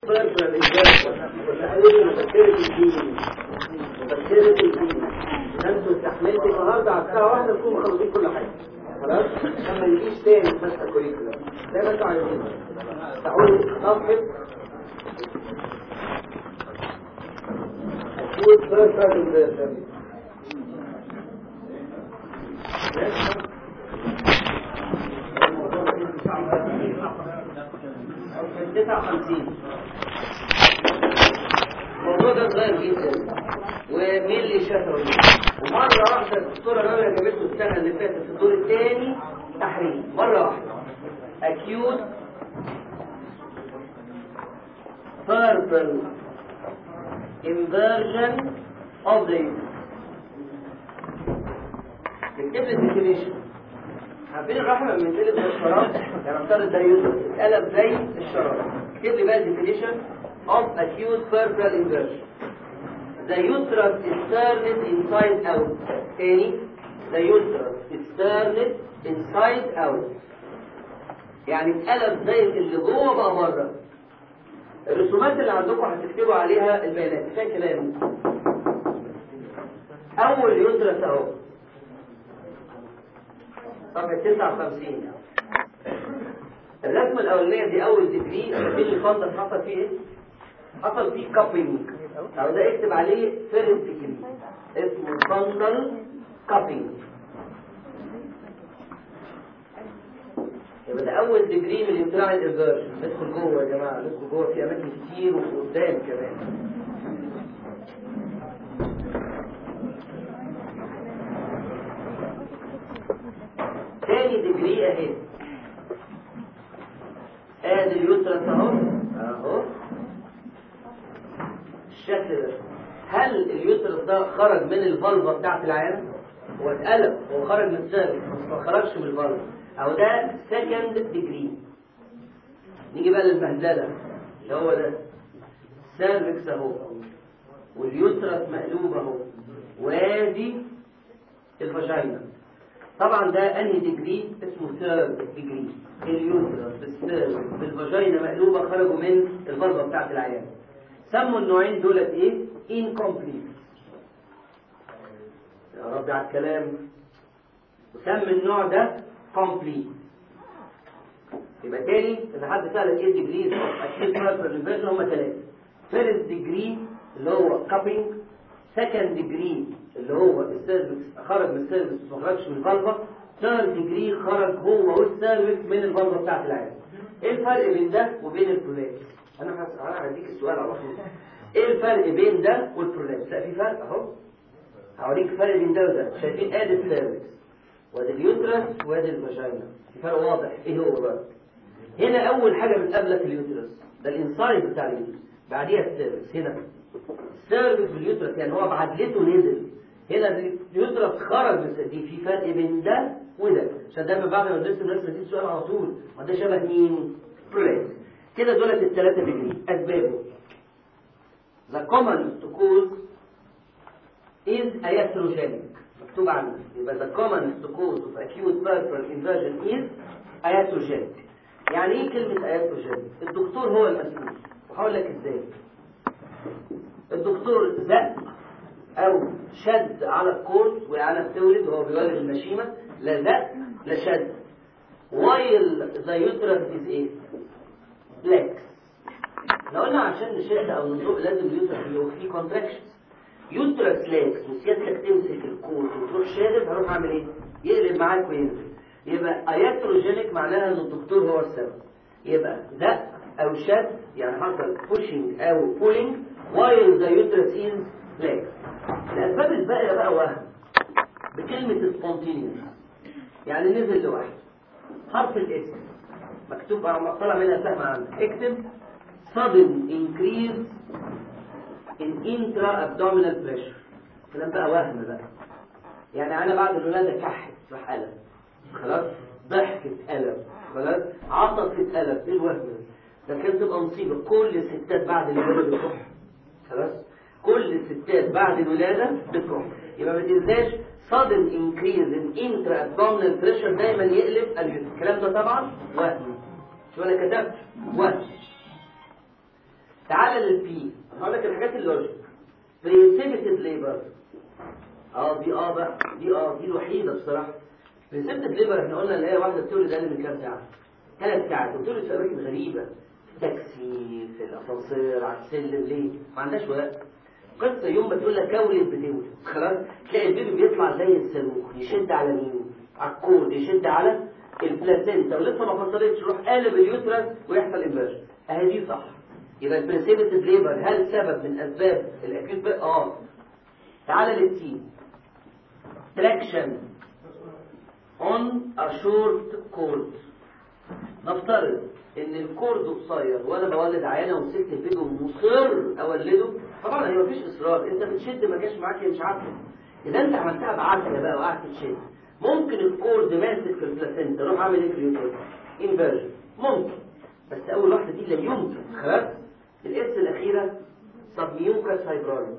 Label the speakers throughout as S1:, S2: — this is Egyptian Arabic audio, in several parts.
S1: فرق الإجابة وتحويل مبكرة الدين مبكرة الدين انتوا استحملت النهارده على الساعة واحدة تكونوا مخلصين كل حاجة خلاص لما يجيش تاني ماسكة كوريكولا زي ما انتوا عايزين تعالوا صفحة أكيد فرق الإجابة تسعة وخمسين الموضوع ده صغير جدا ومين اللي شافه ومرة واحدة الدكتورة نمرة جابته السنة اللي فاتت في الدور الثاني تحريم مرة واحدة acute purple inversion of the اكتب لي definition عارفين الرحمة من تلت الشراب يعني افترض ده يوسف اتقلب زي الشراب اكتب لي بقى definition of acute purple inversion the uterus is turned inside out تاني the uterus is turned inside out يعني اتقلب زي اللي جوه بقى بره الرسومات اللي عندكم هتكتبوا عليها البيانات كفايه كلام اول يوترس اهو صفحة 59 الرسمة الأولانية دي أول ديجري مين الفندق حصل فيه إيه؟ حصل فيه كابينج أو ده اكتب عليه فيرست ديجري اسمه فندل كابينج يبقى ده أول ديجري من الانتراع الإنفيرجن ندخل جوه يا جماعة ندخل جوه في أماكن كتير وقدام كمان تاني ديجري اهي ادي اليوترس اهو اهو الشكل ده هل اليوترس ده خرج من الفالفا بتاعت العيان هو اتقلب هو خرج من السيرفكس بس ما خرجش من الفالفا او ده سكند ديجري نيجي بقى للبهدله اللي هو ده السيرفكس اهو واليوترس مقلوب اهو وادي الفاجينا طبعا ده انهي ديجري اسمه ثيرد ديجري اليوترس بالثيرد بالفاجينا مقلوبه خرجوا من الفالفا بتاعت العيان سموا النوعين دولت ايه incomplete يا رب على الكلام وسمي النوع ده complete يبقى تاني اذا حد سالك ايه الديجريز اكيد بيرسونال انفيرجن هم ثلاثه فيرست ديجري اللي هو كابينج سكند ديجري اللي هو السيرفكس خرج من السيرفكس ما خرجش من الفالفا ثيرد ديجري خرج هو والسيرفكس من الفالفا بتاعت العين ايه الفرق بين ده وبين البرولابس انا هس... انا هديك السؤال على طول ايه الفرق بين ده والبرولابس لا في فرق اهو هوريك الفرق بين ده وده شايفين ادي السيرفكس وادي اليوترس وادي الفاجينا في فرق واضح ايه هو بقى هنا اول حاجه بتقابلك اليوترس ده الانسايد بتاع اليوترس بعديها السيرفكس هنا السيرفكس باليوترس يعني هو بعدلته نزل هنا اليوترس خرج من دي في فرق بين ده وده عشان دايما بعد ما ندرس الناس بتيجي سؤال على طول ما ده شبه مين؟ بروليس كده دولت الثلاثه ديجري اسبابه The commonest cause is iatrogenic مكتوب عندك يبقى the commonest cause of acute peripheral inversion is iatrogenic يعني ايه كلمة iatrogenic؟ الدكتور هو المسؤول وهقول لك ازاي الدكتور زق او شد على الكورس والعيانه بتولد وهو بيولد المشيمه لا زق لا شد while the uterus is ايه flex احنا قلنا عشان نشد او نزق لازم اليوترس يبقى فيه contractions يوترس لاكس وسيادتك تمسك الكورس وتروح شادد هروح اعمل ايه يقلب معاك وينزل يبقى اياتروجينيك معناها ان الدكتور هو السبب يبقى زق او شد يعني حصل pushing او pulling while the uterus is flex الأسباب الباقية بقى وهم بكلمة spontaneous يعني نزل لوحده حرف الاس مكتوب طلع منها سهم عندك اكتب sudden increase in intra-abdominal pressure كلام بقى وهم بقى يعني أنا بعد الولادة كحت راح قلب خلاص ضحكت قلب خلاص عطست قلب ايه الوهم ده ده كانت تبقى مصيبة كل الستات بعد الولادة بتروح خلاص كل الستات بعد الولادة بتروح يبقى ما تنساش sudden increase in intra-abdominal pressure دايما يقلب اليوترس الكلام ده طبعا وهم شو انا كتبت وهم تعال للبي هقول لك الحاجات اللوجيك بريسيبيتيف ليبر اه دي اه بقى دي اه دي الوحيده بصراحه بريسيبيتيف ليبر احنا قلنا اللي هي واحده بتولد اقل من كام ساعه ثلاث ساعات وبتولد في اماكن غريبه تاكسي في الاسانسير على السلم ليه ما عندهاش وقت قصه يوم ما تقول لك كولد بتولد خلاص تلاقي البيبي بيطلع زي الصاروخ يشد على مين على الكود يشد على البلاسينتا ولسه ما فصلتش يروح قالب اليوترس ويحصل انفيرجن اهي دي صح يبقى البريسيبيتيف ليبر هل سبب من اسباب الاكيوت اه تعال للتي تراكشن on a short cord نفترض ان الكورد قصير وانا بولد عيانه ومسكت البيبي ومصر اولده طبعا هي مفيش اصرار انت بتشد ما جاش معاك مش عارفه اذا انت عملتها بعافيه بقى وقعدت تشد ممكن الكورد ماسك في البلاسينتا روح اعمل ايه في اليوتيوب انفيرجن ممكن بس اول واحده دي لا يمكن خلاص الاس الاخيره سبميوكاس فايبرويد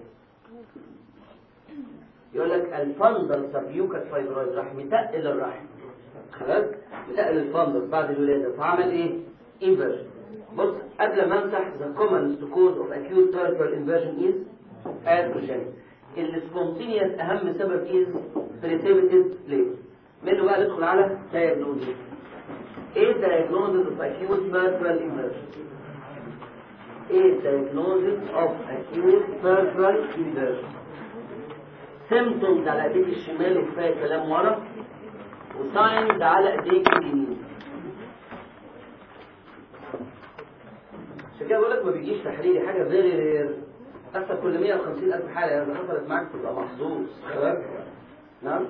S1: يقول لك الفندل سبيوكاس فايبرويد راح متقل الرحم خلاص متقل الفندل بعد الولاده فعمل ايه انفيرجن بص قبل ما امسح the common cause of acute puerperal inversion is androgen السبونتينيوس اهم سبب is precipitated labor منه بقى ندخل على diagnosis ايه diagnosis of acute puerperal inversion ايه diagnosis of acute puerperal inversion symptoms على ايديك الشمال وكفايه كلام ورا وساينز على ايديك اليمين عشان كده بقول لك ما بيجيش تحريري حاجه فيري رير حتى كل 150 الف حاله يعني لو حصلت معاك تبقى محظوظ خلاص نعم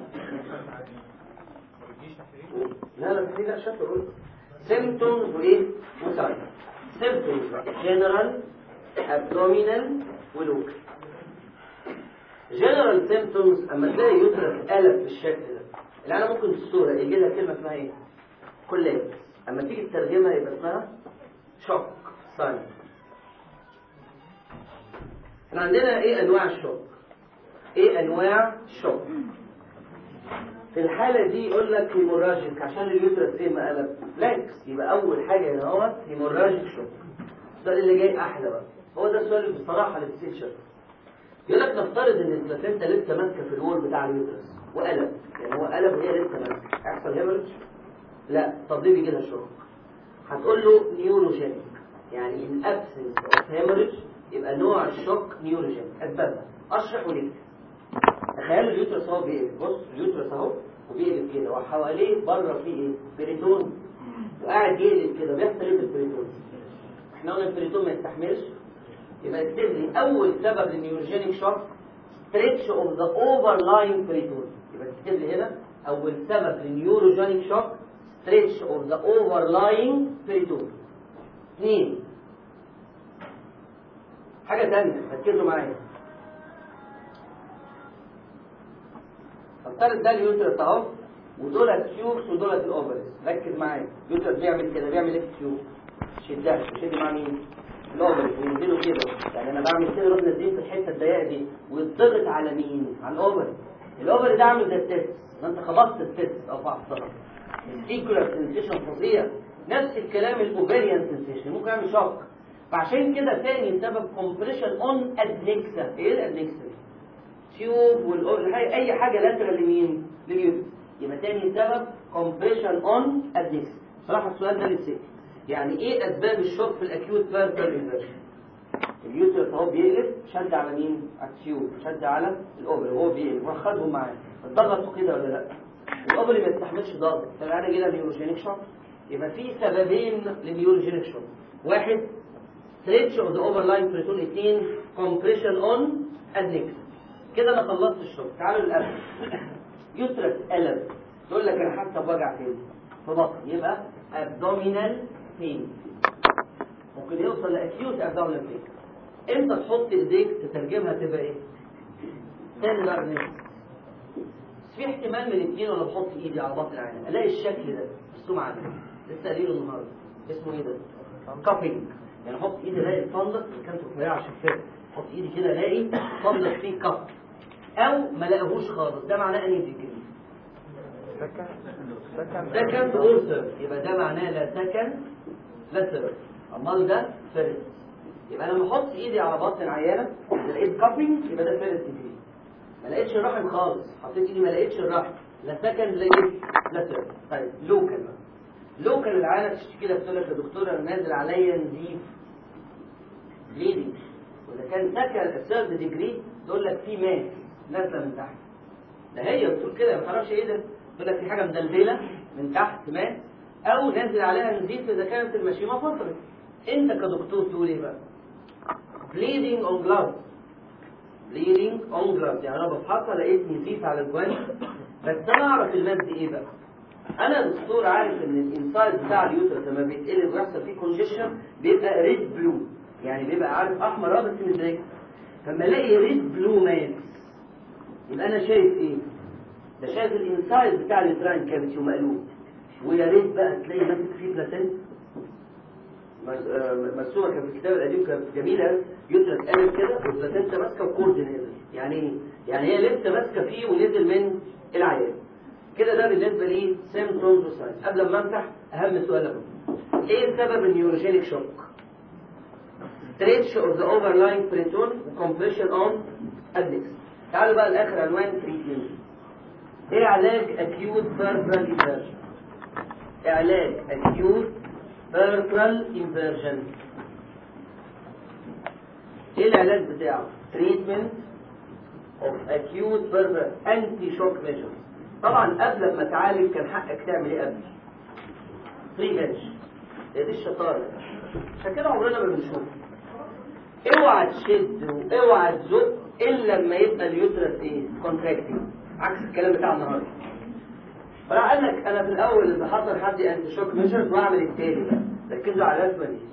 S1: لا لا تحريري لا شكله قول symptoms وايه وساينز symptoms general abdominal ولوكال جنرال سيمبتومز اما تلاقي يترك قلب بالشكل ده اللي انا ممكن في الصوره يجي لها كلمه اسمها ايه كلات اما تيجي تترجمها يبقى اسمها شوك ساين احنا عندنا ايه انواع الشوك ايه انواع الشوك في الحالة دي يقول لك هيموراجيك عشان اليوترس ايه ما قلب لاكس يبقى اول حاجة هنا هو هيموراجيك شوك السؤال اللي جاي احلى بقى هو ده السؤال اللي بصراحة اللي بتصير شك يقول لك نفترض ان البلاسينتا لسه ماسكه في الوول بتاع اليوترس وقلب يعني هو قلب وهي لسه ماسكه هيحصل هيمرج لا طب ليه بيجي لها شوك هتقول له نيوروجينيك يعني ان ابسنس اوف هيمرج يبقى نوع الشوك نيوروجينيك اسبابها اشرح وليه تخيلوا اليوترس اهو بيقلب بص اليوترس اهو وبيقلب كده وحواليه بره في ايه بريتون وقاعد يقلب كده بيحصل ايه في البريتون احنا قلنا البريتون ما يستحملش يبقى اكتب لي اول سبب للنيوروجينيك شوك stretch of the overlying بريتون يبقى تكتب لي هنا اول سبب للنيوروجينيك شوك stretch of the overlying بريتون اثنين حاجة تانية ركزوا معايا افترض ده اليوترس اهو ودول التيوبس ودول الاوفرز ركز معايا اليوترس بيعمل كده بيعمل ايه في التيوب شدها شد مع مين الاوفرز ينزلوا كده يعني انا بعمل كده يروح نازلين في الحته الضيقه دي ويضغط على مين على الاوفر الاوفر ده عامل زي التست ما انت خبطت التست او فحصتها السيكولار سنسيشن فظيع نفس الكلام الاوفريان سنسيشن ممكن يعمل شوك فعشان كده تاني سبب كومبريشن اون ادنكسا ايه الادنكسا تيوب والحاجة اي حاجه لاترال لمين لليوترس يبقى تاني سبب كومبريشن اون ادنكسا صراحه السؤال ده للست يعني ايه اسباب الشوك في الاكيوت بيرتال انفيرجن اليوترس اهو بيقلب شد على مين على التيوب شد على الاوبري وهو بيقلب واخدهم معاه ضغطوا كده ولا لا الاوبري ما يستحملش ضغط فالعيان جه نيوروجينيك شوك يبقى في سببين للنيوروجينيك شوك واحد stretch of the overlying بريتون اثنين compression on adnexus كده انا خلصت الشوك تعالوا للقلب يترك قلب يقول لك انا حاسه بوجع فين في بطن يبقى abdominal pain ممكن يوصل لاكيوت abdominal pain امتى تحط ايديك تترجمها تبقى ايه tender ness في احتمال من الاثنين وانا بحط ايدي على بطن العين الاقي الشكل ده مرسوم عندي لسه قايله النهارده اسمه ايه ده كافينج يعني احط ايدي الاقي الفندق اللي كانت رفيعه عشان كده احط ايدي كده الاقي فندق فيه كف او ما لاقيهوش خالص ده معناه اني ديجري سكند اورثر يبقى ده معناه لا سكند لا ثيرد امال ده فيرست يبقى انا لما احط ايدي على بطن عيانه لقيت كابينج يبقى ده فيرست ديجري ما لقيتش الرحم خالص حطيت ايدي ما لقيتش الرحم لا سكند لقيت لا ثيرد طيب لوكال بقى لوكال العيانه تشتكي لك تقول لك يا دكتور انا نازل عليا نزيف بليدنج واذا كان سكند الثيرد ديجري تقول لك في ماس نازله من تحت ده هي بتقول كده ما تعرفش ايه ده تقول لك في حاجه مدلدله من تحت ماس او نازل عليها نزيف اذا كانت المشيمه فتره انت كدكتور تقول ايه بقى bleeding on gloves bleeding on gloves يعني انا بفحصها لقيت نزيف على الجوانب بس انا اعرف الماس دي ايه بقى انا دكتور عارف ان الانسايد بتاع اليوترس لما بيتقلب ويحصل فيه كونجيشن بيبقى ريد بلو يعني بيبقى عارف احمر اه بس مش زي فلما الاقي ريد بلو ماس يبقى انا شايف ايه ده شايف الانسايد بتاع اليوتراين كافيتي ومقلوب ويا ريت بقى تلاقي ماسك فيه بلاسنت مرسومه كان في الكتاب القديم كانت جميله يوترس قالب كده والبلاسنتا ماسكه وكورد نازل يعني ايه؟ يعني هي لسه ماسكه فيه ونزل من العيان كده ده بالنسبه لي سيمبتومز وساينز قبل ما امسح اهم سؤال لكم ايه سبب النيوروجينيك شوك؟ stretch of the overlying periton compression on adnix تعالوا بقى لاخر عنوان تريتمنت ايه علاج acute peripheral inversion علاج acute peripheral inversion ايه العلاج بتاعه treatment of acute peripheral anti shock measures طبعا قبل ما تعالج كان حقك تعمل ايه قبل فري هيدج هي دي الشطاره عشان كده عمرنا ما بنشوف اوعى تشد واوعى تزق الا لما يبقى اليوترس ايه كونتراكتنج عكس الكلام بتاع النهارده فراح قال لك انا في الاول اذا حصل حد انتي شوك ميجرز واعمل التاني بقى ركزوا على الرسمه دي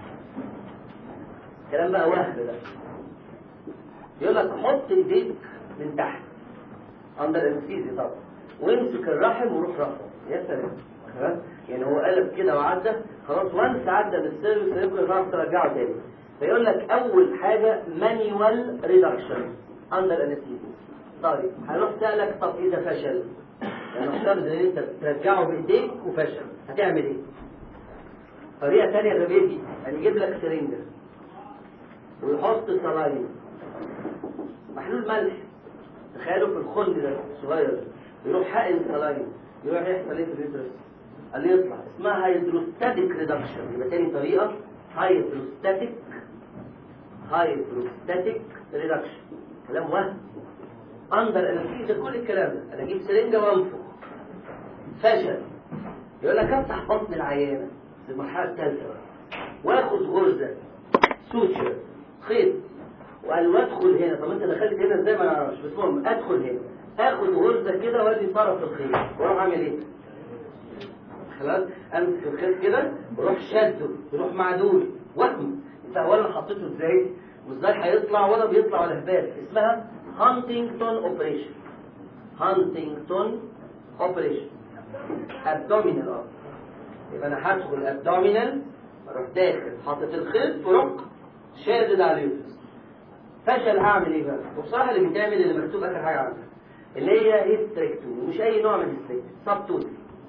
S1: الكلام بقى وهم ده يقول لك حط ايديك من تحت اندر انستيزي طبعا وامسك الرحم وروح رفعه يا سلام خلاص يعني هو قلب كده وعدى خلاص وانس عدى بالسيرفيس يمكن تعرف ترجعه تاني فيقول لك اول حاجه مانيوال ريدكشن اندر انستيزي طيب هيروح سالك طب اذا فشل يعني افترض ان انت ترجعه بايديك وفشل هتعمل ايه؟ طريقه ثانيه غبيه دي هنجيب لك سرنجه ويحط صلاين محلول ملح تخيلوا في الخل ده الصغير ده يروح حقن صلاين يروح يحصل ايه في اليوترس؟ قال لي يطلع اسمها هيدروستاتيك ريدكشن يبقى تاني طريقه هيدروستاتيك هيدروستاتيك ريدكشن كلام وهم اندر انستيزيا كل الكلام ده انا اجيب سرنجه وانفخ فشل يقول لك افتح بطن العيانه في المرحله الثالثه واخد غرزه سوتشر خيط وقال وادخل هنا طب انت دخلت هنا ازاي ما نعرفش بس المهم ادخل هنا اخد غرزه كده وادي طرف الخيط واروح اعمل ايه؟ خلاص امسك الخيط كده واروح شده يروح معدول وهم انت اولا حطيته ازاي وازاي هيطلع ولا بيطلع ولا هبال اسمها هانتنجتون اوبريشن هانتنجتون اوبريشن ابدومينال اه يبقى انا هدخل ابدومينال اروح داخل حاطط الخيط واروح شادد على اليوترس فشل هعمل ايه بقى وبصراحه اللي بيتعمل اللي مكتوب اخر حاجه عنها اللي هي هيستريكتومي مش اي نوع من الهيستريكتومي سب توتال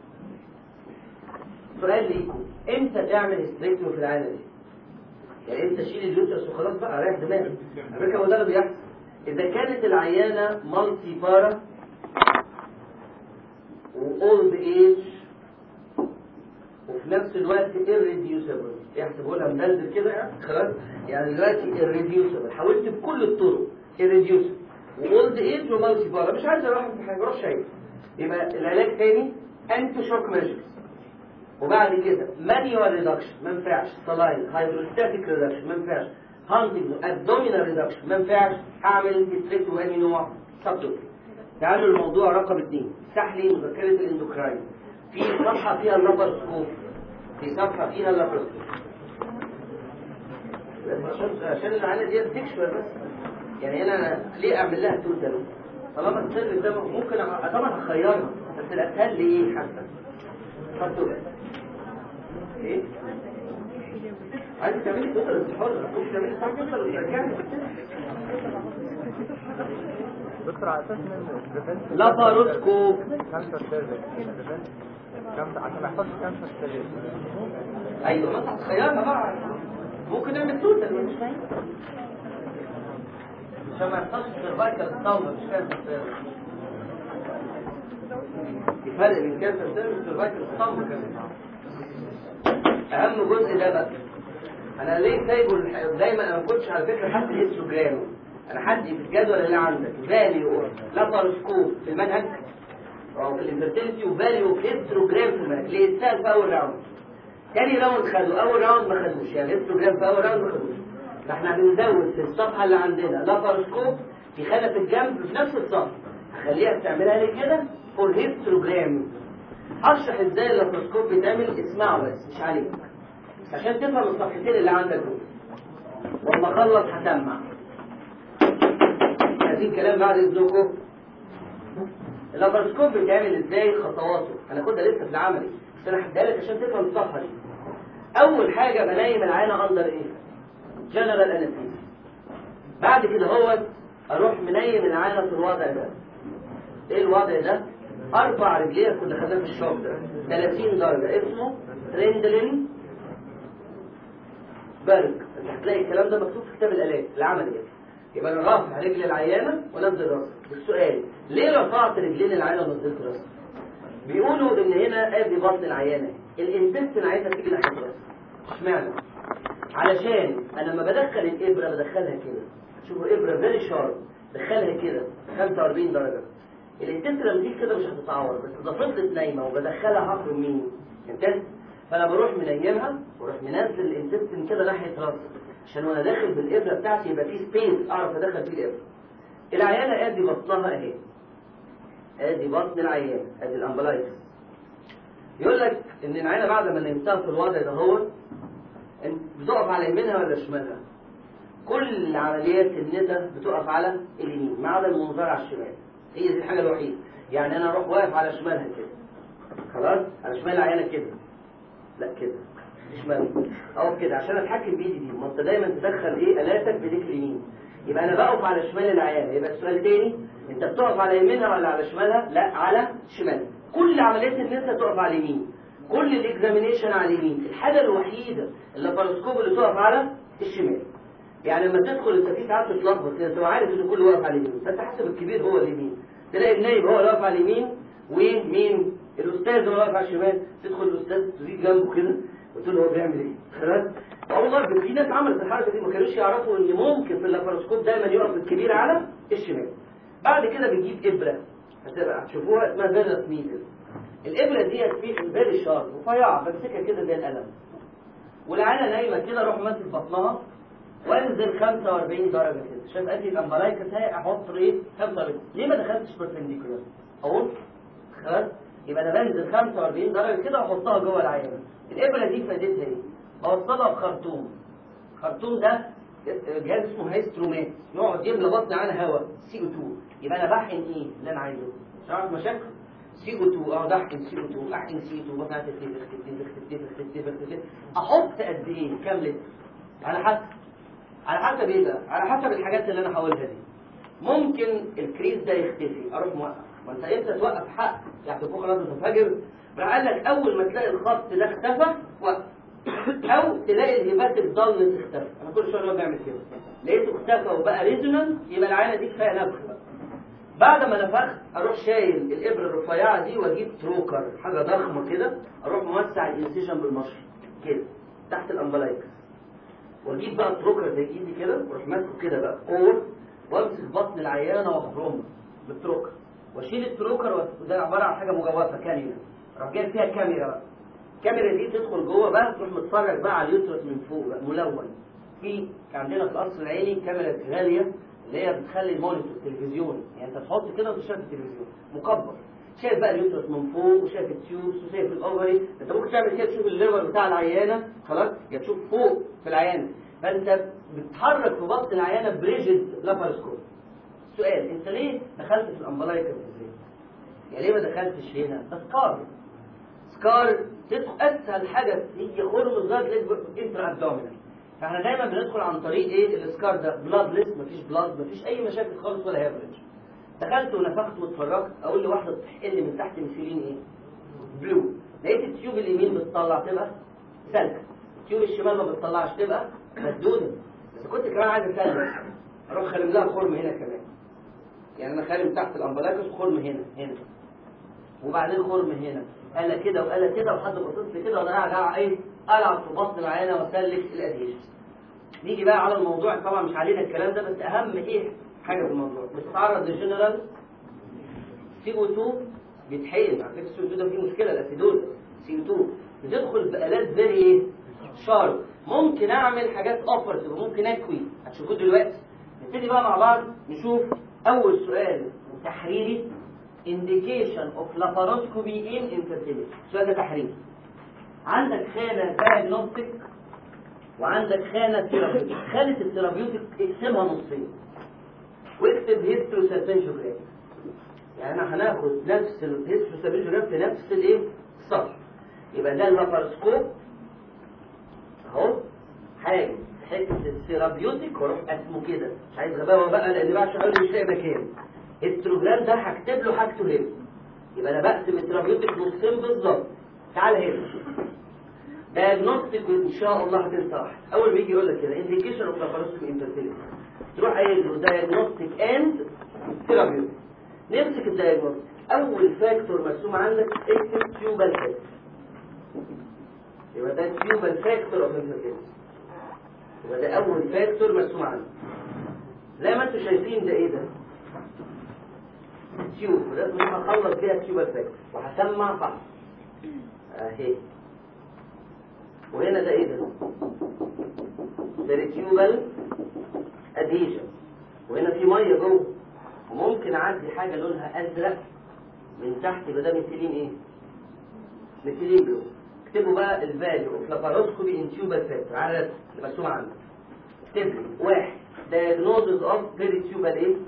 S1: سؤال ليكم امتى تعمل هيستريكتومي في العاده دي يعني انت شيل اليوترس وخلاص بقى ريح دماغك على فكره هو ده اللي بيحصل اذا كانت العيانه مالتي بارا واولد ايج وفي نفس الوقت irreducible يحسبوا لها مدلدل كده يعني خلاص يعني دلوقتي irreducible حاولت بكل الطرق irreducible واولد ايج ومالتي بارا مش عايز اروح ما هيجراش شيء يبقى العلاج تاني انتي شوك ميجرز وبعد كده مانيوال ريدكشن ما ينفعش سلاين هيدروستاتيك ريدكشن ما ينفعش هانتنج ابدومينال ريدكشن ما ينفعش اعمل ديستريكت واني نوع سبتوت تعالوا الموضوع رقم اثنين افتح لي مذكره الاندوكراين في صفحه فيها اللابرسكوب في صفحه فيها اللابرسكوب عشان العينه دي تكشف بس يعني انا ليه اعمل لها توتال طالما السر ده ممكن أ- طبعا هخيرها بس الاسهل لي ايه حتى خدته ايه عايز تعملي توتال بس حر مش تعملي صح توتال وترجعي
S2: دكتور على اساس ان البريفنت
S1: لاباروسكوب
S2: كانسر سيرفيس كانسر عشان ما يحصلش كانسر سيرفيس
S1: ايوه ما انت هتخيرها بقى ممكن نعمل توتال عشان ما يحصلش سيرفايكال ستاومر مش كانسر سيرفيس في فرق بين كانسر سيرفيس وسيرفايكال ستاومر كمان اهم جزء ده بقى انا ليه سايبه الح- دايما انا ما كنتش على فكره حد هيستوجرام انا حد في الجدول اللي عندك فاليو لاباروسكوب في المنهج او في الانفرتيلتي وفاليو هيستوجرام في المنهج ليه اتسال في اول راوند تاني راوند خدوا اول راوند ما خدوش يعني هيستوجرام في اول راوند ما خدوش فاحنا بنزود في الصفحه اللي عندنا لاباروسكوب في خانه في الجنب في نفس الصفحه هخليها تعملها لي كده فور هيستوجرام هشرح ازاي اللاباروسكوب بيتعمل اسمعوا بس مش عليك عشان تفهم الصفحتين اللي عندك دول ولما اخلص هسمع عايزين كلام بعد اذنكم اللاباروسكوب بيتعمل ازاي خطواته هناخدها لسه في العملي بس انا هديها لك عشان تفهم الصفحه دي اول حاجه بنيم العينه اندر ايه جنرال انستيزيا بعد كده هو اروح منيم العينه في الوضع ده ايه الوضع ده اربع رجلين كنا خدناه في الشوك ده 30 درجه اسمه تريندلين بارك انت هتلاقي الكلام ده مكتوب في كتاب الالات العملي يعني. يبقى انا رافع رجل العيانه ونزل راسي السؤال ليه رفعت رجلين العيانه ونزلت راسي بيقولوا ان هنا ادي بطن العيانه الانتستين عايزه تيجي ناحيه راسي اشمعنى علشان انا لما بدخل الابره بدخلها كده شوفوا ابره فيري شارب دخلها كده 45 درجه الانتستين لما تيجي كده مش هتتعور بس ده فضلت نايمه وبدخلها عقل مين انتست فانا بروح منيمها واروح منزل الانتستين كده ناحيه راسي عشان وانا داخل بالابره بتاعتي يبقى في سبيس اعرف ادخل فيه الابره العيانه ادي بطنها اهي ادي بطن العيان ادي الامبلايكس يقول لك ان العيانه بعد ما نمتها في الوضع ده هو انت بتقف على يمينها ولا شمالها كل عمليات الندى بتقف على اليمين ما عدا المنظار على الشمال هي دي الحاجه الوحيده يعني انا اروح واقف على شمالها كده خلاص على شمال العيانه كده لا كده شمال اقف كده عشان اتحكم بايدي دي ما انت دايما تدخل ايه الاتك بايديك اليمين يبقى انا بقف على شمال العيان يبقى السؤال تاني انت بتقف على يمينها ولا على شمالها لا على شمال كل عمليات النساء تقف على اليمين كل الاكزامينيشن على اليمين الحاجه الوحيده اللاباروسكوب اللي تقف على الشمال يعني لما تدخل انت في ساعات تتلخبط كده تبقى عارف ان كله واقف على اليمين فانت حسب الكبير هو اليمين تلاقي النايب هو اللي واقف على اليمين ومين الاستاذ هو واقف على الشمال تدخل الاستاذ تزيد جنبه كده وتقول له هو بيعمل ايه خلاص والله في ناس عملت الحركه دي ما كانوش يعرفوا ان ممكن في اللاباروسكوب دايما يقف الكبير على الشمال بعد كده بنجيب ابره هتبقى هتشوفوها اسمها فيرنس نيدل الابره ديت في فيري شارب رفيعه بمسكها كده زي القلم والعينه نايمه كده اروح ماسك بطنها وانزل 45 درجه كده شايف ادي الامبلايكس اهي احط ايه 45 ليه ما دخلتش بربنديكولار اقول خلاص يبقى انا بنزل 45 درجه كده واحطها جوه العينه الابره دي فائدتها ايه بوصلها بخرطوم الخرطوم ده جهاز اسمه هيسترومات يقعد يملى بطن عنها هواء سي او 2 يبقى انا بحقن ايه اللي انا عايزه مش عارف مشاكل سي او 2 اقعد احقن سي او 2 احقن سي او 2 بطن تتنفخ تتنفخ تتنفخ تتنفخ تتنفخ احط قد ايه كام لتر على حسب على حسب ايه بقى على حسب الحاجات اللي انا هقولها دي ممكن الكريز ده يختفي اروح موقف ما انت امتى توقف حق يعني تبقى خلاص تنفجر راح قال لك اول ما تلاقي الخط ده اختفى وقف او تلاقي الهبات الضل اختفى انا كل شويه بعمل كده لقيته اختفى وبقى ريزونانس يبقى العينه دي كفايه نفخ بقى بعد ما نفخت اروح شايل الابره الرفيعه دي واجيب تروكر حاجه ضخمه كده اروح موسع الانسيشن بالمشرط كده تحت الامبلايكس واجيب بقى التروكر زي ايدي كده واروح ماسكه كده بقى قوه وامسك بطن العيانه واخرمها بالتروكر واشيل التروكر وده عباره عن حاجه مجوفه كاميرا اروح جايب فيها كاميرا بقى الكاميرا دي تدخل جوه بقى تروح متفرج بقى على اليوترس من فوق بقى ملون في عندنا في القصر العيني كاميرا غاليه اللي هي بتخلي المونيتور تلفزيوني يعني انت تحط كده وتشوف التلفزيون مكبر شايف بقى اليوترس من فوق وشايف التيوبس وشايف الاوفري انت ممكن تعمل كده تشوف الليفر بتاع العيانه خلاص يا تشوف فوق في العيانه فانت بتتحرك في بطن العيانه بريجيد لابارسكوب سؤال انت ليه دخلت في الامبلايكر ازاي؟ يعني ليه ما دخلتش هنا؟ ده سكار سكار تدخل اسهل حاجه هي خرم ذات انترا ابدومينال فاحنا دايما بندخل عن طريق ايه السكار ده بلاد ليس مفيش بلاد مفيش اي مشاكل خالص ولا هيفرج دخلت ونفخت واتفرجت اقول لواحده بتحقن من تحت ميثيلين ايه بلو لقيت التيوب اليمين بتطلع تبقى سلكه التيوب الشمال ما بتطلعش تبقى مسدوده بس كنت كمان عايز اسلم اروح خالم لها خرم هنا كمان يعني انا خالم تحت الامبلاكس خرم هنا هنا وبعدين خرم هنا قال كده وقال كده وحد باصص لي كده وانا قاعد قاعد ايه العب في بطن العينه واسلك الادهيشن نيجي بقى على الموضوع طبعا مش علينا الكلام ده بس اهم ايه حاجه في الموضوع بتتعرض للجنرال سي او 2 بيتحقن على فكره السي او 2 ده فيه مشكله الاسيدوز سي او 2 بتدخل بآلات فيري ايه شارب ممكن اعمل حاجات اوبرتيف وممكن اكوي هتشوفوه دلوقتي نبتدي بقى مع بعض نشوف اول سؤال تحريري indication of laparoscopy in infertility السؤال ده تحريري عندك خانة diagnostic وعندك خانة ثيرابيوتيك خانة الثيرابيوتيك اقسمها نصين واكتب هيسترو سيرفنجوجرام يعني احنا هناخد نفس الهيسترو سيرفنجوجرام في نفس الايه السطر يبقى ده اللابارسكوب اهو حاجه حته الثيرابيوتيك واروح اسمه كده مش عايز غباوه بقى لان بقى شغال مش لاقي مكان التروجرام ده هكتب له حاجته هنا يبقى انا بقسم الثيرابيوتيك نصين بالظبط تعال هنا دايجنوستيك ان شاء الله هتنسى واحد اول ما يجي يقول لك كده انديكيشن اوف لابارoscopy انفيرتيليتي تروح قايل له دايجنوستيك اند ثيرابيوتيك نمسك الدايجنوستيك اول فاكتور مرسوم عندك اكتب تيوبال فاكتور يبقى ده تيوبال فاكتور اوف انفيرتيليتي يبقى ده اول فاكتور مرسوم عندك زي ما انتم شايفين ده ايه ده تيوب لازم اخلص بيها تيوبال فاكتور وهسمع فحص اهي وهنا ده ايه ده ده ريتيوبال ادهيجن وهنا في ميه جوه وممكن اعدي حاجه لونها ازرق من تحت يبقى ده ميثيلين ايه ميثيلين بلو اكتبوا بقى الفاليو اوف لاباروسكوبي ان تيوبال فاكتور على الرسم اللي مرسوم عندك اكتب لي واحد diagnosis of perituبال ايه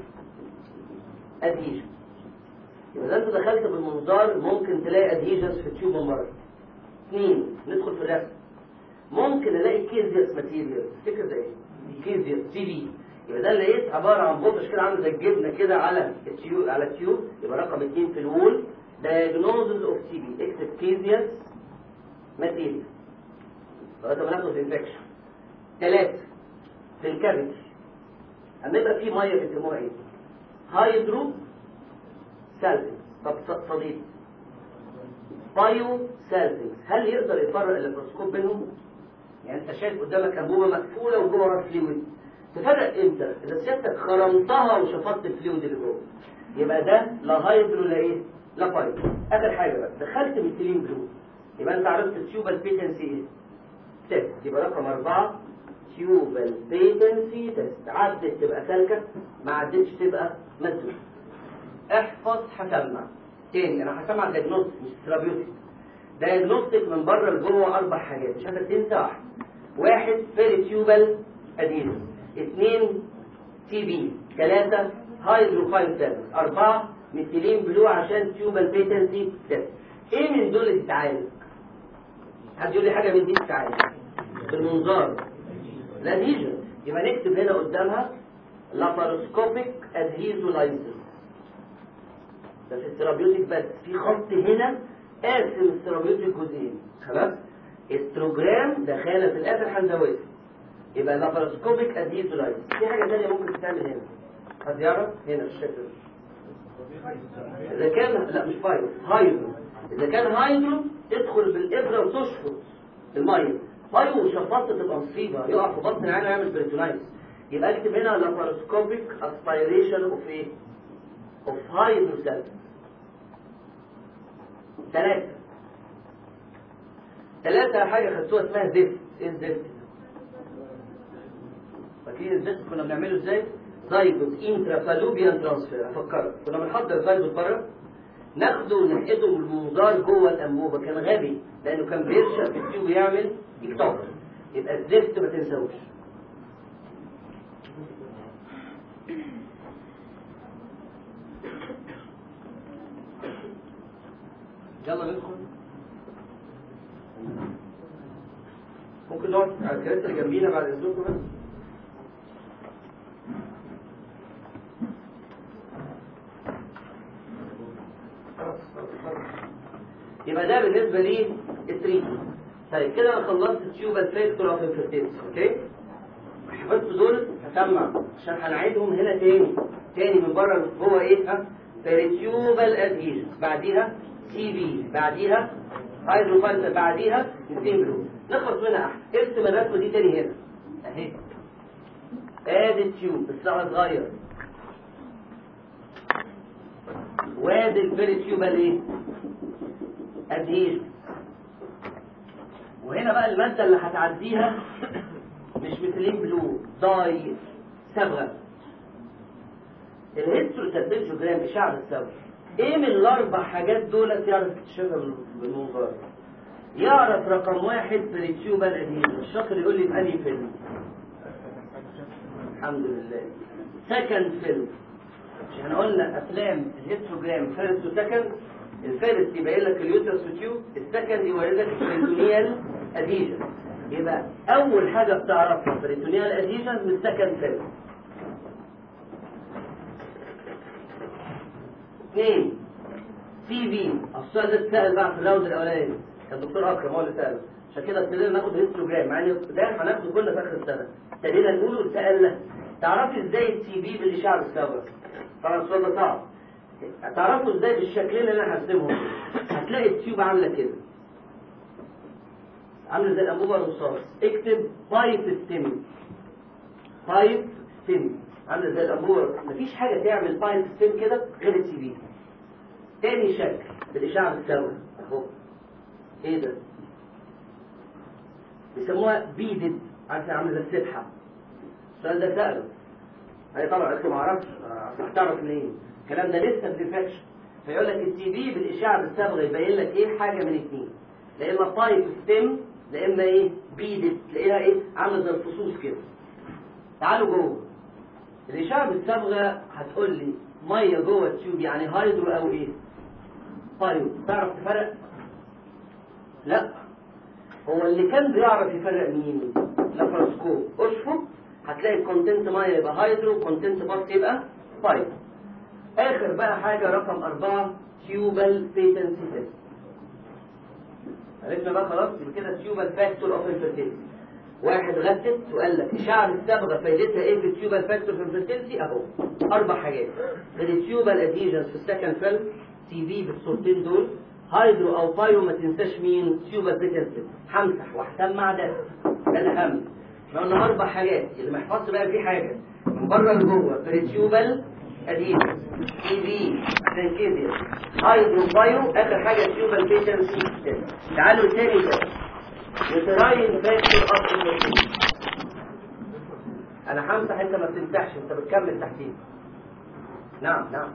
S1: ادهيجن يبقى ده انت دخلت بالمنظار ممكن تلاقي ادهيجنز في التيوب من بره اثنين ندخل في الرسم ممكن الاقي كيزيوس ماتيريال تفتكر ده ايه كيزيوس تي في يبقى ده اللي لقيت عباره عن بطش كده عامل زي الجبنه كده على التيوب على التيوب يبقى رقم اثنين في الوول diagnosis اوف تي في اكتب كيزيوس ماتيريال لغايه ما ناخد انفكشن ثلاثه في الكافيتي اما يبقى في ميه بيسموها ايه هايدرو سالفنج طب صديق بايو سالفنج هل يقدر يفرق الميكروسكوب بينهم يعني انت شايف قدامك انبوبه مقفوله وجوه فلويد تفرق امتى اذا سيادتك خرمتها وشفطت الفلويد اللي جوه يبقى ده لا هايدرو لا ايه لا بايو اخر حاجه بقى دخلت ميثيلين بلو يبقى انت عرفت التيوبال بيتنسي ايه تيست يبقى رقم أربعة تيوبال بيتنسي تيست عدت تبقى سالكة ما عدتش تبقى مسدود احفظ هسمع تاني انا هسمع دايجنوستيك مش ثيرابيوتيك دايجنوستيك من بره لجوه اربع حاجات مش عايزك تنسى واحد واحد بيريتيوبال ادينوم اثنين تي بي ثلاثة هايدروفايل سيلز أربعة ميثيلين بلو عشان تيوبال بيتنسي تيست ايه من دول اللي تتعالج؟ حد يقول لي حاجة من دي تتعالج بالمنظار الادهيجن يبقى نكتب هنا قدامها لاباروسكوبيك ادهيزولايزر ده في الثيرابيوتيك بس في خط هنا قاسم الثيرابيوتيك جزئين خلاص استروجرام ده خانه في الاخر هنزودها يبقى لاباروسكوبيك ادهيزولايزر في حاجه ثانيه ممكن تتعمل هنا حد يعرف هنا في الشكل ده اذا كان لا مش فايروس هايدرو اذا كان هايدرو تدخل بالابره وتشفط الميه بايو وشفطت تبقى مصيبه يقع في بطن العين ويعمل بريتونايتس يبقى اكتب هنا لاباروسكوبيك اسبيريشن اوف ايه؟ اوف هايدروسيل ثلاثة ثلاثة حاجة خدتوها اسمها زفت ايه الزفت؟ فاكرين الزفت كنا بنعمله ازاي؟ زايجوت انترافالوبيان ترانسفير افكرك كنا بنحضر زايجوت بره ناخده ونحقده بالمنظار جوه الانبوبه كان غبي لانه كان بيرشق في التيوب يعمل اكتوبر يبقى الزفت ما تنساوش يلا ندخل ممكن نقعد على الكراسي اللي جنبينا بعد اذنكم بس يبقى ده بالنسبة لي التريتمنت طيب كده انا خلصت تيوبال فاكتور اوف انفيرتيلتي اوكي حفظت دول هسمع عشان هنعيدهم هنا تاني تاني من بره جوه ايه ها بيريتيوبال ادهيجن بعديها سي بي بعديها هيدروفايل بعديها سيمبلو نخلص منها احسن ارسم الرسمه دي تاني هنا اهي ادي التيوب بس على صغير وادي البيريتيوبال ايه ادهيجن وهنا بقى المادة اللي هتعديها مش مثلين بلو داي صبغة الهيستروتابيجوجرام إشعة بالصبغة ايه من الاربع حاجات دولت يعرف يكتشفها بالمنظار يعرف رقم واحد بريتيوبال ادهيجن الشاطر يقول لي بأني فيلم الحمد لله سكند فيلم مش احنا قلنا افلام الهيستوجرام فيرست وسكند الفيرست يبين لك اليوترس وتيوب السكند يوريلك البريتونيال ادهيجن يبقى اول حاجه بتعرفها البريتونيال ادهيجن من السكند فيلم اثنين سي في السؤال ده اتسال بقى في الراوند الاولاني كان الدكتور اكرم هو اللي ساله عشان كده ابتدينا ناخد هيستوجرام مع ان ده هناخده كله في اخر السنه ابتدينا نقوله اتسالنا تعرفي ازاي التي بي بالاشعه بالصبغه طبعا السؤال ده صعب هتعرفوا ازاي بالشكلين اللي انا هرسمهم هتلاقي التيوب عامله كده عامله زي الانبوبه الرصاص اكتب بايب ستيم بايب ستيم عامله زي الانبوبه مفيش حاجه تعمل بايب ستيم كده غير التي بي تاني شكل بالاشعه بالصبغه اهو ايه ده بيسموها بيدد عارفه عامله زي السبحه السؤال ده سأله هي طبعا قلت ما اعرفش هتعرف منين الكلام ده لسه في الانفكشن فيقول لك التي بي بالاشعه بالصبغه يبين لك ايه حاجه من اثنين لا اما بايب ستيم لا اما ايه بيدت تلاقيها ايه عامله زي الفصوص كده تعالوا جوه الاشعه بالصبغه هتقول لي ميه جوه التيوب يعني هايدرو او ايه بايو تعرف تفرق لا هو اللي كان بيعرف يفرق مين لابراسكوب اشفط هتلاقي الكونتنت ميه يبقى هايدرو كونتنت باس يبقى بايو اخر بقى حاجة رقم اربعة تيوبال بيتنسي تيست عرفنا بقى خلاص يبقى كده تيوبال فاكتور اوف انفيرتيلتي واحد غتت وقال لك اشعه الصبغه فايدتها ايه في التيوبال فاكتور في الفيرتيلتي اهو اربع حاجات التيوبال ادهيجنز في السكند فيلم سي في بالصورتين دول هايدرو او بايو ما تنساش مين تيوبال بيتنسي همسح وهسمع ده ده الاهم احنا قلنا اربع حاجات اللي ما يحفظش بقى في حاجه من بره لجوه بريتيوبال اديب اي بي سنكيزيا هايدرو بايو اخر حاجه تيوبال بيتنسي تعالوا تاني كده يتراين فاكتور اوف انا همسح انت ما بتمسحش انت بتكمل تحتيه نعم نعم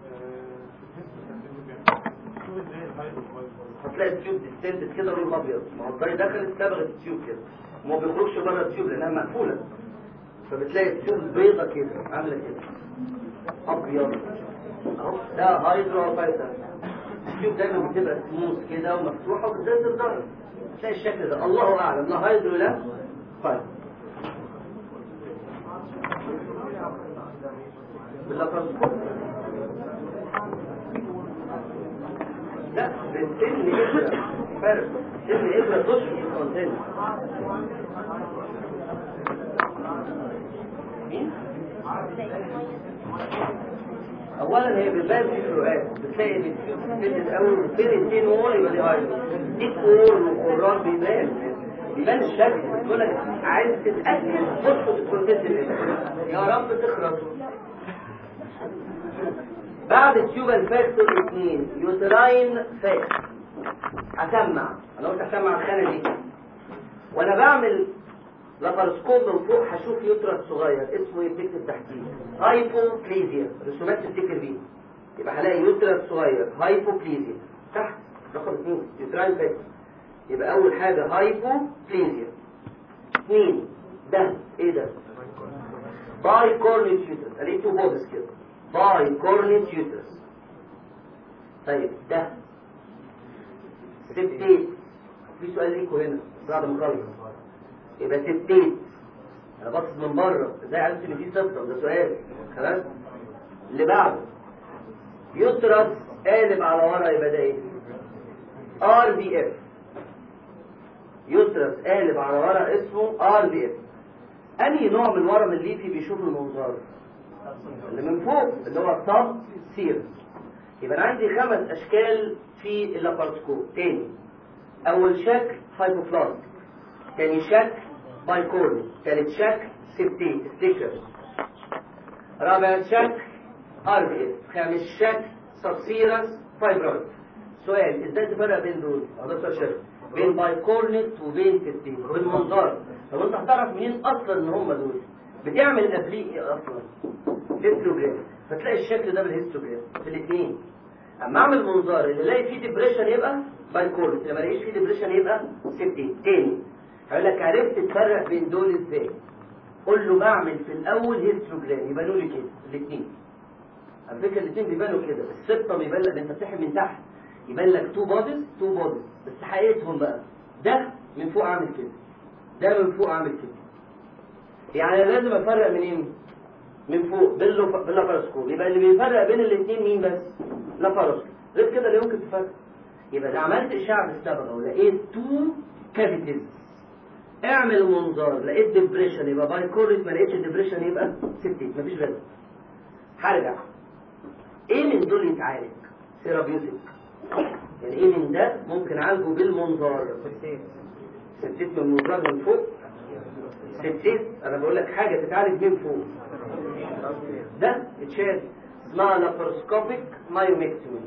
S1: هتلاقي التيوب ديستنتد كده لون ابيض ما هو الطريق دخلت صبغه التيوب كده وما بيخرجش بره التيوب لانها مقفوله فبتلاقي التيوب بيضه كده عامله كده ابيض اهو ده هايدرو فايتر التيوب دايما بتبقى سموث كده ومفتوحه وبتنزل الظهر تلاقي الشكل ده الله اعلم لا هايدرو لا فايتر باللابراسكوب لا بالسن ابره فرق سن ابره تشفط الكونتينر مين؟ اولا هي بتبان في فروقات بتلاقي ان التيوب بتبتدي اول بين الاثنين وول يبقى دي هايدرو دي كور وقرار بيبان بيبان الشكل بتقول لك عايز تتاكد تشفط الكونتينر يا رب تخرج بعد التيوبال فاكتور اثنين يوتراين فاكتور هسمع انا قلت هسمع الخانه دي وانا بعمل لابرسكوب من فوق هشوف يوترس صغير اسمه ايه بتكتب تحتيه هايبوبليزيا رسومات تفتكر بيه يبقى هلاقي يوترس صغير هايبوبليزيا تحت رقم اثنين يوتراين فاكتور يبقى اول حاجه هايبوبليزيا اثنين ده ايه ده باي كورنيت يوترس قال تو بودس كده باي كورنيت يوترس طيب ده سبتيت في سؤال ليكوا هنا بعد ما نخلص يبقى سبتيت انا باصص من بره ازاي عرفت ان في صفر ده سؤال خلاص اللي بعده يترس قالب على ورا يبقى ده ايه ار بي اف يترس قالب على ورا اسمه ار بي اف انهي نوع من الورم الليفي بيشوف المنظار اللي من فوق اللي هو الصب سير يبقى انا عندي خمس اشكال في اللابارسكوب تاني اول شكل هايبوفلاست تاني شكل بايكورن تالت شكل سبتيت ستيكر رابع شكل اربيس خامس شكل سبسيرس فايبرويد سؤال ازاي تفرق بين دول؟ هذا شكل بين بايكورنت وبين سبتيت بالمنظار طب انت هتعرف منين اصلا ان هم دول؟ بتعمل قبليه ايه اصلا؟ هيستوجرام فتلاقي الشكل ده بالهيستوجرام في الاثنين اما اعمل منظار اللي الاقي فيه ديبريشن يبقى بايكورنت اللي ما الاقيش فيه ديبريشن يبقى سبتيت تاني هقول لك عرفت تفرق بين دول ازاي؟ قول له بعمل في الاول هيستوجرام يبانوا لي كده الاثنين على فكره الاثنين بيبانوا كده السبطه بيبان لك انت بتسحب من تحت يبان لك تو بوديز تو بوديز بس حقيقتهم بقى ده من فوق عامل كده ده من فوق عامل كده يعني لازم افرق منين من فوق باللو- باللاباراسكوب يبقى اللي بيفرق بين الاثنين مين بس لاباراسكوب غير كده لا يمكن تفرق يبقى ده عملت اشعه بالصبغه ولقيت تو كافيتيز اعمل منظار لقيت ديبريشن يبقى باي كورت ما لقيتش ديبريشن يبقى سبتيت مفيش غيره هرجع ايه من دول يتعالج ثيرابيوتيك يعني ايه من ده ممكن اعالجه بالمنظار سبتيت من المنظار من فوق سبتيت انا بقول لك حاجه تتعالج من فوق ده اتشال اسمها لاباروسكوبيك مايوميكتومي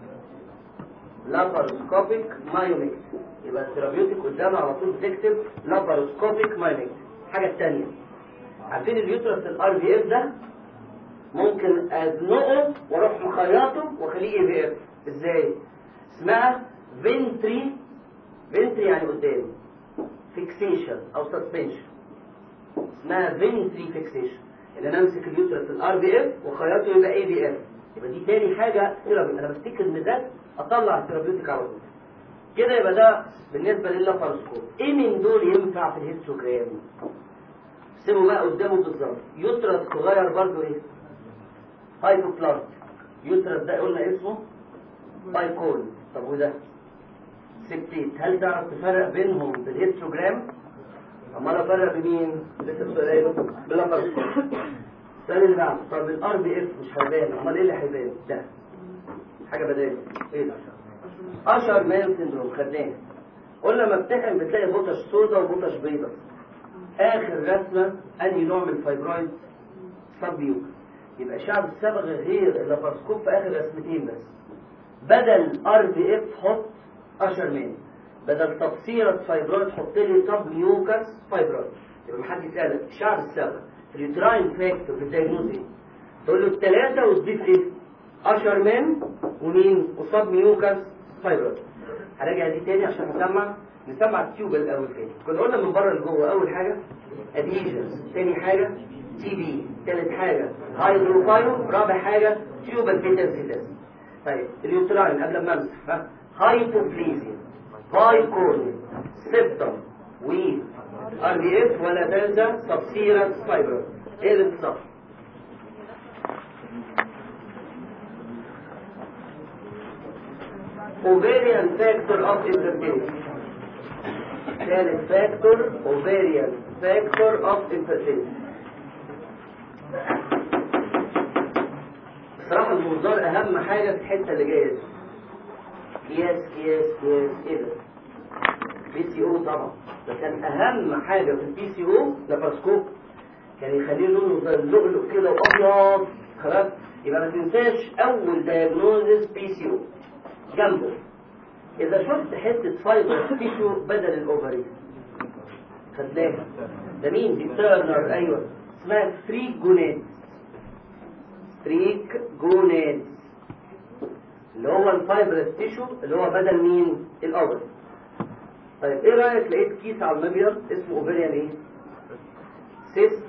S1: لاباروسكوبيك مايوميكتومي يبقى الثيرابيوتيك قدامها على طول بتكتب لاباروسكوبيك مايوميكتومي الحاجه الثانيه عارفين اليوترس الار بي اف ده ممكن ازنقه واروح مخيطه واخليه اي بي اف ازاي اسمها فينتري فينتري يعني قدام فيكسيشن او سسبنشن اسمها فينتري فيكسيشن ان انا امسك اليوترس الار بي اف وخيطه يبقى اي بي اف يبقى دي تاني حاجه ثيرابي انا بفتكر ان ده اطلع الثيرابيوتيك على طول كده يبقى ده بالنسبه لللابارسكوب ايه من دول ينفع في الهيستوجرام سيبوا بقى قدامه بالظبط يوترس صغير برضه ايه هايبوبلاست يوترس ده قلنا اسمه بايكول طب وده سبتيت هل تعرف تفرق بينهم بالهيستوجرام امال افرق بمين لسه السؤال باللابارسكوب السؤال اللي بعده طب الار بي اف مش هيبان امال ايه اللي هيبان ده حاجه بدائيه ايه ده اشهر مان سندروم خدناه قلنا لما بتحقن بتلاقي بطش سودا وبطش بيضة اخر رسمه انهي نوع من الفايبرويد سبيوك يبقى شعب الصبغه غير اللابارسكوب في اخر رسمتين بس بدل ار بي اف حط اشهر مان بدل تبصيرة فايبرويد حط لي سب ميوكس فايبرويد يبقى محد يسألك شعب الصبغه اليوتراين فاكتور في الدايجنوز ايه تقول له الثلاثه وتضيف ايه اشهر مان ومين وصاب ميوكس فايبرويد هراجع دي تاني عشان نسمع نسمع التيوب الاول تاني كنا قلنا من بره لجوه اول حاجه اديشنز تاني حاجه تي بي تالت حاجه هايدروفايو رابع حاجه تيوبال بيتنسيتس طيب اليوتراين قبل ما امسح ها هايبوبليزيا بايكورن سيبتم و ار بي اف ولا تنسى سبسيرس فايبرويد ايه اللي بتصف ovarian factor of infertility ثالث factor ovarian factor of infertility بصراحة المنظار أهم حاجة في الحتة اللي جاية دي قياس قياس قياس إيه ده؟ بي سي او طبعا ده كان أهم حاجة في البي سي او لابراسكوب كان يخليه لونه زي اللؤلؤ كده وأبيض خلاص يبقى ما تنساش أول دايجنوزس بي سي او جنبه إذا شفت حتة فايبر تيشو بدل الأوفري خدناها ده مين دي تيرنر أيوه اسمها ستريك جوناد ستريك جوناد اللي هو الفايبر تيشو اللي هو بدل مين الأوفري طيب ايه رأيك لقيت كيس على المبيض اسمه اوفريان ايه سيس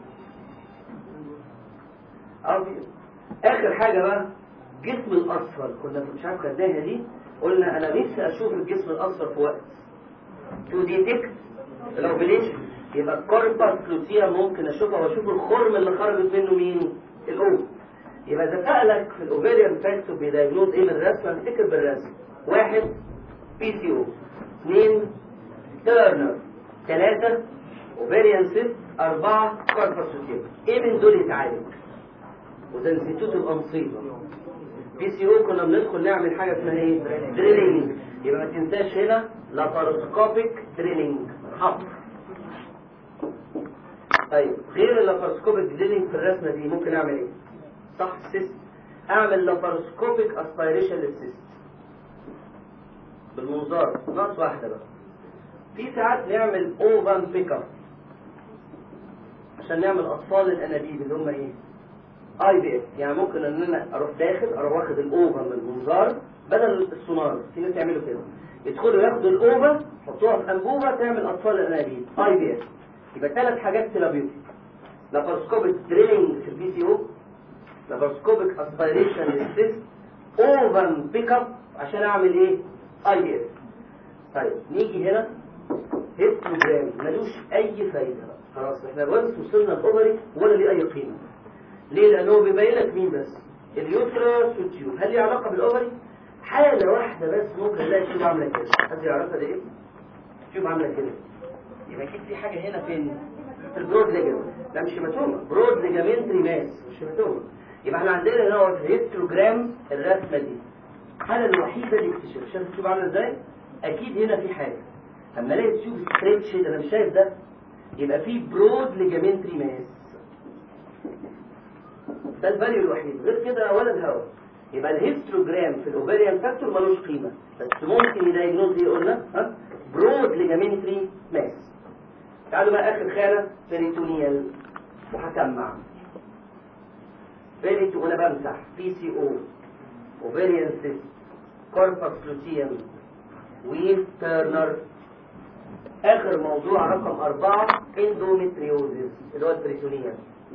S1: أبيض آخر حاجة بقى الجسم الأصفر كنا مش عارف خدناها دي قلنا أنا نفسي أشوف الجسم الأصفر في وقت تو ديتكت الأوبليشن يبقى الكوربس لوتيا ممكن أشوفها وأشوف الخرم اللي خرجت منه مين؟ الأم يبقى إذا سألك في الأوفيريان فاكتور بيدايجنوز إيه من الرسم هتفتكر بالرسم واحد بي سي أو اثنين تيرنر ثلاثة اوفيريان سيست اربعه كوربس لوتيوم ايه من دول يتعالج وده نسيتوه تبقى مصيبه بي سي او كنا بندخل نعمل حاجه اسمها ايه دريلينج يبقى ما تنساش هنا لاباروسكوبيك دريلينج حفر طيب غير اللاباروسكوبيك دريلينج في الرسمه دي ممكن اعمل ايه صح سيست اعمل لاباروسكوبيك اسبيريشن للسيست بالمنظار ناقص واحده بقى في ساعات نعمل اوفان بيك اب عشان نعمل اطفال الانابيب اللي هم ايه اي بي اس يعني ممكن ان انا اروح داخل اروح واخد الاوفا من المنظار بدل السونار في ناس يعملوا كده يدخلوا ياخدوا الاوفا يحطوها في انبوبه تعمل اطفال الانابيب اي بي اس يبقى ثلاث حاجات ثيرابيوتيك لاباروسكوبيك دريلينج في البي سي او لاباروسكوبيك اسبيريشن للسيست اوفن بيك اب عشان اعمل ايه اي بي اس طيب نيجي هنا هيستوجرام ملوش اي فايده خلاص احنا بس وصلنا الاوفري ولا ليه اي قيمه ليه لانه بيبين لك مين بس اليوترس والتيوب هل ليه علاقه بالاوفري حاله واحده بس ممكن نلاقي التيوب عامله كده حد يعرفها ده ايه التيوب عامله كده يبقى اكيد في حاجه هنا فين في البرود ليجمنت لا مش هيماتوما برود ليجامنتري ماس مش هيماتوما يبقى احنا عندنا هنا هو هيستوجرام الرسمه دي الحاله الوحيده اللي اكتشف شايف التيوب عامله ازاي اكيد هنا في حاجه اما الاقي التيوب ستريتش ده انا مش شايف ده يبقى في برود ليجامنتري ماس ده الفاليو الوحيد غير كده ولا الهواء يبقى الهيستوجرام في الاوفيريان فاكتور ملوش قيمه بس ممكن يدايجنوز ايه قلنا ها برود ليجامنتري ماس تعالوا بقى اخر خانه بريتونيال وهسمع بريتو وانا بمسح بي سي او اوفيريان سيست كوربس لوتيوم وترنر اخر موضوع رقم أربعة اندومتريوزيس اللي هو البريتونيال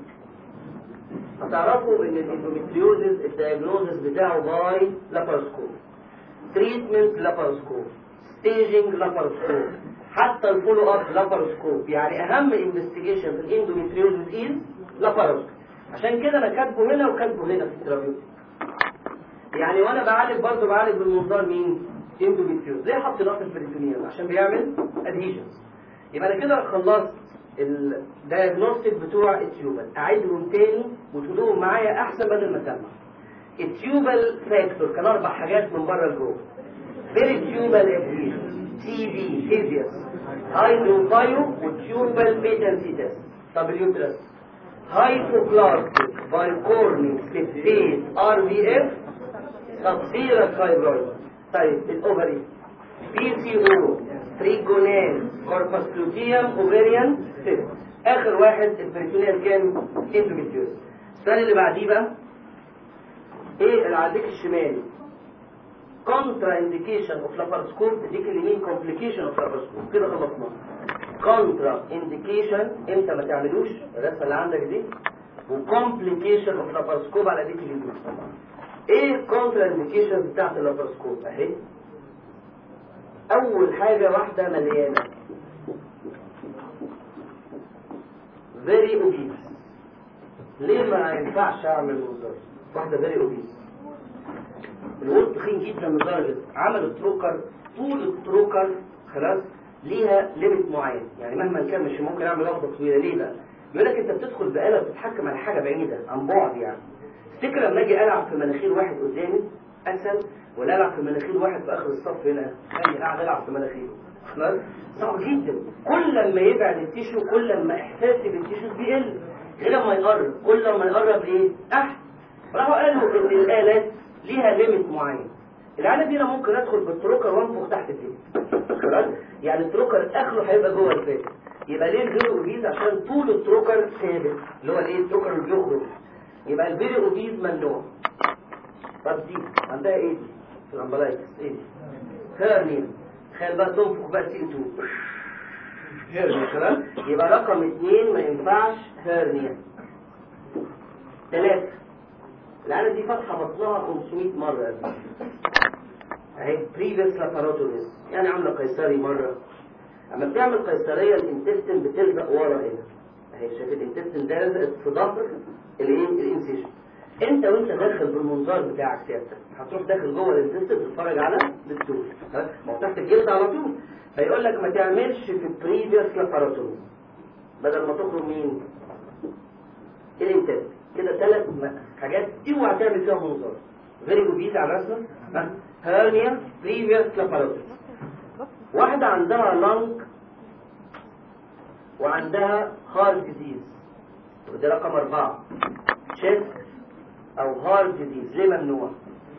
S1: هتعرفوا ان الاندومتريوزيس الدايجنوزيس بتاعه باي لاباروسكوب تريتمنت لاباروسكوب ستيجنج لاباروسكوب حتى الفولو اب لاباروسكوب يعني اهم انفستيجيشن في الاندومتريوزيس از لاباروسكوب عشان كده انا كاتبه هنا وكاتبه هنا في الترابيوتيك يعني وانا بعالج برضه بعالج بالمنظار مين اندومتريوز ليه حط نقط البريتونيال عشان بيعمل ادهيجنز يبقى انا كده خلصت الدايجنوستيك بتوع التيوبال اعيدهم تاني وتقولوهم معايا احسن بدل ما اسمع التيوبال فاكتور كان اربع حاجات من بره لجوه بيريتيوبال ادهيجن تي بي فيزيوس هايدروفايو وتيوبال بيتنسي تيست طب اليوترس هايبوبلاستيك بايكورنيك سيبتيت ار في اف سبسيرس فايبرويد طيب الاوفري بي سي او تريجونال كوربس لوتيوم اوفريان سيست اخر واحد البريتونيال كان اندوميتريوس السؤال اللي بعديه بقى ايه اللي على الديك الشمالي كونترا انديكيشن اوف لابارسكوب الديك اليمين كومبليكيشن اوف لابارسكوب كده خلصنا كونترا انديكيشن امتى ما تعملوش الرسمه اللي عندك دي وكومبليكيشن اوف لابارسكوب على ديك اليمين ايه الكونترا انديكيشن بتاعت اللابارسكوب اهي اول حاجة واحدة مليانة very obese ليه ما ينفعش اعمل منظار واحدة very obese الولد تخين جدا لدرجة عمل التروكر طول التروكر خلاص ليها ليميت معين يعني مهما كان مش ممكن اعمل لفظة طويلة ليه ده بيقول لك انت بتدخل بآلة بتتحكم على حاجة بعيدة عن بعد يعني تفتكر لما اجي العب في مناخير واحد قدامي اسهل ولا العب في مناخير واحد في اخر الصف هنا يعني قاعد العب في مناخيره خلاص صعب جدا كل ما يبعد التيشو كل ما احساسي بالتيشو بيقل غير لما يقرب كل ما يقرب ايه احسن راحوا قالوا ان الالات ليها ليميت معين الآلة دي انا ممكن ادخل بالتروكر وانفخ تحت الفيس خلاص يعني التروكر اخره هيبقى جوه الفيس يبقى ليه الفيرو اوبيز عشان طول التروكر ثابت اللي هو الايه التروكر اللي بيخرج يبقى الفيرو اوبيز ممنوع طب دي عندها ايه دي في الامبلايكس ايه دي هيرنيا تخيل بقى تنفخ بقى سي 2 هيرنيا تمام يبقى رقم اثنين ما ينفعش هيرنيا ثلاثة العالم دي فاتحة بطنها 500 مرة يا زلمة. اهي بريفيس لاباروتوميس يعني عاملة قيصري مرة اما بتعمل قيصرية الانتستين بتلزق ورا هنا اهي شايف الانتستين ده لزقت في ظهر الايه الانسيشن انت وانت داخل بالمنظار بتاعك سيادتك هتروح داخل جوه الانتستين تتفرج على الدكتور ما هو تحت الجلد على طول فيقول لك ما تعملش في بريفيس لاباروتومي بدل ما تخرج مين الانتاج كده ثلاث حاجات اوعى تعمل فيها منظار فيري جود على الرسمه هيرنيا بريفيوس لاباروتس واحده عندها لانج وعندها هارت ديزيز وده رقم أربعة تشيست أو هارت ديزيز ليه ممنوع؟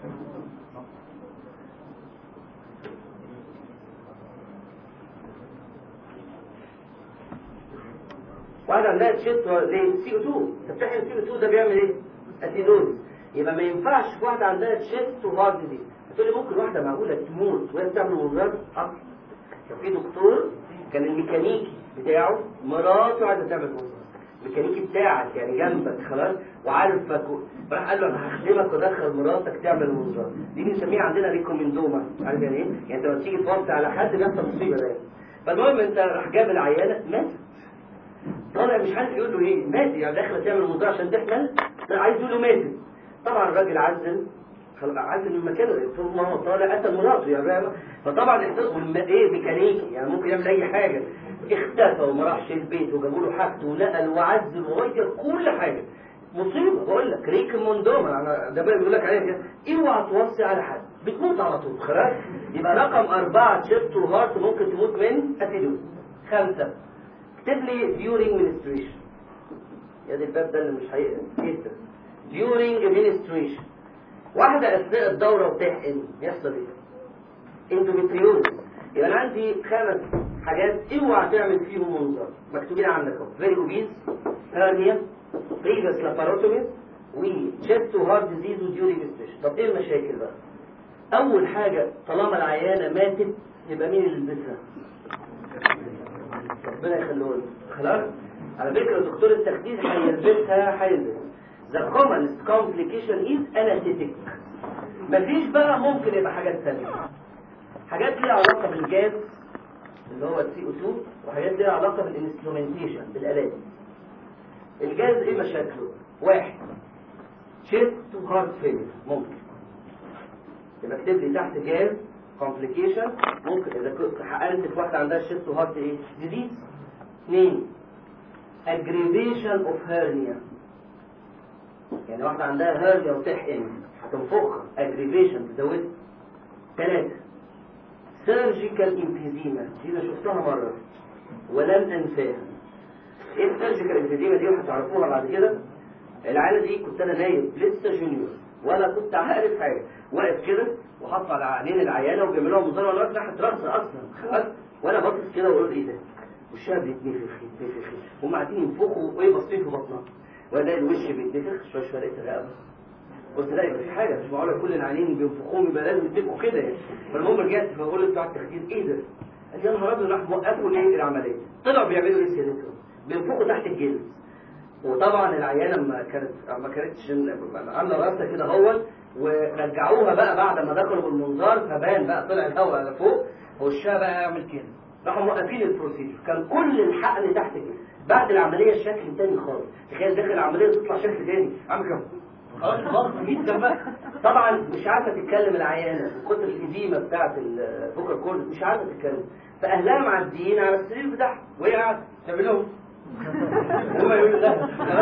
S1: واحد عندها تشيست زي سي او 2 تفتح السي او 2 ده بيعمل ايه؟ اسيدوز يبقى ما ينفعش في واحده عندها تشيست وهارت ديزيز تقول لي ممكن واحده معقوله تموت وهي بتعمل منظار اه كان في دكتور كان الميكانيكي بتاعه مراته عايزه تعمل منظار الميكانيكي بتاعك يعني جنبك خلاص وعارفك راح قال له انا هخدمك وادخل مراتك تعمل منظار دي بنسميها عندنا ريكومندوما عارف يعني ايه؟ يعني انت لما تيجي توصي على حد بيحصل مصيبه ده فالمهم انت راح جاب العيانه ماتت طالع مش عارف يقول له ايه ماتت يعني داخله تعمل منظار عشان تحمل لا عايز يقول له ماتت طبعا الراجل عزل عزل من مكانه طول ما هو طالع قتل مراته يعني فطبعا احساس ايه ميكانيكي يعني ممكن يعمل اي حاجه اختفى وما راحش البيت وجابوا له حاجته ونقل وعزل وغير كل حاجه مصيبه بقول لك ريك موندوما ده بقى بيقول لك عليها كده اوعى توصي على حد بتموت على طول خلاص يبقى رقم أربعة تشيست وهارت ممكن تموت من اسيدوز خمسة اكتب لي during ministration يا دي الباب ده اللي مش هيقرا اكتب during ministration واحدة أثناء الدورة وتحقن يحصل ايه؟ اندوميتريوز يبقى أنا عندي خمس حاجات اوعى تعمل فيهم منظر مكتوبين عندك اهو فيري اوبيز هيرنيا بريفيس لاباروتوميز وشيست وهارت ديزيز وديوري ستيشن طب ايه المشاكل بقى؟ أول حاجة طالما العيانة ماتت يبقى مين اللي يلبسها؟ ربنا يخليه خلاص؟ على فكرة دكتور التخدير هيلبسها هيلبس The commonest complication is anesthetic مفيش بقى ممكن يبقى حاجات ثانية حاجات ليها علاقة بالجاز اللي هو السي او 2 وحاجات ليها علاقة بالانسترومنتيشن بالآلات الجاز ايه مشاكله؟ واحد chest to heart failure ممكن يبقى اكتب لي تحت جاز complication ممكن اذا كنت حققت في واحدة عندها chest to heart ايه؟ disease اثنين aggravation of hernia يعني واحدة عندها هرجة وتحقن هتنفخها aggravation تزودها ثلاثة surgical emphysema دي انا شفتها مرة ولن انساها ايه السيرجيكال emphysema دي وهتعرفوها بعد كده العينة دي كنت انا نايم لسه جونيور ولا كنت عارف حاجة واقف كده وحط على عينين العيانة وبيعملوها منظر وانا واقف تحت راسها اصلا خلاص وانا باصص كده واقول ايه ده وشها بيتنفخ يتنفخ هم قاعدين ينفخوا وايه باصين في بطنها والاقي الوش بيتنفخ شويه شويه لقيت الرقبه قلت لا يبقى في حاجه مش معقوله كل العينين بينفخوهم يبقى لازم يتنفخوا كده يعني فالمهم رجعت بقول له بتاع التخدير ايه ده؟ قال لي يا نهار ابيض راح موقفوا ليه العمليه طلعوا بيعملوا ايه سيادتهم؟ بينفخوا تحت الجلد وطبعا العيانه ما كانت ما كانتش عامله راسها كده اهوت ورجعوها بقى بعد ما دخلوا بالمنظار فبان بقى طلع الهواء على فوق وشها بقى يعمل كده راحوا موقفين البروسيجر كان كل الحقن تحت كده بعد العمليه الشكل تاني خالص تخيل داخل العمليه تطلع شكل تاني عامل كده خلاص خلاص جدا بقى طبعا مش عارفه تتكلم العيانه من كتر الاديمه بتاعت الفوكر كورد مش عارفه تتكلم فاهلها معديين على السرير بتاعها وهي قاعده تعمل لهم هما يقولوا لا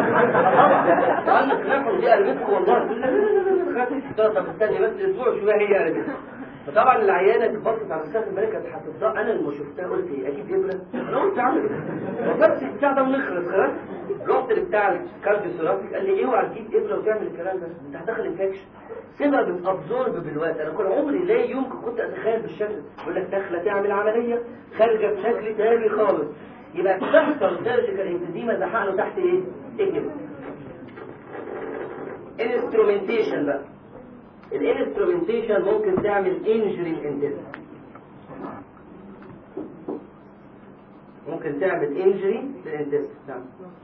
S1: طبعا انا خلافهم دي قلبتكم والله طب استني بس اسبوع شويه هي قلبتها فطبعا العيانه بصت على السقف الملكه كانت هتفضل انا لما شفتها قلت ايه اجيب ابره انا قلت اعمل ايه وفرت البتاع ده ونخلص خلاص رحت لبتاع الكارديو ثيرابي قال لي اوعى تجيب ابره وتعمل الكلام ده انت هتدخل انفكشن سيبها بتابزورب بالوقت انا كل عمري لا يمكن كنت اتخيل بالشكل يقول لك داخله تعمل عمليه خارجه بشكل تاني خالص يبقى تحصل سيرجيكال انفيزيما ده حقنه تحت ايه؟ ايه كده؟ انسترومنتيشن بقى الانسترومنتيشن ممكن تعمل انجري الانتستين ممكن تعمل انجري للانتستين نعم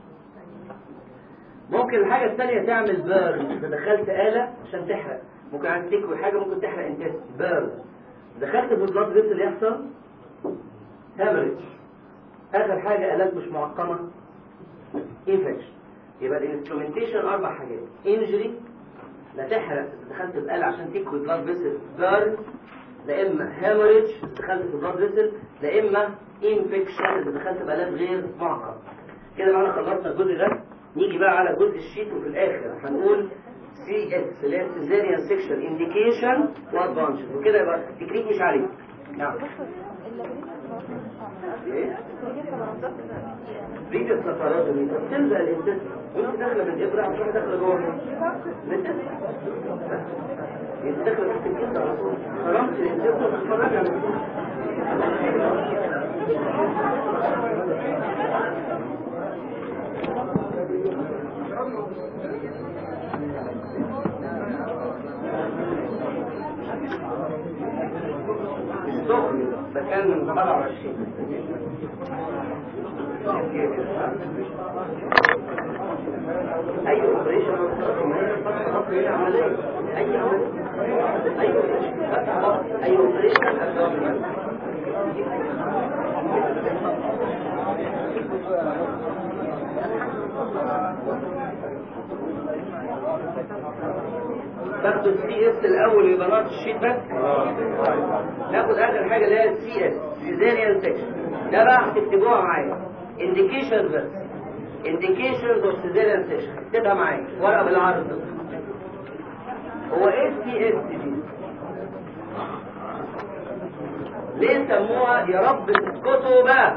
S1: ممكن الحاجة الثانية تعمل بيرن إذا دخلت آلة عشان تحرق ممكن عايز تكوي حاجة ممكن تحرق انتستين بيرن دخلت بالبلاد فيسل يحصل هامرج آخر حاجة آلات مش معقمة انفكشن يبقى الانسترومنتيشن أربع حاجات انجري لا تحرق دخلت بآلة عشان تكوي بلاد فيسل بيرن لا إما هامرج دخلت في بلاد فيسل لا إما انفكشن إذا دخلت بآلات غير معقمة كده معانا خلصنا الجزء ده نيجي بقى على جزء الشيت وفي الاخر هنقول سي اس اللي هي سيزاريان سيكشن انديكيشن وادفانتج وكده يبقى التكنيك مش عليك نعم ايه ريجة سفرات دي تلزق الانتس وانت داخله بالابره هتروح داخله جوه الانتس انت داخله تحت الكبده على طول خرمت الانتس وتتفرج على السخن ده كان من 27 اي اوبريشن اي عمليه اي عمليه اي اوبريشن اي اوبريشن تاخدوا السي اس الاول يبقى نقط الشيت بس ناخد اخر حاجه اللي هي السي اس سيزاريان سيكشن ده بقى هتكتبوها معايا انديكيشنز بس انديكيشنز اوف سيزاريان سيكشن اكتبها معايا ورقه بالعرض هو ايه السي اس دي ليه سموها يا رب اسكتوا بقى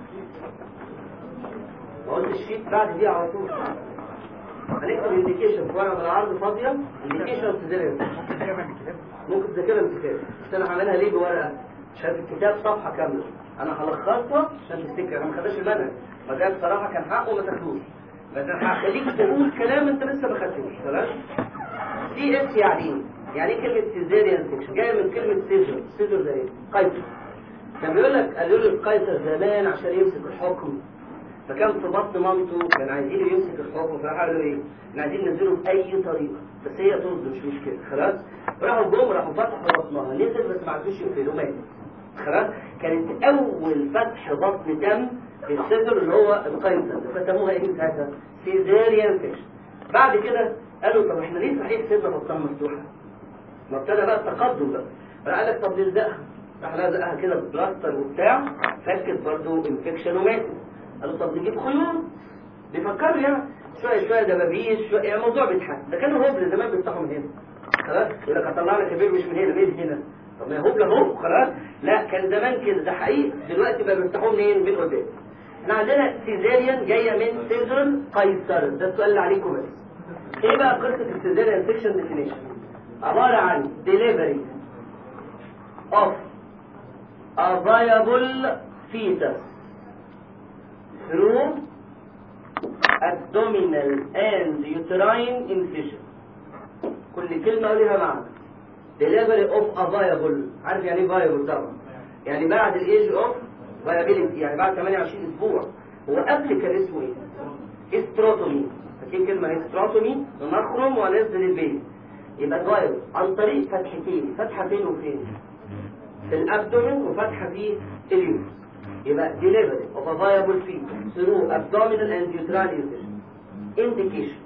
S1: ما قلت الشيت بعد دي على طول هنكتب انديكيشن في ورقه بالعرض فاضيه انديكيشن اوف سيزاريان ممكن تذاكرها بالكتاب بس انا هعملها ليه بورقه عشان في الكتاب صفحه كامله انا هلخصها عشان تفتكر انا ما خدتش المنهج ما ده بصراحه كان حقه ما تاخدوش بس انا هخليك تقول كلام انت لسه ما خدتوش خلاص سي اس يعني ايه؟ يعني ايه كلمه سيزاريان سيكشن جايه من كلمه سيزر سيزر ده ايه قيصر كان بيقول لك قالوا له القيصر زمان عشان يمسك الحكم فكان في بطن مامته كان عايزينه يمسك الحكم فراح قالوا ايه؟ احنا عايزين ننزله باي طريقه بس هي طز مش مشكله خلاص راحوا جم راحوا فتحوا بطنها نزل بس ما عرفوش يقفلوا مات خلاص كانت اول فتح بطن دم في الصدر اللي هو القيصر فسموها ايه ساعتها؟ سيزاريان سيكشن بعد كده قالوا طب احنا ليه صحيح سيبنا بطنها مفتوحه؟ ما ابتدى بقى التقدم بقى فقال لك طب نلزقها راح لزقها كده ببلاستر وبتاع فكت برضه انفكشن وماتت قالوا طب نجيب خيوط بيفكروا يعني شويه شويه دبابيس شويه يعني الموضوع بيضحك ده كانوا هبل زمان بيفتحوا من هنا خلاص يقول لك هطلع لك البيبي مش من هنا من هنا طب ما هي هبل اهو خلاص لا كان زمان كده ده حقيقي دلوقتي بقى بيفتحوه منين من قدام احنا عندنا سيزاريان جايه من سيزر قيصر ده السؤال اللي عليكم بس ايه بقى قصه السيزاريان سيكشن ديفينيشن عباره عن delivery of a viable fetus through abdominal and uterine incision كل كلمة وليها معنى delivery of a viable عارف يعني ايه viable طبعا يعني بعد الايج اوف viability يعني بعد 28 اسبوع هو قبل كان اسمه ايه؟ استروتومي فاكرين كلمة استروتومي نخرم وننزل البيت يبقى فايروس عن طريق فتحتين فتحة فين وفين في الابدومين وفتحة في اليوس يبقى delivery of a viable fetus through abdominal and uterine incision indication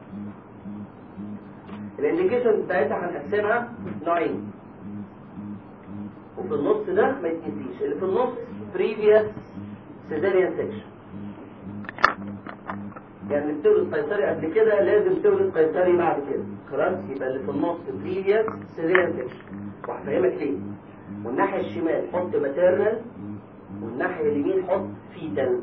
S1: الانديكيشن بتاعتها هنقسمها نوعين وفي النص ده ما يتنسيش اللي في النص previous cesarean section يعني بتولد قيصري قبل كده لازم تولد قيصري بعد كده خلاص يبقى اللي في النص previous cesarean section وهفهمك ليه والناحية الشمال حط maternal والناحية اليمين حط fetal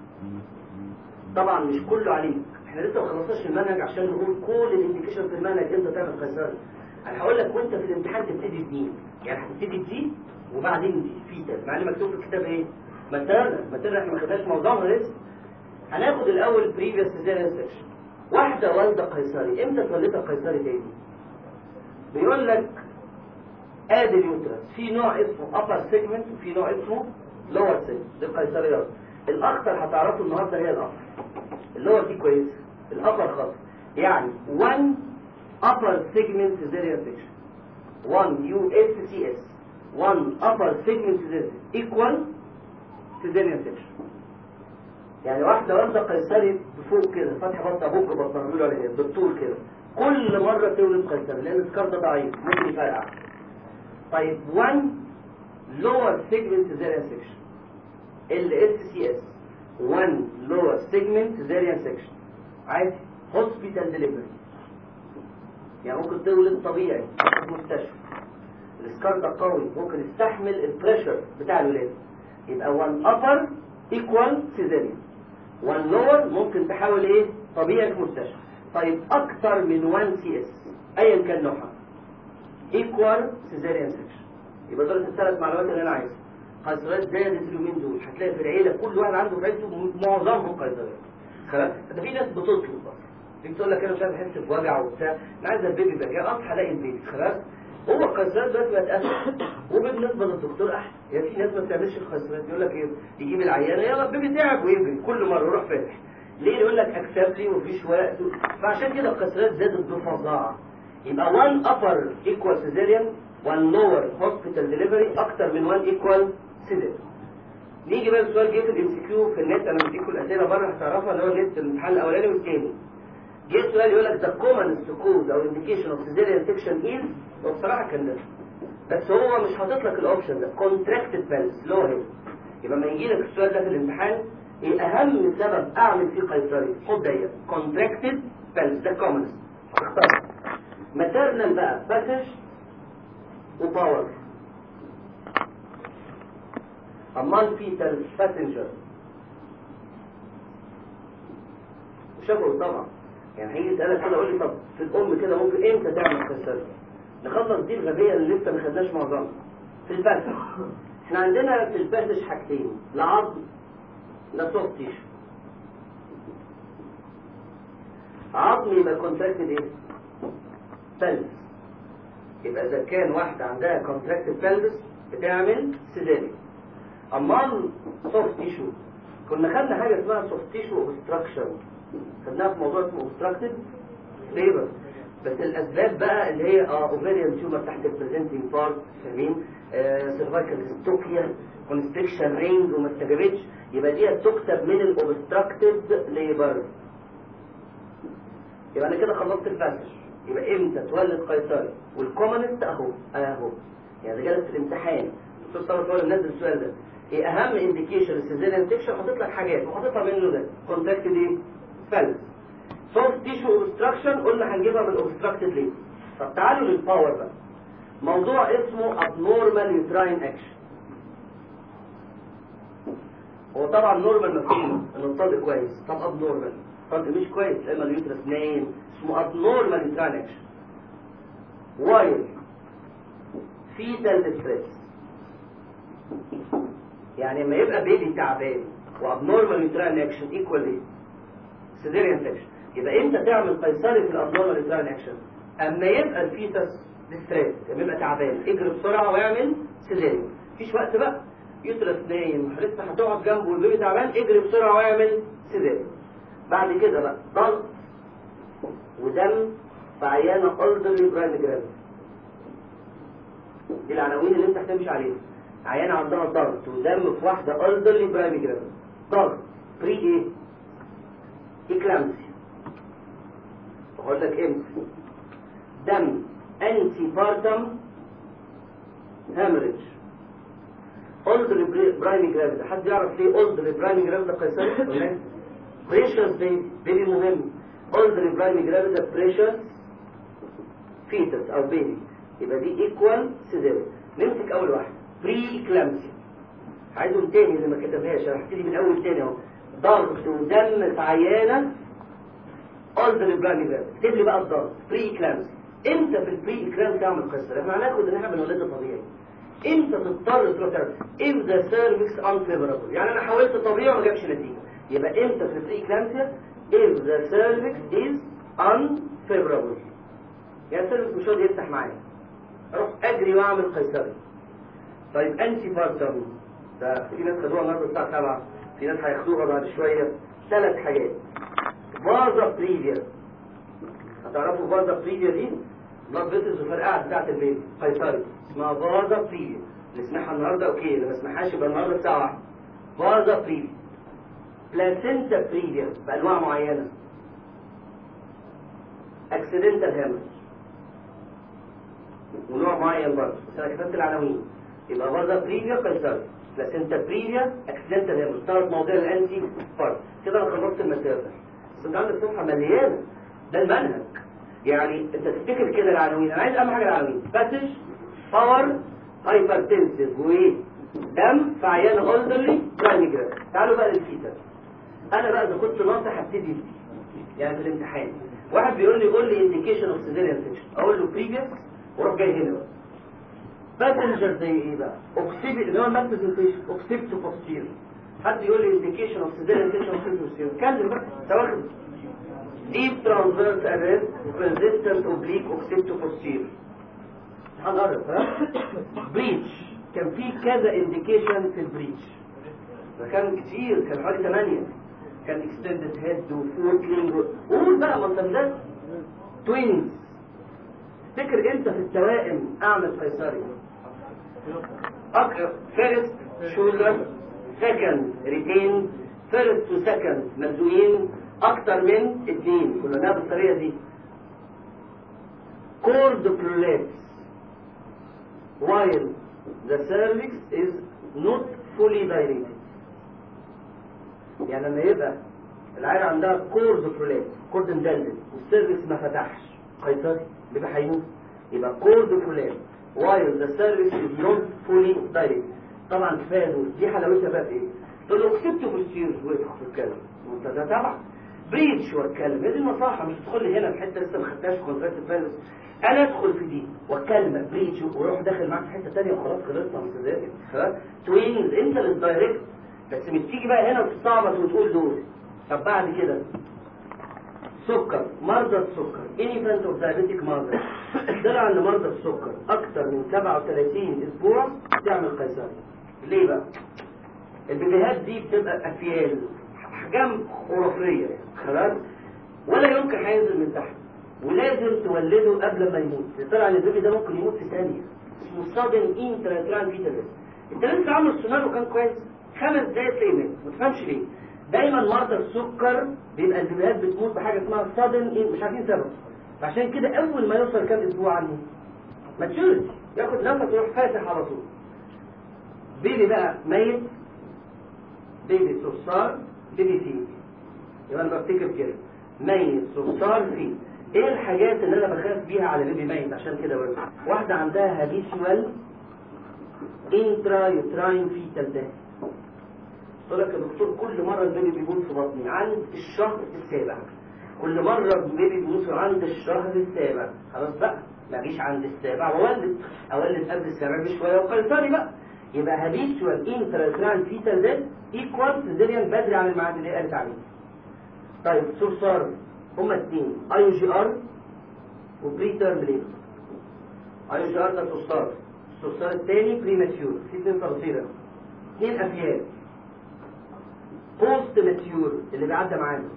S1: طبعا مش كله عليك احنا لسه ما خلصناش المنهج عشان نقول كل الانديكيشن في المنهج امتى تعمل قيصري انا هقول لك وانت في الامتحان تبتدي بدي يعني هتبتدي بدي وبعدين دي فيتال مع ان مكتوب في الكتاب ايه ماتيرنال ماتيرنال احنا ما خدناش موضوعنا لسه هناخد الاول بريفيوس سيزيريان سيكشن واحده والده قيصري امتى اتولدت قيصري تاني بيقول لك ادي اليوترس في نوع اسمه upper segment وفي نوع اسمه lower segment للقيصريات الاخطر هتعرفه النهارده هي الابر اللور دي كويسه الابر خالص يعني 1 upper segment cesarean section 1 USCS 1 upper segment cesarean equal cesarean section يعني واحدة واحدة قيصري بفوق كده فتح بطن ابوك بطن بيقولوا عليها ايه بالطول كده كل مرة تولد قيصري لان السكار ده ضعيف ممكن يفرقع طيب 1 lower segment cesarean section ال SCS 1 lower segment cesarean section عادي hospital delivery يعني ممكن تولد طبيعي في مستشفى السكار ده قوي ممكن يستحمل البريشر بتاع الولاده يبقى 1 upper equal cesarean 1 lower ممكن تحاول ايه طبيعي في مستشفى طيب اكتر من 1 سي اس ايا كان نوعها equal cesarean section يبقى دول الثلاث معلومات اللي انا عايزها قيصريات زادت اليومين دول هتلاقي في العيله كل واحد عنده في عيلته معظمهم قيصريات خلاص ده في ناس بتطلب بقى في بتقول لك انا مش عايز احس بوجع وبتاع انا عايز البيبي يبقى جاي اصحى الاقي البيبي خلاص هو القيصريات دلوقتي بقت اسهل وبالنسبه للدكتور احسن يعني في ناس ما بتعملش القيصريات يقول لك ايه يجيب العيانه يلا البيبي تعب ويجري كل مره يروح فاتح ليه يقول لك اكسب لي ومفيش وقت فعشان كده القيصريات زادت بفظاعه يبقى 1 upper equal cesarean 1 lower hospital delivery اكتر من 1 equal cesarean نيجي بقى السؤال جه في الام سي كيو في النت انا بديكم الاسئله بره هتعرفها اللي هو النت الامتحان الاولاني والثاني جه السؤال يقول لك the commonest cause او indication of cesarean section is وبصراحه كان ده بس هو مش حاطط لك الاوبشن ده contracted pelvis اللي هو هنا يبقى لما يجي لك السؤال ده في الامتحان ايه اهم سبب اعمل فيه قيصري خد ديت contracted pelvis ده commonest هتختار maternal بقى passage وباور امال فيتال باسنجر شافوا طبعا يعني هيجي يسالك كده يقول لي طب في الام كده ممكن امتى تعمل قيصري نخلص دي الغبيه اللي لسه ما خدناش معظمها في الباسج احنا عندنا في الباسج حاجتين لا عظم لا سوفت تيشو عظم يبقى كونتراكتد ايه؟ بلس يبقى اذا كان واحده عندها كونتراكتد بلس بتعمل سيزاريان امال سوفت تيشو كنا خدنا حاجه اسمها سوفت تيشو اوبستراكشن خدناها في موضوع اسمه اوبستراكتد ليبر بس الاسباب بقى اللي هي اه اوفيريان تيومر تحت البريزنتنج بارت فاهمين سيرفايكال ديستوكيا كونستريكشن رينج وما استجابتش يبقى دي تكتب من الاوبستراكتد ليبر يبقى انا كده خلصت الفاسش يبقى امتى تولد قيصري والكومنست اهو اهو يعني ده جالس في الامتحان الدكتور صلاح هو اللي منزل السؤال ده ايه اهم انديكيشن للسيزيريان سيكشن حاطط لك حاجات وحاططها منه ده كونتاكت ايه فالس سوفت تيشو اوبستراكشن قلنا هنجيبها من الاوبستراكتد ليه طب تعالوا للباور بقى موضوع اسمه abnormal uterine action هو طبعا نورمال مفهوم ان الطلق كويس طب abnormal الطلق مش كويس لما اليوترس نايم اسمه abnormal uterine action while fetal distress يعني لما يبقى بيبي تعبان وابنورمال يوترال اكشن ايكوال ايه؟ سيزيريان سكشن يبقى امتى تعمل قيصري في الابنورمال يوترال اكشن؟ اما يبقى الفيتس ديستريس لما يبقى تعبان اجري بسرعه واعمل سيزيريان مفيش وقت بقى يوترس نايم لسه هتقعد جنبه والبيبي تعبان اجري بسرعه واعمل سيزيريان بعد كده بقى ضغط ودم في عيانه الدرلي برايم جرافيتي دي العناوين اللي انت هتمشي عليها عيانة عندها ضغط ودم في واحدة ألدرلي برايمي جرام ضغط بري ايه؟ إكلامسي أقول لك امتى دم أنتي بارتم هامرج ألدرلي برايمي جرام حد يعرف ليه ألدرلي برايمي جرام ده قيصري؟ بريشرز بيبي بيبي مهم ألدرلي برايمي جرام ده بريشرز فيتس أو بيبي يبقى دي ايكوال سيزيريان نمسك أول واحدة بري اكلامسيا عايزهم تاني اللي ما كتبهاش انا هبتدي من اول تاني اهو ضغط ودم في عيانه اولدر برايمي جرام اكتب لي بقى الضغط بري اكلامسيا امتى في البري اكلامسيا تعمل قصه احنا هناخد ان احنا بنولدها طبيعي امتى تضطر تروح تعمل if the cervix unfavorable يعني انا حاولت طبيعي وما جابش نتيجه يبقى امتى في البري اكلامسيا if the cervix is unfavorable يعني السيرفكس مش راضي يفتح معايا اروح اجري واعمل قيصري طيب انتي بارتم ده في ناس خدوها النهارده الساعه 7 في ناس هياخدوها بعد شويه ثلاث حاجات فازا بريفيا هتعرفوا فازا بريفيا دي بلاد فيسلز وفرقعه بتاعت البيبي قيصري اسمها فازا بريفيا اللي سمعها النهارده اوكي اللي ما سمعهاش يبقى النهارده الساعه 1 فازا بريفيا بلاسينتا بريفيا بانواع معينه اكسيدنتال هامش ونوع معين برضه بس انا كتبت العناوين يبقى فازا بريفيا قيصري بلاسنتا بريفيا اكسيدنتال هيموريج تعرف مواضيع الانتي بارت كده انا خلصت الماتيريال بس انت عندك صفحه مليانه ده المنهج يعني انت تفتكر كده العناوين انا عايز اهم حاجه العناوين باسج باور هايبرتنسيف وايه دم في عيان اولدرلي برايميجرام تعالوا بقى للفيتا انا بقى اذا كنت ناصح هبتدي بدي يعني في الامتحان واحد بيقول لي قول لي انديكيشن اوف سيزيريان سيكشن اقول له بريفيوس واروح جاي هنا بقى باسنجر زي ايه بقى اوكسيبي اللي هو المانفستيشن اوكسيبت بوستير حد يقول لي انديكيشن اوف سيزيريان سيكشن اوف بوستير اتكلم بقى تواخد deep transverse arrest resistant oblique occipital posterior هنقرب ها بريتش كان في كذا انديكيشن في البريتش كان كتير كان حوالي 8 كان extended head وفوركلينج قول بقى ما انت ده توينز تفتكر انت في التوائم اعمل قيصري اقرب فيرست شولدر سكند ريتين فيرست وسكند مبدوئين اكتر من اتنين كلنا بالطريقه دي chord prolapse while the cervix is not fully dilated يعني لما يبقى العيال عندها كورد prolapse كورد مدلل والسيرفكس ما فتحش قيصري يبقى هيموت يبقى كورد prolapse while the cervix is not fully dilated طبعا كفايه دول دي حلاوتها بقى في ايه؟ تقول له كسبت بوستير ويدخل في الكلام وانت ده تبع بريتش واتكلم هي دي النصيحه مش تدخل لي هنا في حته لسه ما خدتهاش كونتراكت فايروس انا ادخل في دي واتكلم بريتش واروح داخل معاك في حته ثانيه وخلاص خلصنا من كده خلاص توينز انت اللي دايركت بس مش تيجي بقى هنا وتستعبط وتقول دول طب بعد كده سكر مرضى السكر انيفانت اوف دايابيتيك مارضى طلع ان مرضى السكر اكتر من 37 اسبوع تعمل قيصري ليه بقى البيبيهات دي بتبقى افيال احجام خرافيه خلاص ولا يمكن هينزل من تحت ولازم تولده قبل ما يموت طلع ان البيبي ده ممكن يموت في ثانيه اسمه سادن انتراتران فيتال انت لسه عامل السونار وكان كويس خمس دقايق تلاقيه مات ما تفهمش ليه دايما مرضى السكر بيبقى البيبيهات بتموت بحاجه اسمها سادن مش عارفين سبب عشان كده اول ما يوصل كام اسبوع عنه ماتشورتي ياخد نفس يروح فاتح على طول بيبي بقى ميت بيبي صرصار بيبي فيه يبقى انا بفتكر كده ميت صرصار فيه ايه الحاجات اللي انا بخاف بيها على بيبي ميت عشان كده بقول واحده عندها هابيشوال انترا يوتراين فيتال ده قلت لك يا دكتور كل مره البيبي بيموت في بطني عند الشهر السابع كل مره البيبي بيموت عند الشهر السابع خلاص بقى ما جيش عند السابع وولد اولد قبل السابع بشويه وقيصري بقى يبقى هابيتشوال انترا فيتال ده ايكوال سيزيريان بدري عن الميعاد اللي قالت عليه طيب صرصار هما اثنين اي جي ار وبري تيرم ليبر اي جي ار ده صرصار الصرصار الثاني بري ماتيور في اثنين صراصير اثنين افيال بوست ماتيور اللي بيعدى معانا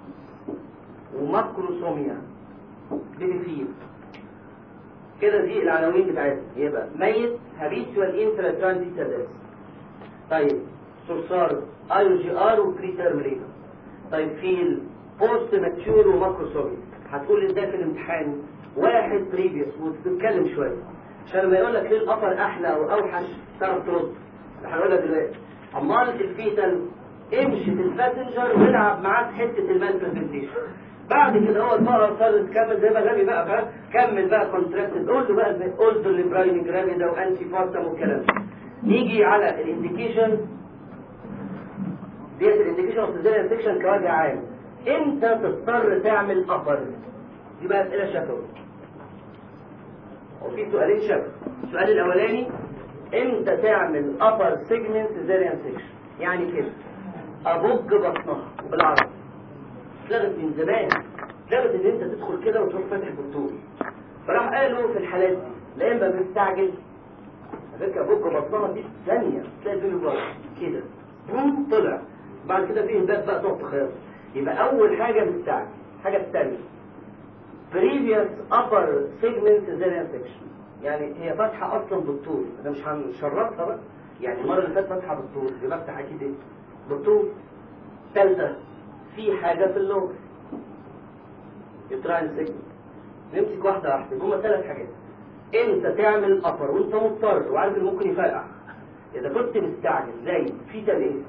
S1: وماكروسوميا بيبي فيل كده دي العناوين بتاعتها يبقى ميت هابيتوال انترا ترانزيت طيب صرصار اي جي ار وبري تيرم ليبر طيب في بوست ماتشور وماكروسومي هتقول لي ازاي في الامتحان واحد بريفيوس وتتكلم شويه عشان لما يقول لك ليه القطر احلى او اوحش تعرف ترد هقول لك دلوقتي امال الفيتال امشي في الباسنجر والعب معاه في حته المان برزنتيشن بعد كده هو بقى صار تكمل زي ما غبي بقى بقى كمل بقى كونتراكتد قول له بقى قلت اللي براين جرافي ده وانتي فارتم والكلام ده نيجي على الانديكيشن ديت الانديكيشن اوف سيزيريان سيكشن كوجه عام امتى تضطر تعمل ابر دي بقى اسئله شفوي وفي سؤالين شفوي السؤال الاولاني امتى تعمل ابر سيجمنت سيزيريان سيكشن يعني كده ابج بطنها بالعربي اتلغت من زمان اتلغت ان انت تدخل كده وتروح فاتح بالطول فراح قالوا في الحالات دي لا اما بنستعجل على فكره ابج بطنها دي ثانيه تلاقي البيبي بره كده بوم طلع بعد كده فيه باب بقى تقعد تخيط يبقى اول حاجه بنستعجل الحاجه الثانيه previous upper segment cesarean section يعني هي فاتحه اصلا بالطول انا مش هنشرطها بقى يعني المره اللي فاتت فاتحه بالطول يبقى افتح اكيد ايه بالطول ثالثه في حاجه في اللور يتراين سيجمنت نمسك واحده واحده هما ثلاث حاجات انت تعمل ابر وانت مضطر وعارف ان ممكن يفرقع اذا كنت مستعجل زي في ايه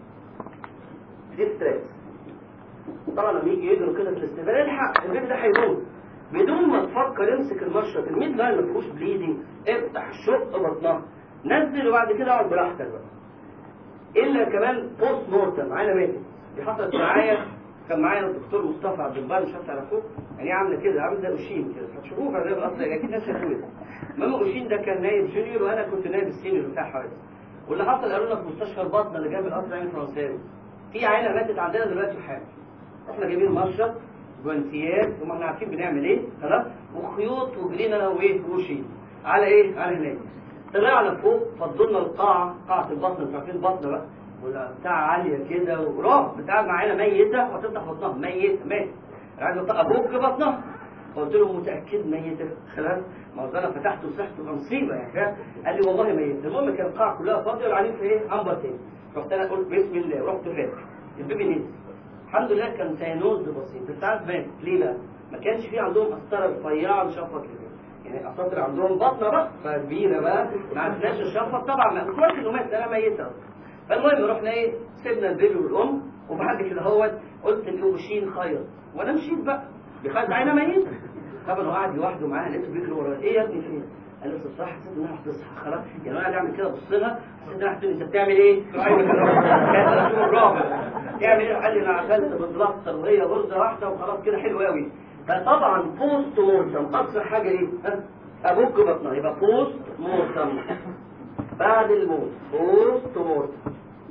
S1: في ستريس طبعا لما يجي يجروا كده في الاستقبال الحق البيبي ده هيموت بدون ما تفكر امسك المشرط الميد لاين ما فيهوش بليدنج افتح شق بطنها نزل وبعد كده اقعد براحتك بقى الا كمان بوست مورتم معانا ماتت دي حصلت معايا كان معايا الدكتور مصطفى عبد البر مش عارف تعرفوه يعني عامله كده عامله زي اوشين كده هتشوفوه في الرياض اصلا اكيد ناس شافوه المهم اوشين ده كان نايب جونيور وانا كنت نايب السينيور بتاع حوادث واللي حصل قالوا لنا في مستشفى البطنه اللي جنب القصر العيني الفرنساوي في عيله ماتت عندنا دلوقتي حامل احنا جايبين مشرط جوانتيات وما احنا عارفين بنعمل ايه خلاص وخيوط وجرينا انا وايه وشين على ايه على هناك طلعنا فوق فضلنا القاعه قاعه البطن انتوا عارفين البطن بقى ولا بتاع عاليه كده وراه بتاع معانا ميته وتفتح بطنها ميته مات عايز ابوك بطنها قلت له متاكد ميته خلاص ما هو انا فتحت وصحت مصيبه يعني فاهم؟ قال لي والله ميته المهم كان القاعه كلها فاضيه وعليه في ايه عنبر تاني رحت انا قلت بسم الله رحت فاتح البيبي نزل الحمد لله كان سينوز بسيط بس عارف مات ليه بقى؟ ما كانش في عندهم قسطره رفيعه نشفط كده يعني اساطر عندهم بطنه بقى فكبيره بقى ما عرفناش نشفط طبعا ما كويس انه مات انا ميته فالمهم رحنا ايه سيبنا البيبي والام وبعد كده هو قلت الاوشين خيط وانا مشيت بقى بخد عينه ميته طبعا هو قاعد لوحده معاه لقيته بيجري ورايا ايه يا ابني فين؟ قال لي الصراحه حسيت انها هتصحى خلاص يعني انا قاعد اعمل كده ابص لها حسيت انها هتقول انت بتعمل ايه؟ كانت الرسول الرابع تعمل ايه؟ قال لي انا عملت بالبلاستر وهي غرزه واحده وخلاص كده حلو قوي فطبعا بوست مورتم اكثر حاجه ايه؟ ها؟ ابوك بطنها يبقى بوست مورتم بعد الموت بوست مورتم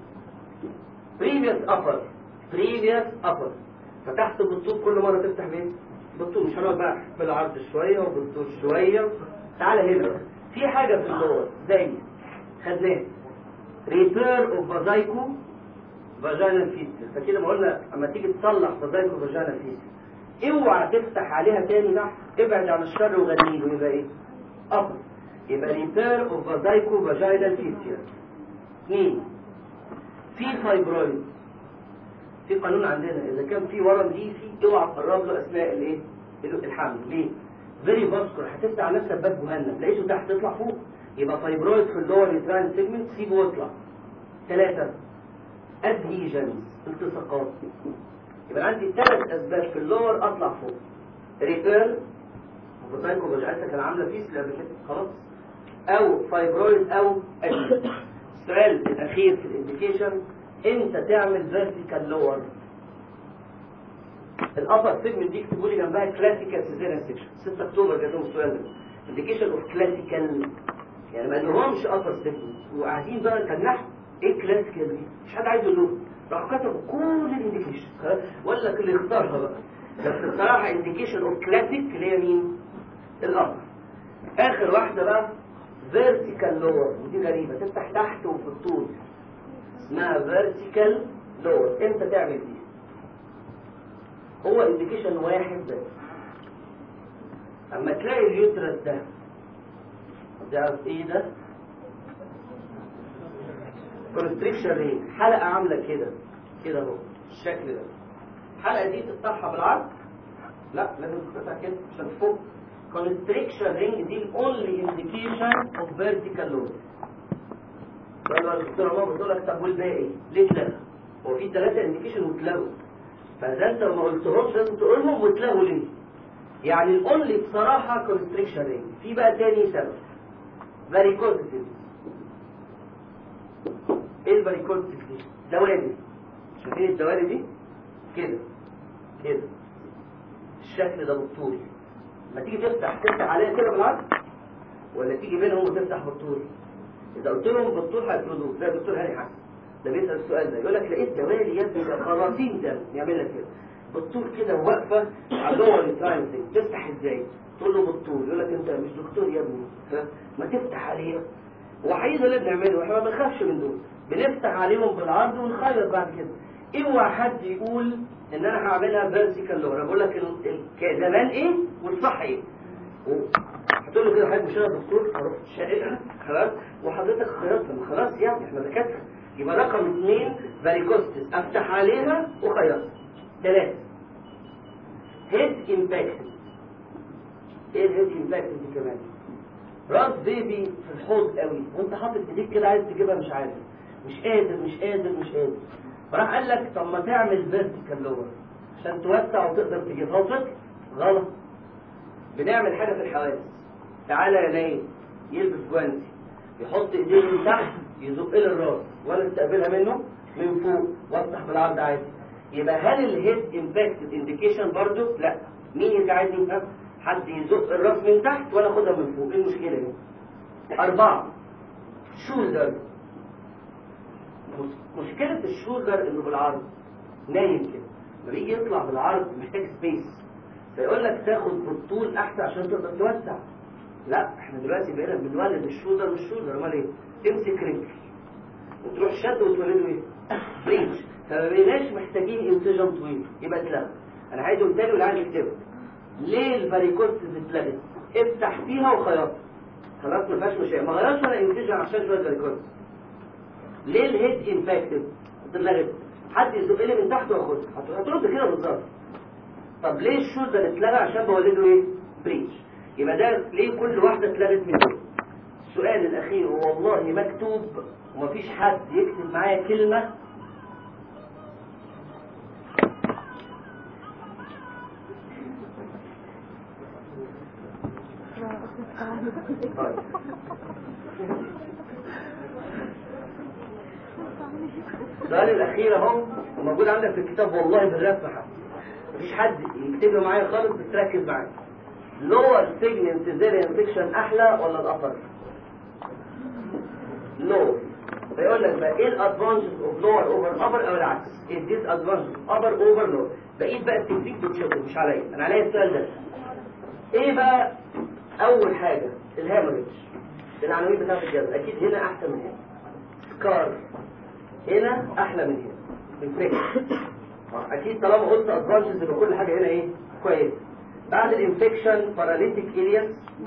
S1: previous upper previous upper فتحت بالطول كل مره تفتح بايه؟ بالطول مش هنقعد بقى بالعرض شويه وبالطول شويه تعالى هنا في حاجه في اللور زي خدناها ريبير اوف فازايكو فاجينال فيستر فكده ما قلنا اما تيجي تصلح فازايكو فاجينال فيستر اوعى تفتح عليها تاني تحت ابعد عن الشر وغنيله يبقى ايه؟ ابر يبقى ريبير اوف فازايكو فاجينال فيستر اثنين في فايبرويد في قانون عندنا اذا كان في ورم ليفي اوعى تقرب له اثناء الايه الحمل ليه فيري فاسكولار هتفتح على نفسك باب جهنم لقيته تحت تطلع فوق يبقى فايبرويد في اللور يتران سيجمنت سيبه واطلع ثلاثة ادهيجنز التصاقات يبقى عندي ثلاث اسباب في اللور اطلع فوق ريبير وفوتايكو بجعلتها كان عامله فيس قبل كده خلاص او فايبرويد او ادهيجنز السؤال الاخير في الانديكيشن انت تعمل فيرتيكال لور الابر سيجمنت دي اكتبوا لي جنبها كلاسيكال سيزيريان سيكشن 6 اكتوبر جاتهم السؤال ده انديكيشن اوف كلاسيكال يعني ما قالهمش ابر سيجمنت وقاعدين بقى كالنحو ايه كلاسيكال دي مش حد عايز يقول لهم راحوا كتبوا كل الانديكيشن ولا لك اللي اختارها بقى بس بصراحه انديكيشن اوف كلاسيك اللي هي مين؟ الابر اخر واحده بقى فيرتيكال لور ودي غريبه تفتح تحت وفي الطول اسمها فيرتيكال لور امتى تعمل دي هو انديكيشن واحد بس اما تلاقي اليوترس ده ده ايه ده كونستريكشن ريت حلقه عامله كده كده اهو الشكل ده الحلقه دي تفتحها بالعرض لا لازم تفتحها كده عشان تفك constriction ring دي only indication of vertical load فلما الدكتور عمر بتقول لك طب والباقي ليه اتلغى؟ هو في ثلاثة انديكيشن واتلغوا فاذا انت ما قلتهمش لازم تقولهم واتلغوا ليه؟ يعني الاونلي بصراحة constriction ring في بقى تاني سبب varicosities ايه الفاريكوزيتيف دي؟ دوالي شايفين الدوالي دي؟ كده كده الشكل ده بالطول ما تيجي تفتح تفتح عليها كده بالعرض ولا تيجي بينهم وتفتح بالطول اذا قلت لهم بالطول هيفرضوه زي الدكتور هاني حسن ده بيسال السؤال ده يقول لك لقيت دوالي يا ابني ده خراطيم ده يعمل لك كده بالطول كده واقفه على اللور التراينسنج تفتح ازاي تقول له بالطول يقول لك انت مش دكتور يا ابني ما تفتح عليها وحقيقي ده اللي بنعمله احنا ما بنخافش من دول بنفتح عليهم بالعرض ونخيط بعد كده اوعى حد يقول ان انا هعملها فيرتيكال لور انا بقول لك ال- ال- زمان ايه والصح ايه هتقول له كده حضرتك مش انا دكتور هروح شاققها خلاص وحضرتك خيطها خلاص يعني احنا دكاتره يبقى رقم اثنين فاريكوستس افتح عليها وخيطها ثلاثه هيد امباكت ايه الهيد امباكت دي كمان راس بيبي في الحوض قوي وانت حاطط ايديك كده عايز تجيبها مش عارف مش قادر مش قادر مش قادر فراح قال لك طب ما تعمل فيرتيكال لور عشان توسع وتقدر تجيبها وتطلع غلط بنعمل حاجه في الحواس تعالى يا نايم يلبس جوانتي يحط ايديه من تحت يزق لي الراس وانا استقبلها منه من فوق وافتح بالعرض عادي يبقى هل الهيد امباكتد انديكيشن برضو لا مين يساعدني ها حد يزق الراس من تحت وانا اخدها من فوق ايه المشكله دي أربعة شولدر مشكلة الشولدر إنه بالعرض نايم كده لما بيجي يطلع بالعرض محتاج سبيس فيقول لك تاخد بالطول أحسن عشان تقدر توسع لا احنا دلوقتي بقينا بنولد الشولدر مش شولدر امال ايه؟ تمسك رجل وتروح شد وتولده ايه؟ بريتش فما بقيناش محتاجين انسجن طويل يبقى اتلغى انا عايزه تاني واللي عايز يكتبه ليه الفاريكوستس اتلغت؟ افتح فيها وخيطها خلاص ما فيهاش مشاكل ما غيرش ولا انسجن عشان شويه فاريكوستس ليه الهيد انفكتد؟ اتلغت حد يزق لي من تحت واخدها هت- هترد كده بالظبط طب ليه الشولدر اتلغى عشان بولده ايه؟ بريتش يبقى ده ليه كل واحده اتلغت من دول؟ السؤال الاخير والله مكتوب ومفيش حد يكتب معايا كلمه طيب. السؤال الاخير اهو وموجود عندك في الكتاب والله بالرسم حتى مفيش حد يكتب له معايا خالص بس ركز معايا لور سيجنال سيزيريان سيكشن احلى ولا الابر لور فيقول لك بقى ايه الادفانتجز اوف لور اوفر ابر او العكس ايه الديس ادفانتجز ابر اوفر لور بقيت بقى التكنيك بتشوفه مش عليا انا عليا السؤال ده ايه بقى اول حاجه الهامرج العناوين بتاعت الجبل اكيد هنا احسن من هنا سكار هنا احلى من هنا انفكشن اكيد طالما قلت ادفانتجز يبقى كل حاجه هنا ايه كويس بعد الانفكشن باراليتيك الياس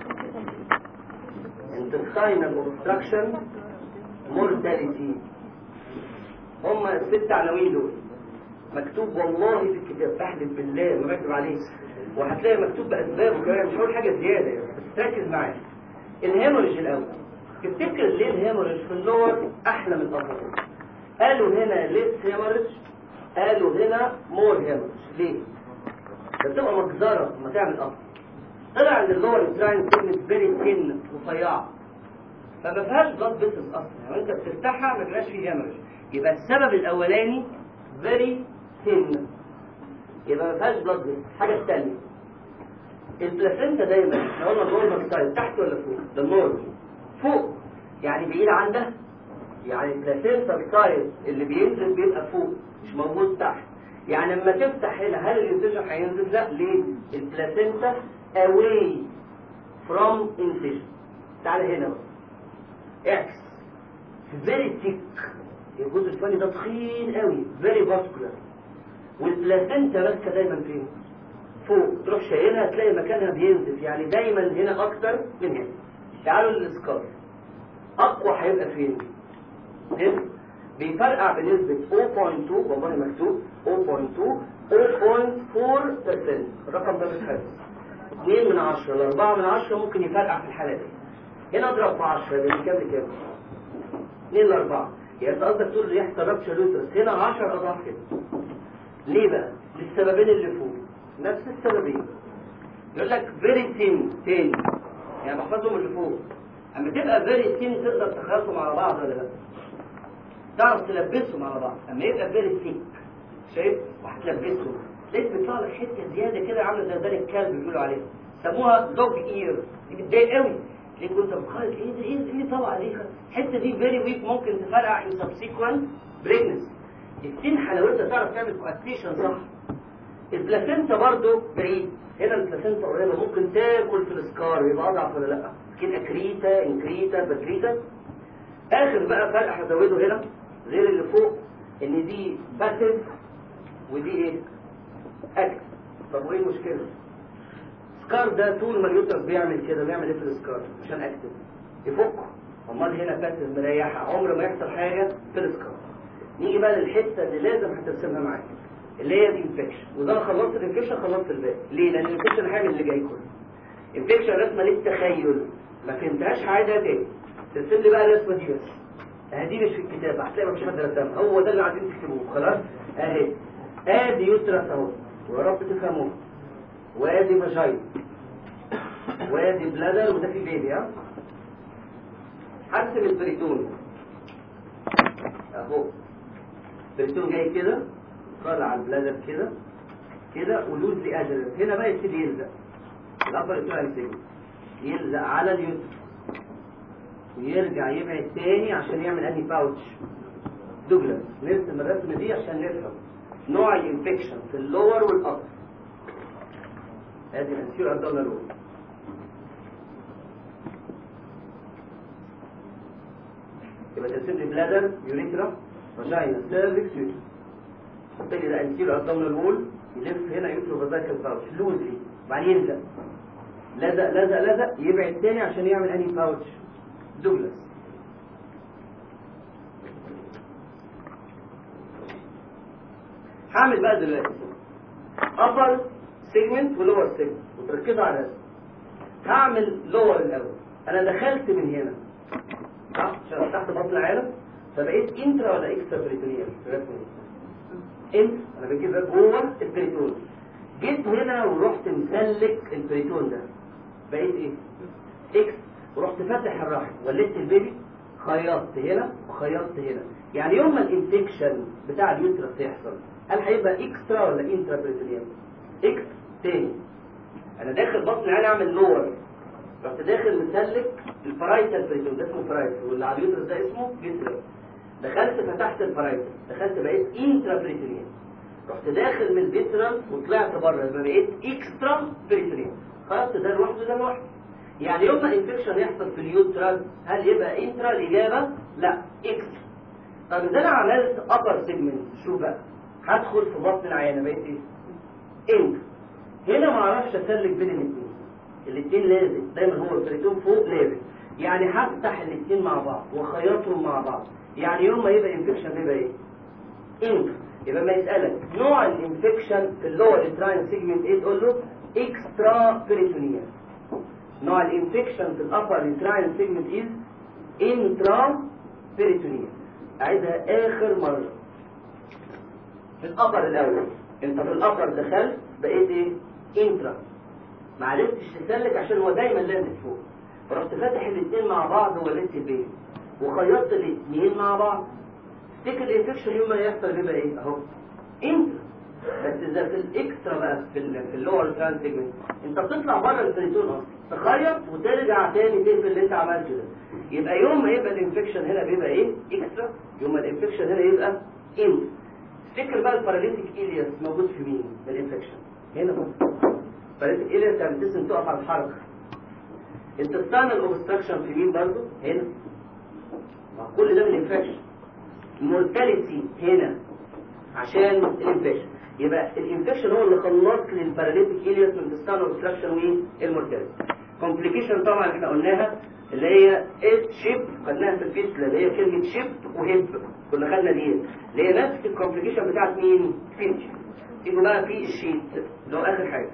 S1: intestinal obstruction mortality هم الست عناوين دول مكتوب والله في الكتاب بحلف بالله ما بكتب عليه وهتلاقي مكتوب باسبابه كمان مش هقول حاجه زياده يعني بس ركز معايا الهيموريج الاول تفتكر ليه الهيموريج في اللور احلى من الابر قالوا هنا ليس هيموريج قالوا هنا مور هيموريج ليه ده بتبقى مجزره لما تعمل اب طلع ان اللور تراين سيجمنت فيري ثين رفيعه فما فيهاش بلاد فيسلز اصلا يعني انت بتفتحها ما بيبقاش فيه هيموريج يبقى السبب الاولاني فيري ثين يبقى ما فيهاش بلاد فيسلز الحاجه الثانيه البلاسينتا دايما احنا قلنا نورمال سايز تحت ولا فوق ده النورمال فوق يعني بعيد عن ده يعني البلاسينتا سايز اللي بينزل بيبقى فوق مش موجود تحت يعني لما تفتح هنا هل الانسجن هينزل لا ليه البلاسينتا away from incision تعال هنا بقى اعكس فيري تيك الجزء الفني ده تخين قوي فيري فاسكولار والبلاسينتا ماسكه دايما فين فوق تروح شايلها تلاقي مكانها بينزف يعني دايما هنا اكتر من هنا تعالوا للسكار اقوى هيبقى فين هنا بيفرقع بنسبة 0.2 والله مكتوب 0.2 0.4% الرقم ده مش حلو 2 من 10 ل 4 من 10 ممكن يفرقع في الحالة دي هنا اضرب في 10 ده من كام لكام 2 ل 4 يعني انت قصدك تقول يحصل رابشر لوترس هنا 10 اضعاف كده ليه بقى؟ للسببين اللي فوق نفس السببين يقول لك فيري ثين تاني يعني بحفظهم اللي فوق اما تبقى فيري ثين تقدر تخلطهم على بعض ولا لا؟ تعرف تلبسهم على بعض اما يبقى فيري ثيك شايف وهتلبسهم لقيت بيطلع لك حته زياده كده عامله زي ذلك الكلب بيقولوا عليها سموها دوج اير دي بتضايق قوي ليه كنت بتخيل ايه ده ايه ايه طبعا دي الحته دي فيري ويك ممكن تفرقع ان سبسيكوينت بريجنسي التين حلاوتها تعرف تعمل كواتيشن صح البلاسينتا برضو بعيد هنا البلاسينتا قريبه ممكن تاكل في السكار يبقى اضعف ولا لا كده كريتا انكريتا بكريتا اخر بقى فرق هزوده هنا غير اللي فوق ان دي باسيف ودي ايه اكتف طب وايه المشكله سكار ده طول ما اليوترس بيعمل كده بيعمل ايه في السكار عشان اكتف يفك امال هنا باسيف مريحه عمر ما يحصل حاجه في السكار نيجي بقى للحته اللي لازم هترسمها معاك اللي هي الانفكشن وده انا خلصت الانفكشن خلصت الباقي ليه لان الانفكشن هيعمل اللي جاي كله انفكشن رسمه للتخيل ما فهمتهاش حاجه تاني ترسم لي بقى الرسمه دي بس اهي دي مش في الكتاب هتلاقي مفيش حد رسمها هو ده اللي عايزين تكتبوه خلاص اهي ادي يوترس اهو ويا رب تفهموه وادي فاجاين وادي بلادر وده في بيبي ها هرسم البريتون اهو البريتون جاي كده طالع على البلادر كده كده ولوز لي اجل هنا بقى يبتدي يلزق الابر بتاع يبتدي يلزق على اليوترس ويرجع يبعد تاني عشان يعمل انهي باوتش دوجلاس نرسم الرسمه دي عشان نفهم نوع الانفكشن في اللور والابر ادي الانسيور ابدومينال وول يبقى ترسم لي بلادر يوريترا فاجينا سيرفكس يوترس حط لي ده انسيور ابدومينال وول يلف هنا يوترو فازايكال باوتش لوزلي وبعدين يلزق لزق لزق لزق يبعد تاني عشان يعمل انهي باوتش دوجلاس هعمل بقى دلوقتي upper segment و lower segment وتركزوا على الرسم هعمل lower الاول انا دخلت من هنا صح عشان تحت بطن العالم فبقيت انترا ولا اكسترا بريتونيال في الرسمه دي انت انا بجيب جوه البريتون جيت هنا ورحت مسلك البريتون ده بقيت ايه اكس ورحت فاتح الرحم ولدت البيبي خيطت هنا وخيطت هنا يعني يوم ما الانفكشن بتاع اليوترس يحصل هل هيبقى اكسترا ولا انترا بريتونيال اكس تاني انا داخل بطن عيني اعمل لور رحت داخل مسلك الفرايتال بريتون ده اسمه فرايتال واللي على اليوترس ده اسمه جسر دخلت فتحت الفرايتال دخلت بقيت انترا بريتونيال رحت داخل من الفيترال وطلعت بره يبقى بقيت اكسترا بريتونيال خلاص ده لوحده ده لوحده يعني يوم ما انفكشن يحصل في اليوترال هل يبقى انترا الاجابه لا اكسترا طب اذا انا عملت ابر سيجمنت شوف بقى هدخل في بطن العيانه بقيت ايه انت هنا ما اعرفش اسلك بين الاثنين الاثنين لازم دايما هو البريتون فوق لازم يعني هفتح الاثنين مع بعض واخيطهم مع بعض يعني يوم ما يبقى انفكشن بيبقى ايه انت يبقى ما يسالك نوع الانفكشن في اللور انتراين سيجمنت ايه تقول له اكسترا بريتونيال نوع الانفكشن في الابر انتراين سيجمنت از انترا بريتونيال اعيدها اخر مره في الابر الاول انت في الابر دخلت بقيت ايه انترا ما عرفتش تسلك عشان هو دايما لازم فوق فرحت فاتح الاثنين مع بعض وولدت البيبي وخيطت الاثنين مع بعض تفتكر الانفكشن يوم ما يحصل بيبقى ايه اهو انترا بس اذا في الاكسترا بقى في ال في اللور ترانس سيجمنت انت بتطلع بره البريتون اصلا تخيط وترجع تاني تقفل اللي انت عملته ده يبقى يوم ما يبقى الانفكشن هنا بيبقى ايه اكسترا يوم ما الانفكشن هنا يبقى انت تفتكر بقى الباراليتيك الياس موجود في مين في الانفكشن هنا بقى الباراليتيك الياس يعني بتسم تقف على الحركه التستانال اوبستراكشن في مين برضه هنا ما كل ده من الانفكشن المورتاليتي هنا عشان الانفكشن يبقى الانفكشن هو اللي خلص للباراليتيك الياس من التستانال اوبستراكشن والمورتاليتي كومبليكيشن طبعا احنا قلناها اللي هي شيب خدناها في الفيسلا اللي هي كلمه شيب وهيب كنا خدنا دي اللي هي نفس الكومبليكيشن بتاعت مين فينش يبقى بقى في الشيت اللي هو اخر حاجه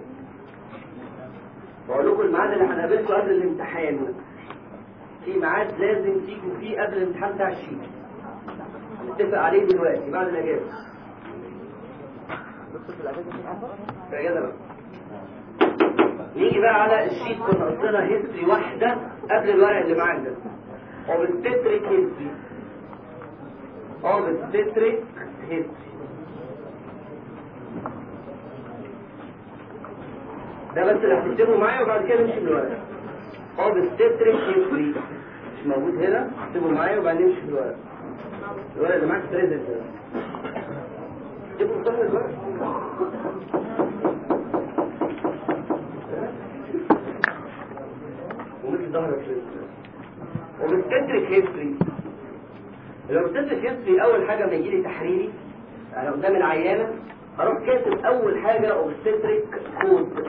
S1: بقول لكم الميعاد اللي هنقابلكم قبل الامتحان في ميعاد لازم تيجوا فيه قبل الامتحان بتاع الشيت هنتفق عليه دلوقتي بعد الاجازه في الاجازه بقى نيجي بقى على الشيت كنا قصينا هيستري واحدة قبل الورق اللي معاك ده اوبستريك هيستري اوبستريك هيستري ده بس اللي هتكتبه معايا وبعد كده نمشي بالورق اوبستريك هيستري مش موجود هنا اكتبه معايا وبعدين نمشي بالورق الورق اللي معاك بريزنت ده اكتبه قدام الورق ومثل ظهرك وبالتدرك هيستري لو بتدرك هيستري اول حاجه ما يجي لي تحريري انا قدام العيانه هروح كاتب اول حاجه اوبستريك كود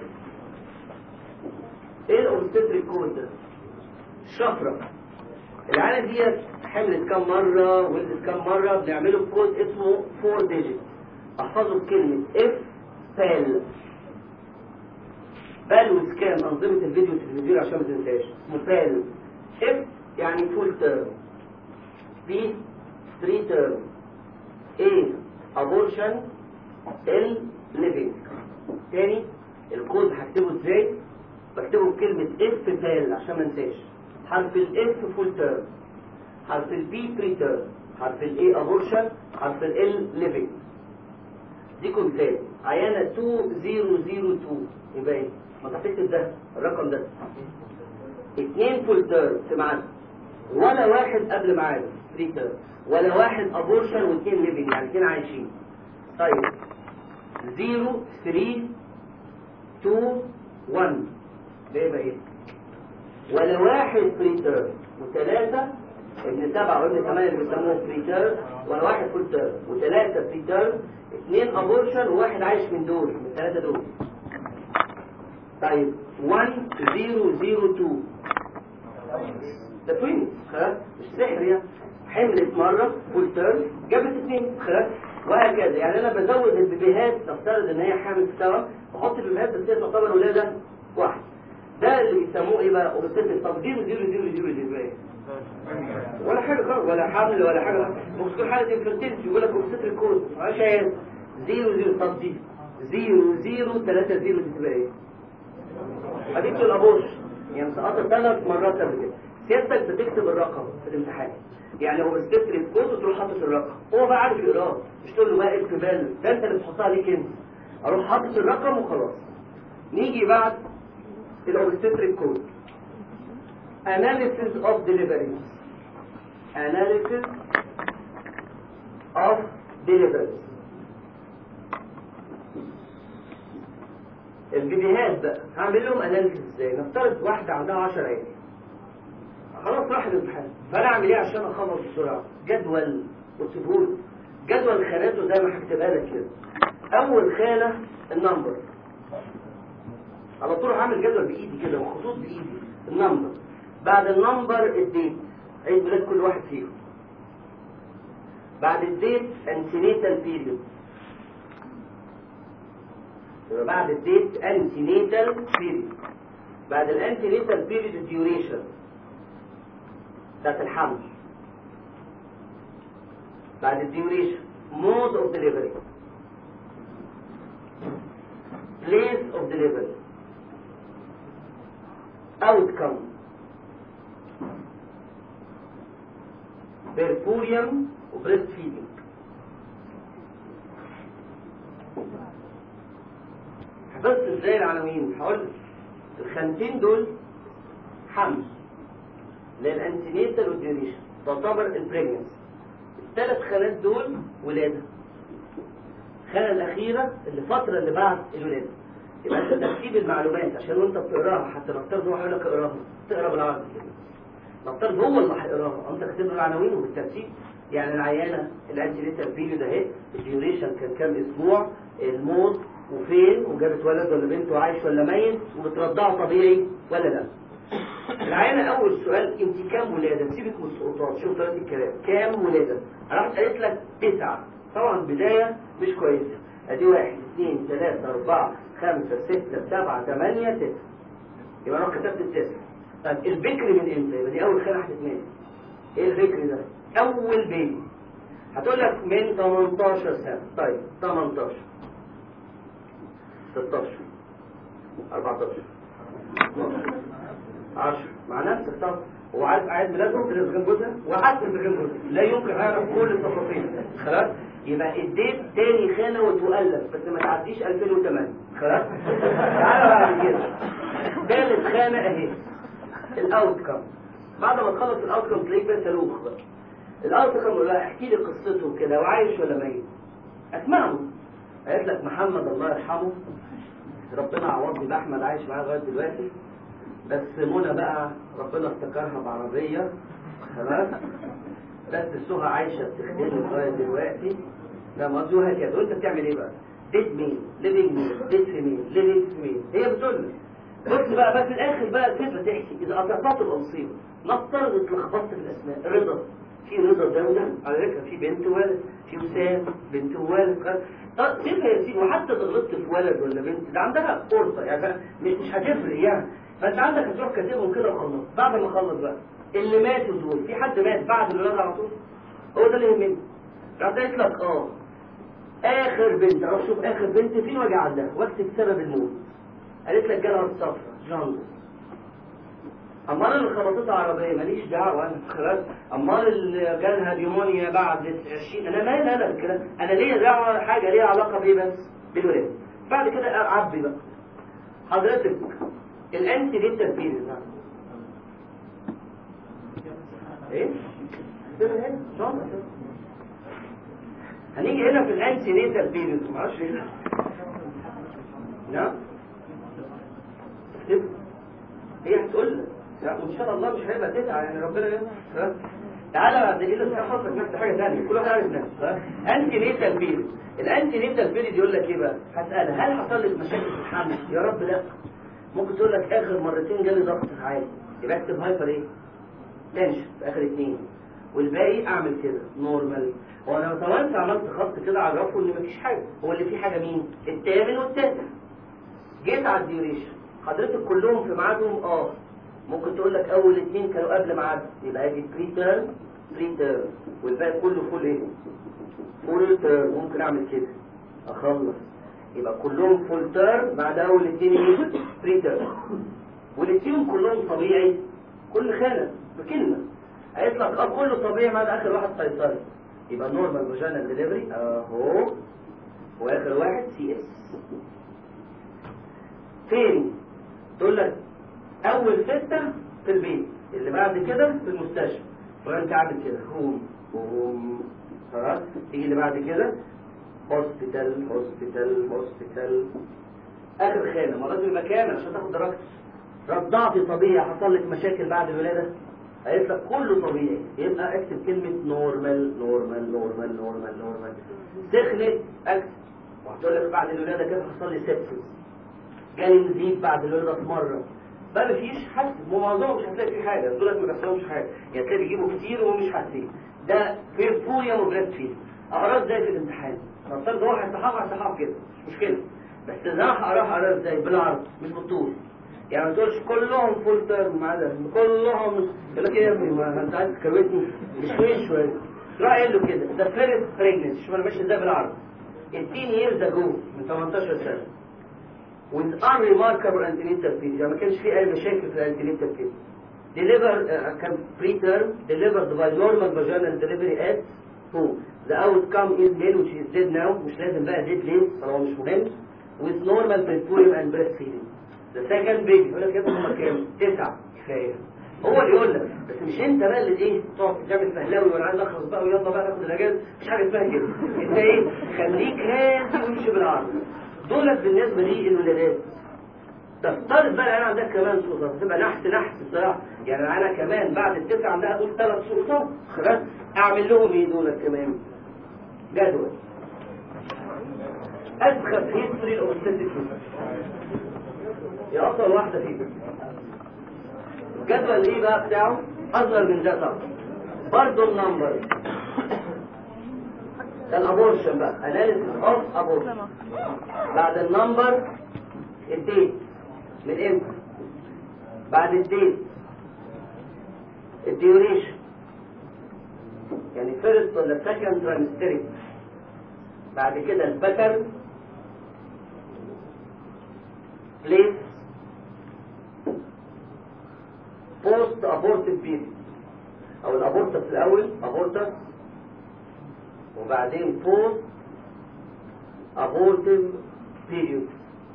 S1: ايه الاوبستريك كود ده الشفره العيانه ديت حملت كام مره ولدت كام مره بنعمله كود اسمه 4 ديجيت احفظه بكلمه اف فال بال وسكان انظمه الفيديو والتلفزيون عشان ما تنساش اسمه بال اف يعني فول تيرم بي 3 تيرم A abortion L living تاني الكود هكتبه ازاي بكتبه بكلمة F بال عشان ما انساش حرف ال F full term حرف ال B preterm حرف ال A abortion حرف ال L living ديكم مثال عيانة 2002 يبقى ايه؟ ما تحتكتب ده الرقم ده اتنين فول تيرم في ميعاد ولا واحد قبل ميعاده 3 تيرم ولا واحد ابورشن واثنين ليفنج يعني اثنين عايشين طيب 0 3 2 1 ده يبقى ايه ولا واحد بريتيرم وثلاثة ابن سبعة وابن ثمانية اللي بيسموه بريتيرم ولا واحد فول تيرم وثلاثة بريتيرم اثنين ابورشن وواحد عايش من دول من الثلاثة دول طيب 1 0 0 2 ده توين خلاص مش سحر يعني حملت مرة فول تيرم جابت اثنين خلاص وهكذا يعني انا بزود البيبيهات نفترض ان هي حامل سوا بحط البيبيهات بس هي تعتبر ولاده واحد ده اللي بيسموه ايه بقى اوبستيك طب زيرو زيرو زيرو زيرو زيرو ايه ولا حاجه خالص ولا حمل ولا حاجه ممكن تكون حاله انفرتيلتي يقول لك اوبستيك كود معلش يا زيرو زيرو طب دي زيرو زيرو ثلاثة زيرو دي تبقى ايه؟ اديك الابوش يعني سقطت ثلاث مرات قبل كده سيادتك بتكتب الرقم في الامتحان يعني هو بيستفرد الكود وتروح حاطط الرقم هو بقى عارف يقراه مش تقول له بقى اكتب باله ده انت اللي بتحطها ليك انت اروح حاطط الرقم وخلاص نيجي بعد الاوبستريك كود analysis of deliveries analysis of deliveries الفيديوهات بقى هعمل لهم اناليسيس ازاي نفترض واحده عندها 10 عيال خلاص راح الامتحان فانا اعمل ايه عشان اخلص بسرعه جدول وسيبهولي جدول خاناته زي ما هكتبها لك كده اول خانه النمبر على طول هعمل جدول بايدي كده وخطوط بايدي النمبر بعد النمبر الديت عيد ميلاد كل واحد فيهم بعد الديت انتينيتال بيريود يبقى بعد الديت انتينيتال بيريود بعد الانتينيتال بيريود الديوريشن بتاعت الحمل بعد الديوريشن مود اوف ديليفري place of delivery outcome perpurium وبريست فيدنج حفظت ازاي العناوين هقول لك الخانتين دول حمل للانتينيتال والديوريشن تعتبر البريجنس الثلاث خانات دول ولاده الخانه الاخيره اللي الفتره اللي بعد الولاده يبقى انت ترتيب المعلومات عشان وانت بتقراها حتى نفترض هو هيقول لك اقراها تقرا بالعربي كده نفترض هو اللي هيقراها انت كاتب له العناوين وبالترتيب يعني العيانه الانتينيتال بيريود اهي الديوريشن كان كام اسبوع الموت وفين وجابت ولد ولا بنت وعايش ولا ميت وبترضعه طبيعي ولا لا العيانة أول سؤال أنت كام ولادة؟ سيبك من السقوطات شوف طريقة الكلام كام ولادة؟ راحت قالت لك تسعة طبعا بداية مش كويسة أدي واحد اثنين ثلاثة أربعة خمسة ستة سبعة ثمانية تسعة يبقى أنا كتبت التسعة طيب البكر من إمتى؟ يبقى دي أول خانة هتتمالي إيه البكر ده؟ أول بيبي هتقول لك من 18 سنة طيب 18 16 14 12 10 مع نفسك طبعا هو عارف قاعد ميلاده في جنب جوزها وعارف في جنب جوزها لا يمكن يعرف كل التفاصيل خلاص يبقى اديت تاني خانه وتؤلف بس ما تعديش 2008 خلاص تعالى بعد كده ثالث خانه اهي الاوت كم بعد ما تخلص الاوت كم تلاقيك بقى صاروخ بقى الاوت كم لا احكي لي قصته كده وعايش ولا ميت اسمعه قالت لك محمد الله يرحمه ربنا عوضني باحمد عايش معاه لغايه دلوقتي بس منى بقى ربنا افتكرها بعربية خلاص بس سهى عايشة بتخدمه لغاية دلوقتي ده قصدي وهكذا وانت بتعمل ايه بقى؟ ديت مين؟ ليفينج مين؟ ديت في مين؟ ليفينج في مين؟ هي بتقول لي بص بقى بس في الاخر بقى كده تحكي اذا قطعت الانصيب نفترض اتلخبطت في الاسماء رضا في رضا ده وده على فكره في بنت وولد في وسام بنت وولد طب سيبها يا سيدي وحتى غلطت في ولد ولا بنت ده عندها فرصه يعني مش مش هتفرق يعني فانت عندك هتروح كاتبهم كده وخلص بعد ما اخلص بقى اللي ماتوا دول في حد مات بعد الولاده على طول هو ده اللي يهمني راح قلت لك اه اخر بنت اروح اشوف اخر بنت فين واجي عندها واكتب سبب الموت قالت لك جالها الصفرة جاندس امال اللي خبطتها عربيه ماليش دعوه انا خلاص امال اللي جالها نيمونيا بعد 20 انا مال انا بالكلام انا ليا دعوه حاجه ليها علاقه بايه بس بالولاده بعد كده اعبي بقى حضرتك الانتي ديتال بيريد ايه هنيجي هنا في الانتي نيتال بيريد ما اعرفش ايه نعم هي هتقول لك وان شاء الله مش هيبقى تسعه يعني ربنا يستر تعالى بعد كده تحفظك نفس حاجه ثانيه كل واحد عارف نفسه انتي نيتال بيريد الانتي نيتال بيريد يقول لك ايه بقى هسالها هل حصل لك مشاكل في الحمل يا رب لا ممكن تقول لك اخر مرتين جالي ضغط عالي يبقى اكتب هايبر ايه تنشن في اخر اثنين والباقي اعمل كده نورمال هو انا طالما انت عملت خط كده عرفه ان مفيش حاجه هو اللي فيه حاجه مين الثامن والتاسع جيت على الديوريشن حضرتك كلهم في ميعادهم اه ممكن تقول لك اول اثنين كانوا قبل ميعاد يبقى ادي بري تيرم بري تيرم والباقي كله فول ايه فول تيرم ممكن اعمل كده اخلص يبقى كلهم فول تيرم بعد اول اثنين ايه بري تيرم والاثنين كلهم طبيعي كل خانه بكلمه هيطلع اه كله طبيعي ما عدا اخر واحد قيصري يبقى النورمال فاجينال ديليفري اهو واخر واحد سي اس فين تقول لك اول ستة في البيت اللي بعد كده في المستشفى فانت عامل كده هوم هوم خلاص تيجي اللي بعد كده هوسبيتال هوسبيتال هوسبيتال اخر خانه مرات المكان عشان تاخد درجتك رضعتي طبيعي حصل لك مشاكل بعد الولاده هيطلع كله طبيعي يبقى اكتب كلمه نورمال نورمال نورمال نورمال نورمال سخنت اكتب وهتقول لك بعد الولاده كده حصل لي سيبسس جالي نزيف بعد الولاده في مره بقى مفيش حد معظمهم مش هتلاقي فيه حاجه دول ما بيحصلهمش حاجه يعني تلاقي بيجيبوا كتير ومش حاسين ده في فوريا وبراد فيه اقراه ازاي في الامتحان نفترض هو هيصحح هيصحح كده مش مشكله بس اذا انا هقراه هقراه ازاي بالعرض مش بالطول يعني ما تقولش كلهم فول تيرم ما عدا كلهم يقول لك ايه يا ابني ما انت عايز تكروتني مش شويه شويه راح قال له كده ده فيرست بريجننس شوف انا ماشي ازاي بالعرض 18 years ago من 18 سنه with unremarkable antenatal period يعني ما كانش في اي مشاكل في الانتينيتال period deliver uh, كان preterm delivered by normal vaginal delivery at home the outcome is male which is dead now مش لازم بقى dead ليه طالما مش مهم with normal peripheral and breastfeeding the second baby يقول لك يا ابني هما كام تسعة كفاية هو اللي يقول لك بس مش انت بقى اللي ايه تقعد تعمل فهلاوي وانا عايز اخلص بقى ويلا بقى ناخد الاجازه مش حاجه اسمها كده انت ايه خليك هادي وامشي بالعرض دولت بالنسبه لي الولادات تفترض بقى انا عندك كمان سقطات تبقى نحت نحت بصراحه يعني انا كمان بعد التسعه عندها اقول ثلاث سقطات خلاص اعمل لهم ايه دولت كمان جدول اسخف هيستوري الاوبستاتيك يا اطول واحده فيهم الجدول ايه بقى بتاعه اصغر من ده طبعا برضه النمبر ده الابورشن بقى اناليسيس اوف ابورشن بعد النمبر الديت من امتى بعد الديت الديوريشن يعني فيرست ولا سكند ترانستريك بعد كده الباترن بليس بوست ابورتيف بيريد او الابورتس الاول ابورتس وبعدين بوست ابورتيف بيريود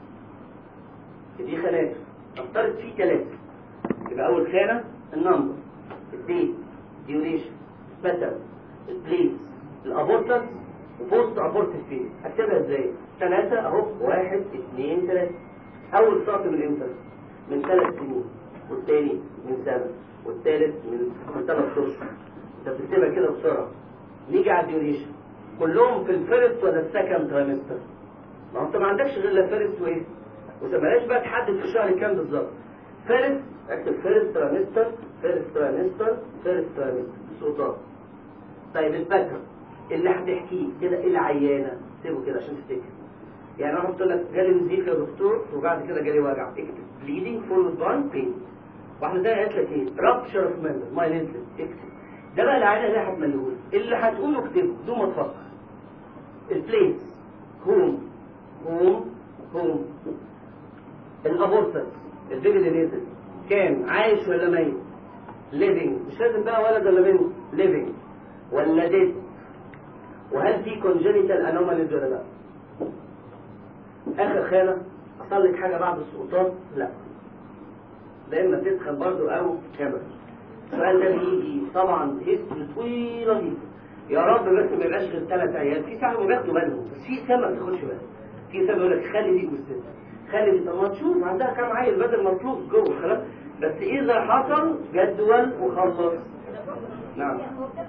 S1: دي خانات افترض فيه ثلاثة يبقى اول خانة النمبر الديت ديوريشن باترن البليس الابورتس وبوست ابورتيف بيريود اكتبها ازاي ثلاثة اهو واحد اثنين ثلاثة اول سطر من امتى من ثلاث سنين والتاني من سنة والثالث من من ثلاث اشهر انت بتكتبها كده بسرعة نيجي على الديوريشن كلهم في الفيرست ولا السكند ترايمستر ما هو انت ما عندكش غير لا فيرست وايه وتبقاش بقى تحدد في الشهر كام بالظبط فيرست اكتب فيرست ترايمستر فيرست ترايمستر فيرست ترايمستر سلطات طيب الباترن اللي هتحكيه كده ايه العيانه سيبه كده عشان تفتكر يعني انا قلت لك جالي نزيف يا دكتور وبعد كده جالي وجع اكتب بليدنج فولد باي بين واحده تانية قالت لك ايه رابشر اوف ميمبر ماي نزلت اكتب ده بقى العيانه اللي هتملهولي اللي هتقوله اكتبه بدون ما تفكر البليس هوم هوم هوم الابورتس البيبي اللي نزل كان عايش ولا ميت ليفنج مش لازم بقى ولد ولا بنت ليفنج ولا ديد وهل في كونجنيتال انوماليز ولا لا اخر خانه حصل لك حاجه بعد السقوطات لا لا اما تدخل برضه او كامل السؤال ده بيجي طبعا هيستوري طويله جدا يا رب بس ما يبقاش غير ثلاث عيال في ساعه بياخدوا بالهم بس في سنه ما بتاخدش بالها في سنه يقول لك خلي دي جثتها خلي دي طب ما تشوف عندها كام عيل بدل ما تفلوس جوه خلاص بس اذا حصل جدول وخلص نعم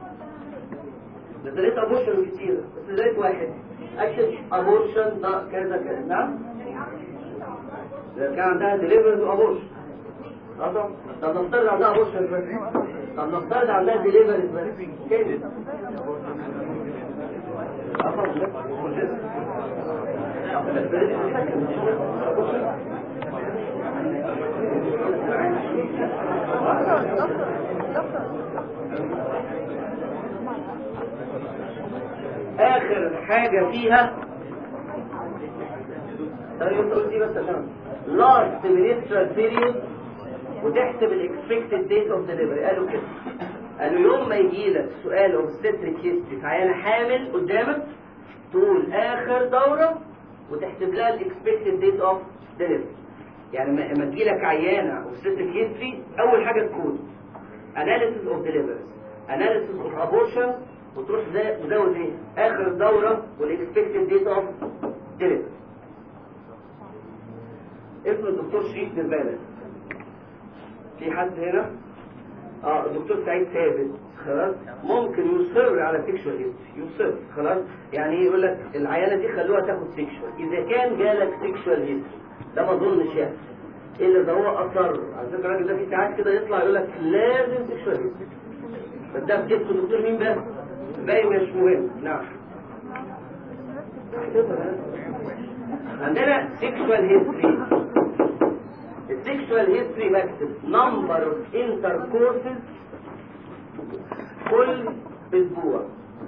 S1: بس لقيت ابورشن كتير بس لقيت واحد اكتب ابورشن ده كذا كذا نعم ده كان عندها ديليفرز وابورشن اه طب طب نفترض عندها ابورشن بس طب نفترض عندها ديليفرز بس كده اه اخر حاجة فيها طيب انت قلت دي بس عشان last menstrual period وتحسب الاكسبكتد ديت اوف ديليفري قالوا كده قالوا يوم ما يجي لك سؤال اوبستريك هيستري في عيانه حامل قدامك تقول اخر دوره وتحسب لها الاكسبكتد ديت اوف ديليفري يعني لما تجي لك عيانه اوبستريك هيستري اول حاجه تكون اناليسيس اوف ديليفريز اناليسيس اوف ابورشن وتروح تزود ايه اخر الدوره والاكسبكتد ديت اوف ديليفري اسم الدكتور شريف دبالة في حد هنا اه الدكتور سعيد ثابت خلاص ممكن يصر على سيكشوال هيستري يصر خلاص يعني ايه يقول لك العيانه دي خلوها تاخد سيكشوال اذا كان جالك سيكشوال هيستري ده ما اظنش يعني الا ده هو اصر على فكره الراجل ده في ساعات كده يطلع يقول لك لازم سيكشوال هيستري بس ده في اسم دكتور مين بقى باقي مش مهم نعم عندنا سيكشوال هيستري السيكشوال هيستوري بكتب نمبر اوف انتركورسز كل اسبوع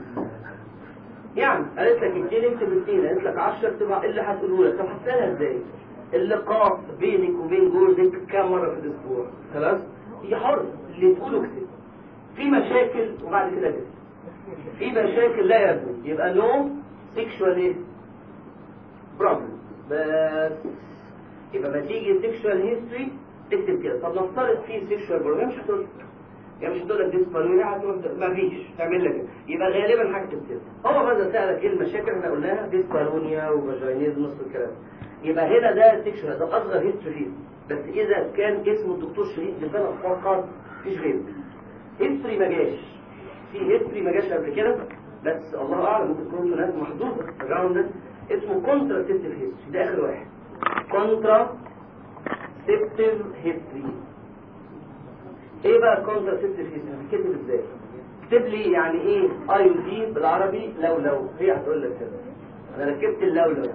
S1: يعني قالت لك اديني اكتب الاثنين قالت لك 10 تبع اللي هتقوله لك طب هتسالها ازاي اللقاء بينك وبين جوزك كم مره في الاسبوع خلاص هي حر اللي تقوله اكتب في مشاكل وبعد كده كده في مشاكل لا يا ابني يبقى نو سيكشوال ايه بروبلم بس يبقى ما تيجي سيكشوال هيستوري تكتب كده طب نفترض في سيكشوال بروبلم مش هتقول يعني مش هتقول لك ديسبالونيا هتقول ما فيش تعمل لك كده. يبقى غالبا هكتب كده هو ماذا سالك ايه المشاكل احنا قلناها ديسبالونيا وفاجينيزمس والكلام يبقى هنا ده سيكشوال ده اصغر هيستوري فيه بس اذا كان اسمه الدكتور شريف لبنى فقط مفيش غيره هيستوري ما جاش في هيستوري ما جاش قبل كده بس الله اعلم ممكن تكون ناس محظوظه الراوند ده اسمه كونترا سيبتيف هيستوري ده اخر واحد كونترا سيبتيف هيستوري ايه بقى كونترا سيبتيف هيستوري بتكتب ازاي اكتب لي يعني ايه اي دي بالعربي لو لو هي هتقول لك كده انا ركبت اللولو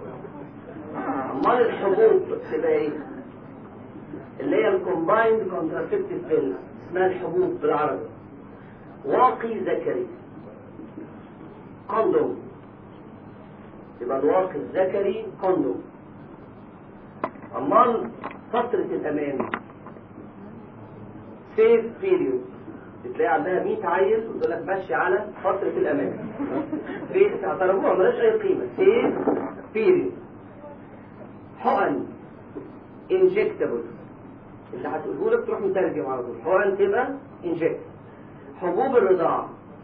S1: امال الحبوب تبقى ايه اللي هي الكومبايند كونتراسيبتيف بيل اسمها الحبوب بالعربي واقي ذكري كوندوم يبقى الواقي الذكري كوندوم امال فترة الامان سيف بيريود بتلاقي عندها 100 عيل وتقول لك ماشي على فترة الامان سيف اعترفوها ملهاش اي قيمة سيف بيريود حقن انجكتبل اللي هتقوله لك تروح مترجم على طول حقن تبقى انجكت حبوب الرضاعة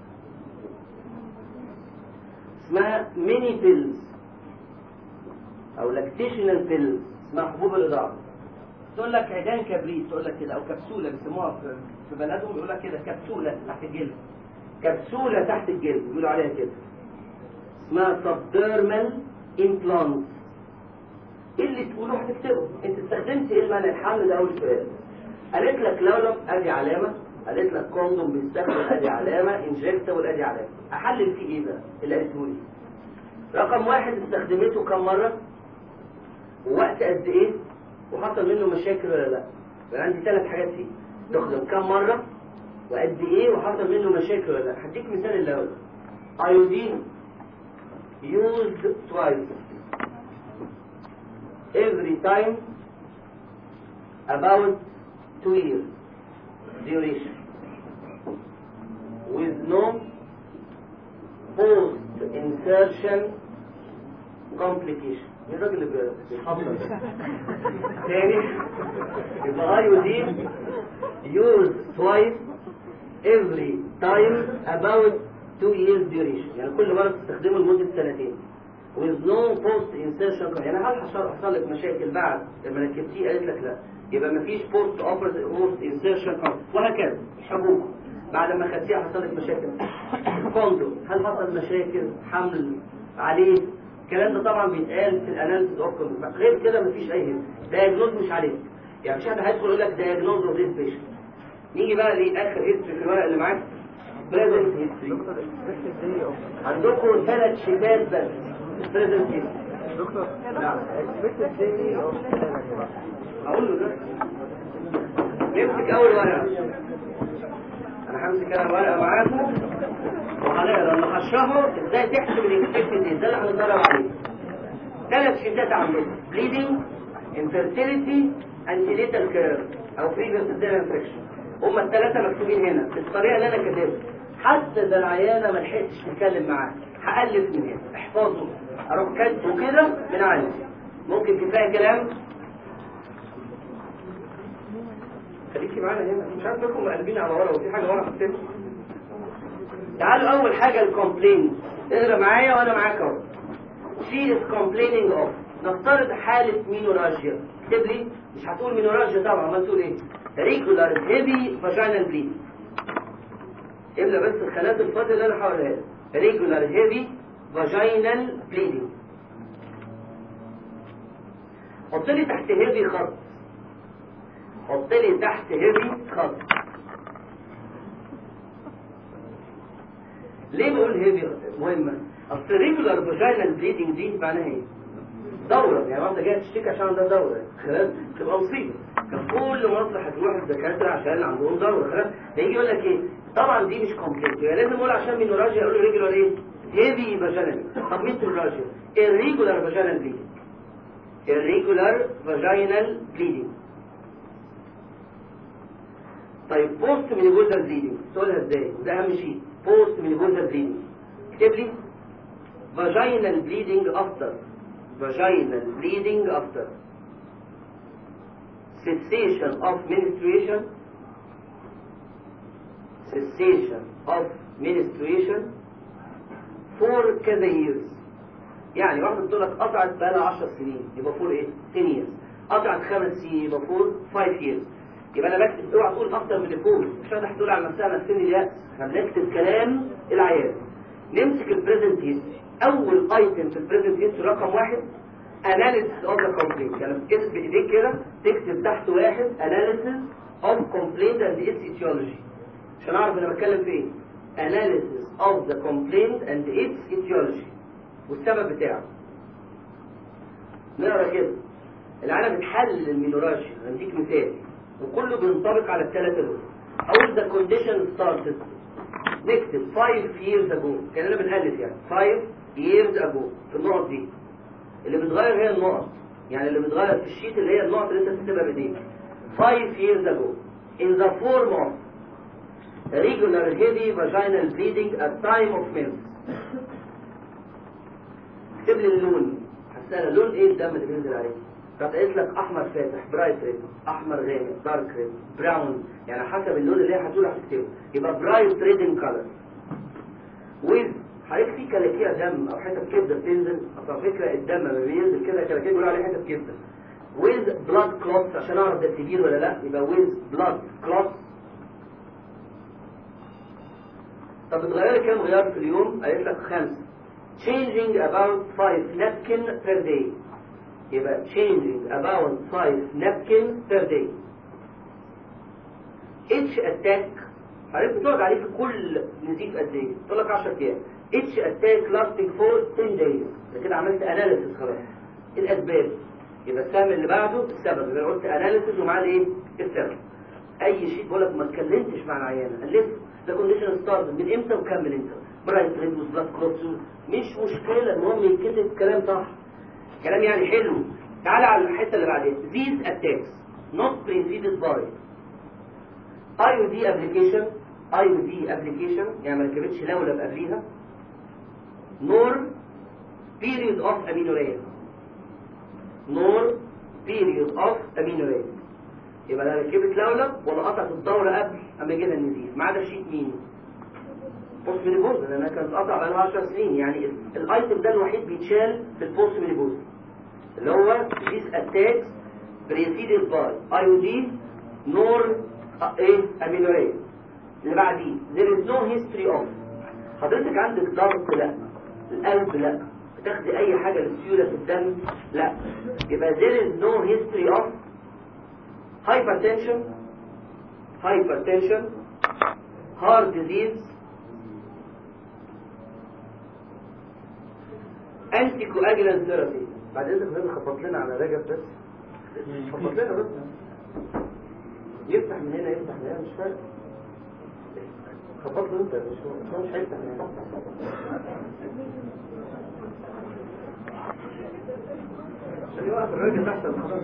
S1: اسمها ميني بيلز او لاكتيشنال بيلز اسمها حبوب الرضاعة تقول لك عيدان كبريت تقول لك كده او كبسولة بيسموها في في بلدهم يقول لك كده كبسولة تحت الجلد كبسولة تحت الجلد بيقولوا عليها كده اسمها سبديرمال امبلانت ايه اللي تقوله هتكتبه انت استخدمت ايه المعنى الحمل ده اول سؤال قالت لك لولب ادي علامة قالت لك كوندوم بيستخدم ادي علامه انجكتبل ادي علامه احلل فيه ايه بقى اللي قالته لي رقم واحد استخدمته كم مره ووقت قد ايه وحصل منه مشاكل ولا لا يبقى عندي ثلاث حاجات فيه تخدم كم مره وقد ايه وحصل منه مشاكل ولا لا هديك مثال الاول ايودين used twice every time about two years duration with no post insertion complication مين الراجل اللي بيحضر ده؟ تاني يبقى ايودين used twice every time about two years duration يعني كل مرة تستخدمه لمدة سنتين with no post insertion يعني هل حصل حصل لك مشاكل بعد لما ركبتيه قالت لك لا يبقى مفيش post post insertion وهكذا الحبوب بعد ما خدتيها حصل لك مشاكل كوندوم هل حصل مشاكل حمل عليه الكلام ده طبعا بيتقال في الاناليسيس اوف غير كده مفيش اي دايجنوز مش عليك يعني مش حد هيدخل يقول لك دايجنوز اوف ذيس بيشنت نيجي بقى لاخر هيستوري في الورق اللي معاك بريزنت هيستوري
S2: دكتور expected day of
S1: عندكم ثلاث شتات بس بريزنت هيستوري
S2: دكتور
S1: نعم
S2: expected day of
S1: اقول له ده نمسك اول ورقه انا همسك انا الورقه معاكم وهنقرا اللي هشرحه ازاي تحسب الاكسبكتد دي ده اللي هنتدرب عليه ثلاث شتات عندكم بليدنج انفيرتيليتي انتيليتال كير او بريفيس انفكشن هما الثلاثه مكتوبين هنا بالطريقه اللي انا كاتبها حتى ده العيانه ما لحقتش تتكلم معاه هالف من هنا احفظه اروح كاتبه كده من عندي ممكن كفايه كلام خليكي معانا هنا مش عارف لكم مقلبين على ورا وفي حاجه ورا حطيتها تعالوا اول حاجه الكومبلين اقرا معايا وانا معاك اهو she is complaining of نفترض حالة مينوراجيا اكتب لي مش هتقول مينوراجيا طبعا ما تقول ايه regular heavy vaginal bleeding املى بس الخانات الفاضية اللي انا هقولها لك regular heavy vaginal bleeding حط لي تحت heavy خط حط لي تحت heavy خط ليه بقول هيفي مهمة؟ أصل ريجولار فاجينال بليدنج دي معناها إيه؟ دورة يعني واحدة جاية تشتكي عشان عندها دورة خلاص تبقى مصيبة كان كل مصر هتروح الدكاترة عشان عندهم دورة خلاص هيجي يقول لك إيه؟ طبعا دي مش كومبليت يعني لازم أقول عشان مينوراجيا يقول له ريجولار إيه؟ هيفي فاجينال طب ميتروراجيا الريجولار فاجينال بليدنج الريجولار فاجينال بليدنج طيب بوست مينيبوزال بليدنج تقولها ازاي؟ وده أهم شيء بوست مينيبوزال بليدنج اكتب لي vaginal bleeding after vaginal bleeding after cessation of menstruation cessation of menstruation for كذا years يعني واحدة بتقول لك قطعت بقى لها 10 سنين يبقى فور ايه؟ 10 years قطعت خمس سنين يبقى فور 5 years يبقى انا بكتب اوعى تقول اكتر من الفول مش هتقدر تقول على نفسها انا سن الياس احنا بنكتب كلام العيان نمسك البريزنت هيستوري اول ايتم في البريزنت هيستوري رقم واحد اناليسيس اوف ذا كومبلينت يعني بتكتب بايديك كده تكتب تحت واحد اناليسيس اوف كومبلينت اند اتس ايتيولوجي عشان اعرف انا بتكلم في ايه اناليسيس اوف ذا كومبلينت اند اتس ايتيولوجي والسبب بتاعه نقرا كده العالم بتحلل المينوراجيا هنديك مثال وكله بينطبق على الثلاثه دول اول ذا كونديشن ستارتد نكتب 5 years ago كاننا بنألف يعني 5 years ago في النقط دي اللي بتغير هي النقط يعني اللي بتغير في الشيت اللي هي النقط اللي انت بتكتبها بايديك 5 years ago in the form of regular heavy vaginal bleeding at time of menses اكتب لي اللون هسألها لون ايه الدم اللي بينزل عليه راح قلت لك احمر فاتح برايت ريد احمر غامق دارك ريد براون يعني حسب اللون اللي هي هتقول هتكتبه يبقى برايت ريد ان كلر ويز حضرتك في كلاكيع دم او حتت كبده بتنزل اصل على فكره الدم لما بينزل كده كلاكيع بيقولوا عليه حتت كبده ويز بلاد كلوتس عشان اعرف ده كبير ولا لا يبقى ويز بلاد كلوتس طب بتغيري كام غيار في اليوم؟ قالت لك خمسه changing about 5 napkin per day يبقى changing about 5 napkin per day each attack عرفت بتقعد عليه في كل نزيف قد ايه تقول لك 10 ايام اتش اتاك لاستنج فور 10 دايز ده كده عملت اناليسيس خلاص الاسباب يبقى السهم اللي بعده السبب يبقى أنا قلت اناليسيس ومعاه الايه السبب اي شيء بقول لك ما اتكلمتش مع العيانه الف ده كونديشن ستارت من امتى وكمل امتى برايت ريد وبلاد كلوتس مش مشكله المهم يتكتب كلام صح كلام يعني حلو تعالى على الحته اللي بعدين these attacks not preceded by IUD application IUD application يعني ما ركبتش لولب قبليها nor period of amenorrhea nor period of amenorrhea يبقى لا ركبت لولب ولا قطعت الدورة قبل اما يجي لها النزيف ما عدا شيت مين بوست ميليبوز لانها كانت قطع بقى لها 10 سنين يعني ال- الايتم ده الوحيد بيتشال في البوست ميليبوز اللي هو these attacks preceded by IUD nor آه، ايه amenorrhea اللي بعديه there is no history of حضرتك عندك ضغط لا القلب لا بتاخدي اي حاجه للسيوله في الدم لا يبقى there is no history of hypertension hypertension heart disease anticoagulant therapy بعد اذنك لازم خبط لنا على رجب بس خبط لنا بس يفتح من هنا يفتح من هنا مش فارق خبط له انت مش هو مش هيفتح من هنا عشان يوقف الراجل احسن خلاص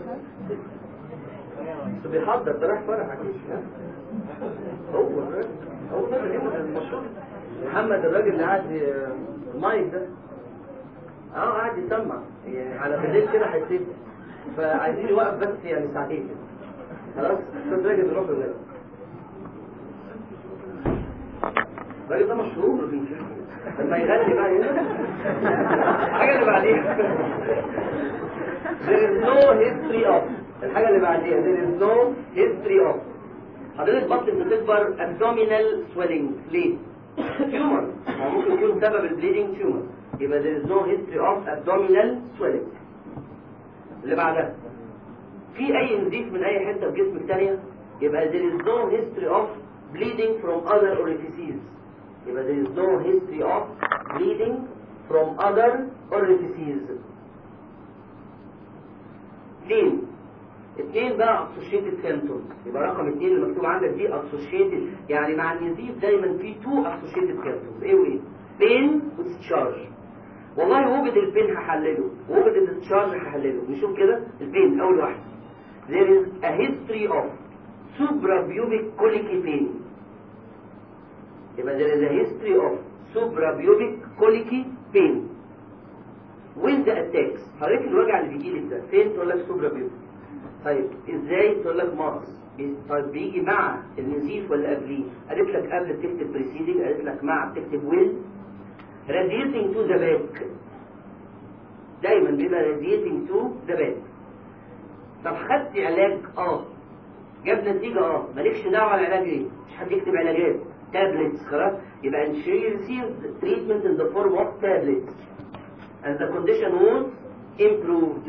S1: بس بيحضر ده رايح فرح اكيد ها؟ هو الراجل هو ده اللي يبقى المشروع محمد الراجل اللي قاعد ي- المايك ده اه قاعد يسمع يعني على بالليل كده هيسيب فعايزين يوقف بس يعني ساعتين كده خلاص استاذ راجل يروح الراجل الراجل ده مشهور لما يغني بقى هنا الحاجه اللي بعديها there is no history of الحاجة اللي بعديها there is no history of حضرتك بطن بتكبر abdominal swelling ليه؟ tumor هو ممكن يكون سبب البليدنج tumor يبقى there is no history of abdominal swelling اللي بعدها في أي نزيف من أي حتة في جسمك تانية يبقى there is no history of bleeding from other orifices يبقى there is no history of bleeding from other orifices اثنين اثنين بقى associated symptoms يبقى رقم اثنين اللي مكتوب عندك دي associated يعني مع النزيف دايما في two associated symptoms ايه وايه pain وdischarge والله وجد البين هحلله وجد الديسشارج هحلله نشوف كده البين اول واحد there is a history of suprapubic colicky pain يبقى there is a history of suprapubic colicky pain with the attacks حضرتك الوجع اللي بيجي لك ده فين تقول لك suprapubic طيب ازاي تقول لك مارس طيب بيجي مع النزيف ولا قبليه قالت لك قبل بتكتب preceding قالت لك مع بتكتب will radiating to the back دايما بيبقى radiating to the back طب خدت علاج اه جاب نتيجة اه مالكش دعوة العلاج ايه مش حد يكتب علاجات tablets خلاص يبقى and she received treatment in the form of tablets and the condition was improved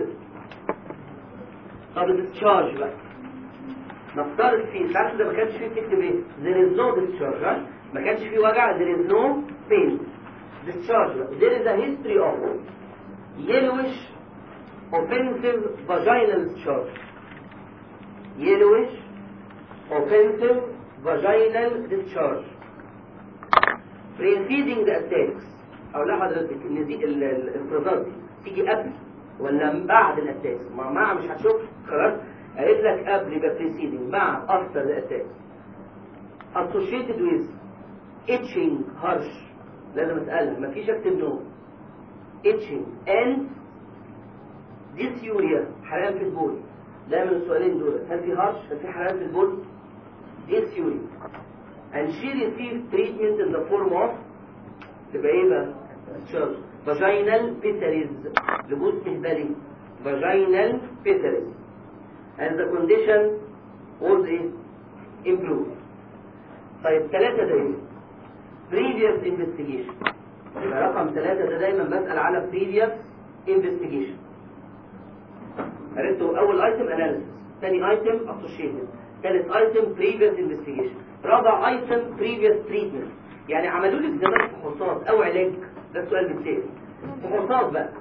S1: طب الديسشارج بقى نفترض فيه ساعات ده ما كانش فيه تكتب ايه there is no discharge ها؟ ما كانش فيه وجع there is no pain discharge بقى. there is a history of yellowish offensive vaginal discharge yellowish offensive vaginal discharge preceding the attacks او لا حضرتك ان دي ال- ال- الافرازات دي تيجي قبل ولا بعد الاتاكس مع مع مش هتشوف خلاص قالت لك قبل يبقى preceding مع after the attacks associated with itching harsh لازم اسالها مفيش اكتب نو itching and dysuria حرقان في البول ده من السؤالين دول هل في هرش هل في حرقان في البول dysuria and she received treatment in the form of تبقى ايه بقى discharge vaginal pessaries لبوس مهبلي vaginal pessaries and the condition was ايه improved طيب ثلاثة ده ايه previous investigation يبقى رقم ثلاثة ده دايما بسأل على previous investigation عرفتوا اول ايتم analysis ثاني ايتم associated ثالث ايتم previous investigation رابع ايتم previous treatment يعني عملوا لك زمان فحوصات او علاج ده السؤال بتسال فحوصات بقى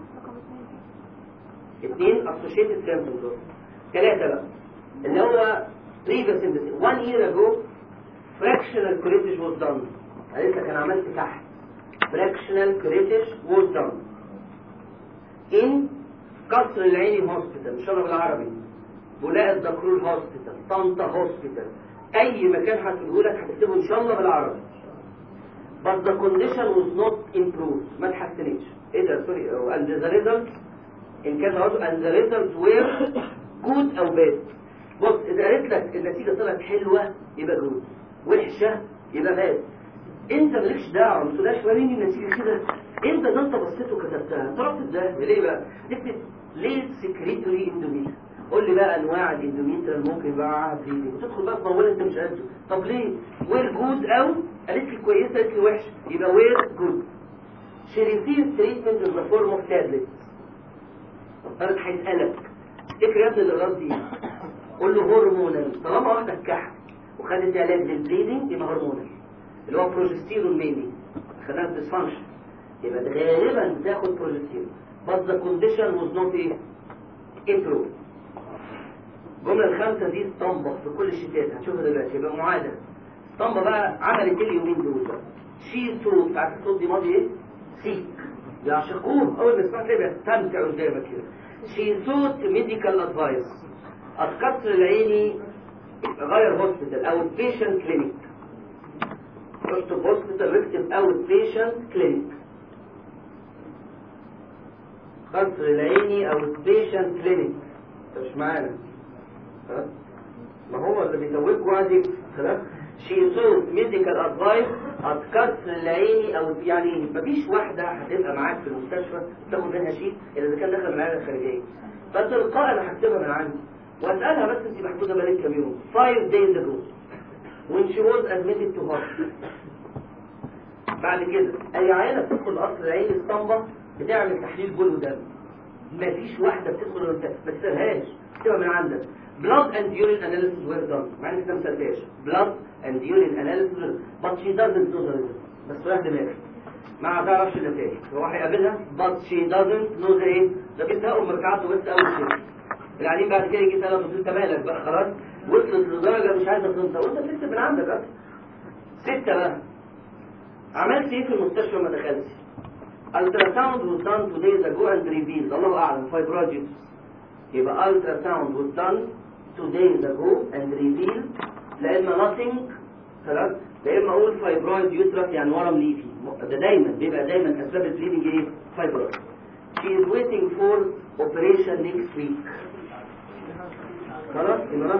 S1: اثنين associated symptoms ثلاثة بقى اللي هو previous investigation one year ago fractional curettage was done قالت لك انا عملت تحت fractional curettage was done in قصر العيني هوسبيتال مش انا بالعربي بولاء الدكرور هوسبيتال طنطا هوسبيتال اي مكان هتقوله لك هتكتبه ان شاء الله بالعربي but the condition was not improved ما اتحسنتش ايه ده سوري and the result ان كان برضه and the results were good او bad بص اذا قالت لك النتيجه طلعت حلوه يبقى جود وحشه يبقى باد انت مالكش دعوه ما تقولهاش وريني النتيجه كده انت ده انت بصيت وكتبتها طلعت ازاي ليه بقى تكتب ليه سكريتوري اندوميتر قول لي بقى انواع الاندوميتر اللي ممكن يبقى معاها بليدنج وتدخل بقى في موال انت مش قده طب ليه وير جود او قالت لي كويسه قالت لي وحشه يبقى وير جود she received treatment in the form of tablets قالت هيسألك افتكر يا ابني الغلط دي قول له هرمونال طالما واحدة كحت وخدت علاج للبليدنج يبقى هرمونال اللي هو بروجستيرون ميني خدها ديسفانكشن يبقى غالبا بتاخد بروجستيرون but the condition was not ايه improved الجملة الخامسة دي اسطمبة في كل الشتات هتشوفها دلوقتي يبقى معادة اسطمبة بقى عملت ايه اليومين دول بقى شي صوت عارف الصوت دي ماضي ايه؟ سيك يعشقوه اول ما يسمع كده بيستمتع قدامك كده شي صوت ميديكال ادفايس القصر العيني غير هوسبيتال او بيشنت كلينيك اكتب هوسبيتال اكتب اوت بيشنت كلينيك قصر العيني او بيشنت كلينيك مش معانا خلاص ما هو اللي بيتوجه عادي خلاص شي صوت ميديكال ادفايس هتكسر العيني او يعني مفيش واحده هتبقى معاك في المستشفى تاخد منها شيء الا اذا كان دخل معانا الخارجيه فتلقائي انا هكتبها من عندي واسالها بس انت محدوده بقالك كام يوم 5 days ago when she was admitted to hospital بعد كده اي عيانه بتدخل قصر العين اسطمبه بتعمل تحليل بول ودم مفيش واحده بتدخل ولا ما تسالهاش اكتبها من عندك blood and urine analysis were done مع انك ما سالتهاش blood and urine analysis were done. but she doesn't know the result بس رايح دماغك ما تعرفش النتائج هو هيقابلها but she doesn't know the ايه ده كنت هقوم ركعته بس اول شيء العليم بعد كده يجي يسألها بس انت مالك بقى خلاص وصلت لدرجه مش عايزه تنطق وانت بتكتب من عندك اصلا ستة بقى عملت ايه في المستشفى ما دخلتش ultrasound was done two days ago and revealed الله اعلم fibroids يبقى ultrasound was done two days ago and revealed لا اما nothing خلاص لا اما اقول fibroid uterus يعني ورم ليفي ده دايما بيبقى دايما اسباب البليدنج ايه fibroid she is waiting for operation next week خلاص خلاص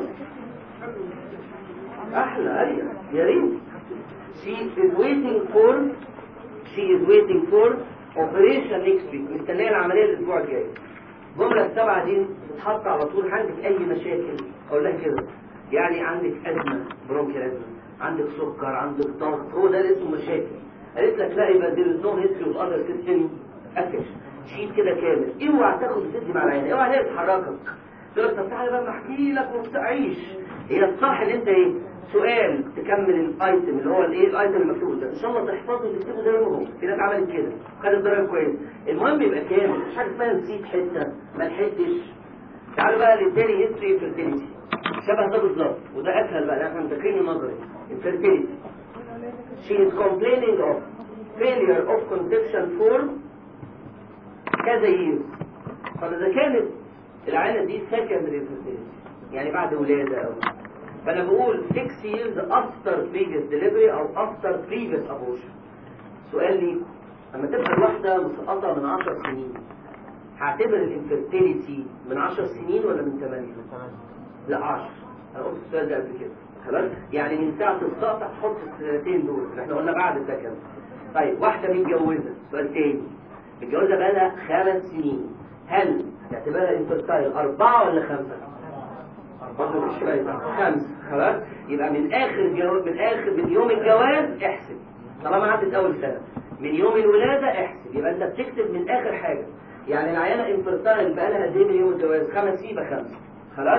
S1: احلى ايوه يا ريت she is waiting for she is waiting for operation next week مستنيه العمليه الاسبوع الجاي الجمله السبعه دي تتحط على طول عندك اي مشاكل اقول لك كده يعني عندك ازمه برونكيال ازمه عندك سكر عندك ضغط هو ده اللي اسمه مشاكل قالت لك لا يبقى دي نو هيستري اوف اذر سيستم افكش شيت كده كامل اوعى تاخد وتدي مع العين اوعى هي تحركك تقول لك طب تعالى بقى احكي لك وتعيش هي الصح ان انت ايه سؤال تكمل الايتم اللي هو الايه الايتم المكتوب ده ان شاء الله تحفظه وتكتبه زي ما هو في ناس عملت كده خدت درجه كويس المهم يبقى كامل مش حاجه اسمها نسيت حته ما لحقتش تعالوا بقى للتاني هيستوري فيرتيليتي شبه ده بالظبط وده اسهل بقى احنا مذاكرين النظري الفيرتيليتي she is complaining of failure of conception for كذا years طب اذا كانت العينه دي secondary fertility يعني بعد ولاده او فانا بقول 6 years after previous delivery او after previous abortion سؤال ليكم لما تبقى الواحده مسقطه من 10 سنين هعتبر الانفيرتيليتي من 10 سنين ولا من 8 لا 10 انا قلت السؤال ده قبل كده خلاص يعني من ساعه السقط هتحط السنتين دول اللي احنا قلنا بعد السكن طيب واحده متجوزه سؤال تاني متجوزه بقى لها خمس سنين هل هتعتبرها انفيرتايل اربعه ولا خمسه؟ برضه مش فايدة خمسة خلاص يبقى من آخر جو... من آخر من يوم الجواز احسب طالما عدت أول سنة من يوم الولادة احسب يبقى أنت بتكتب من آخر حاجة يعني العيانة انفرتايل بقى لها قد إيه من يوم الجواز خمس يبقى خمسة خلاص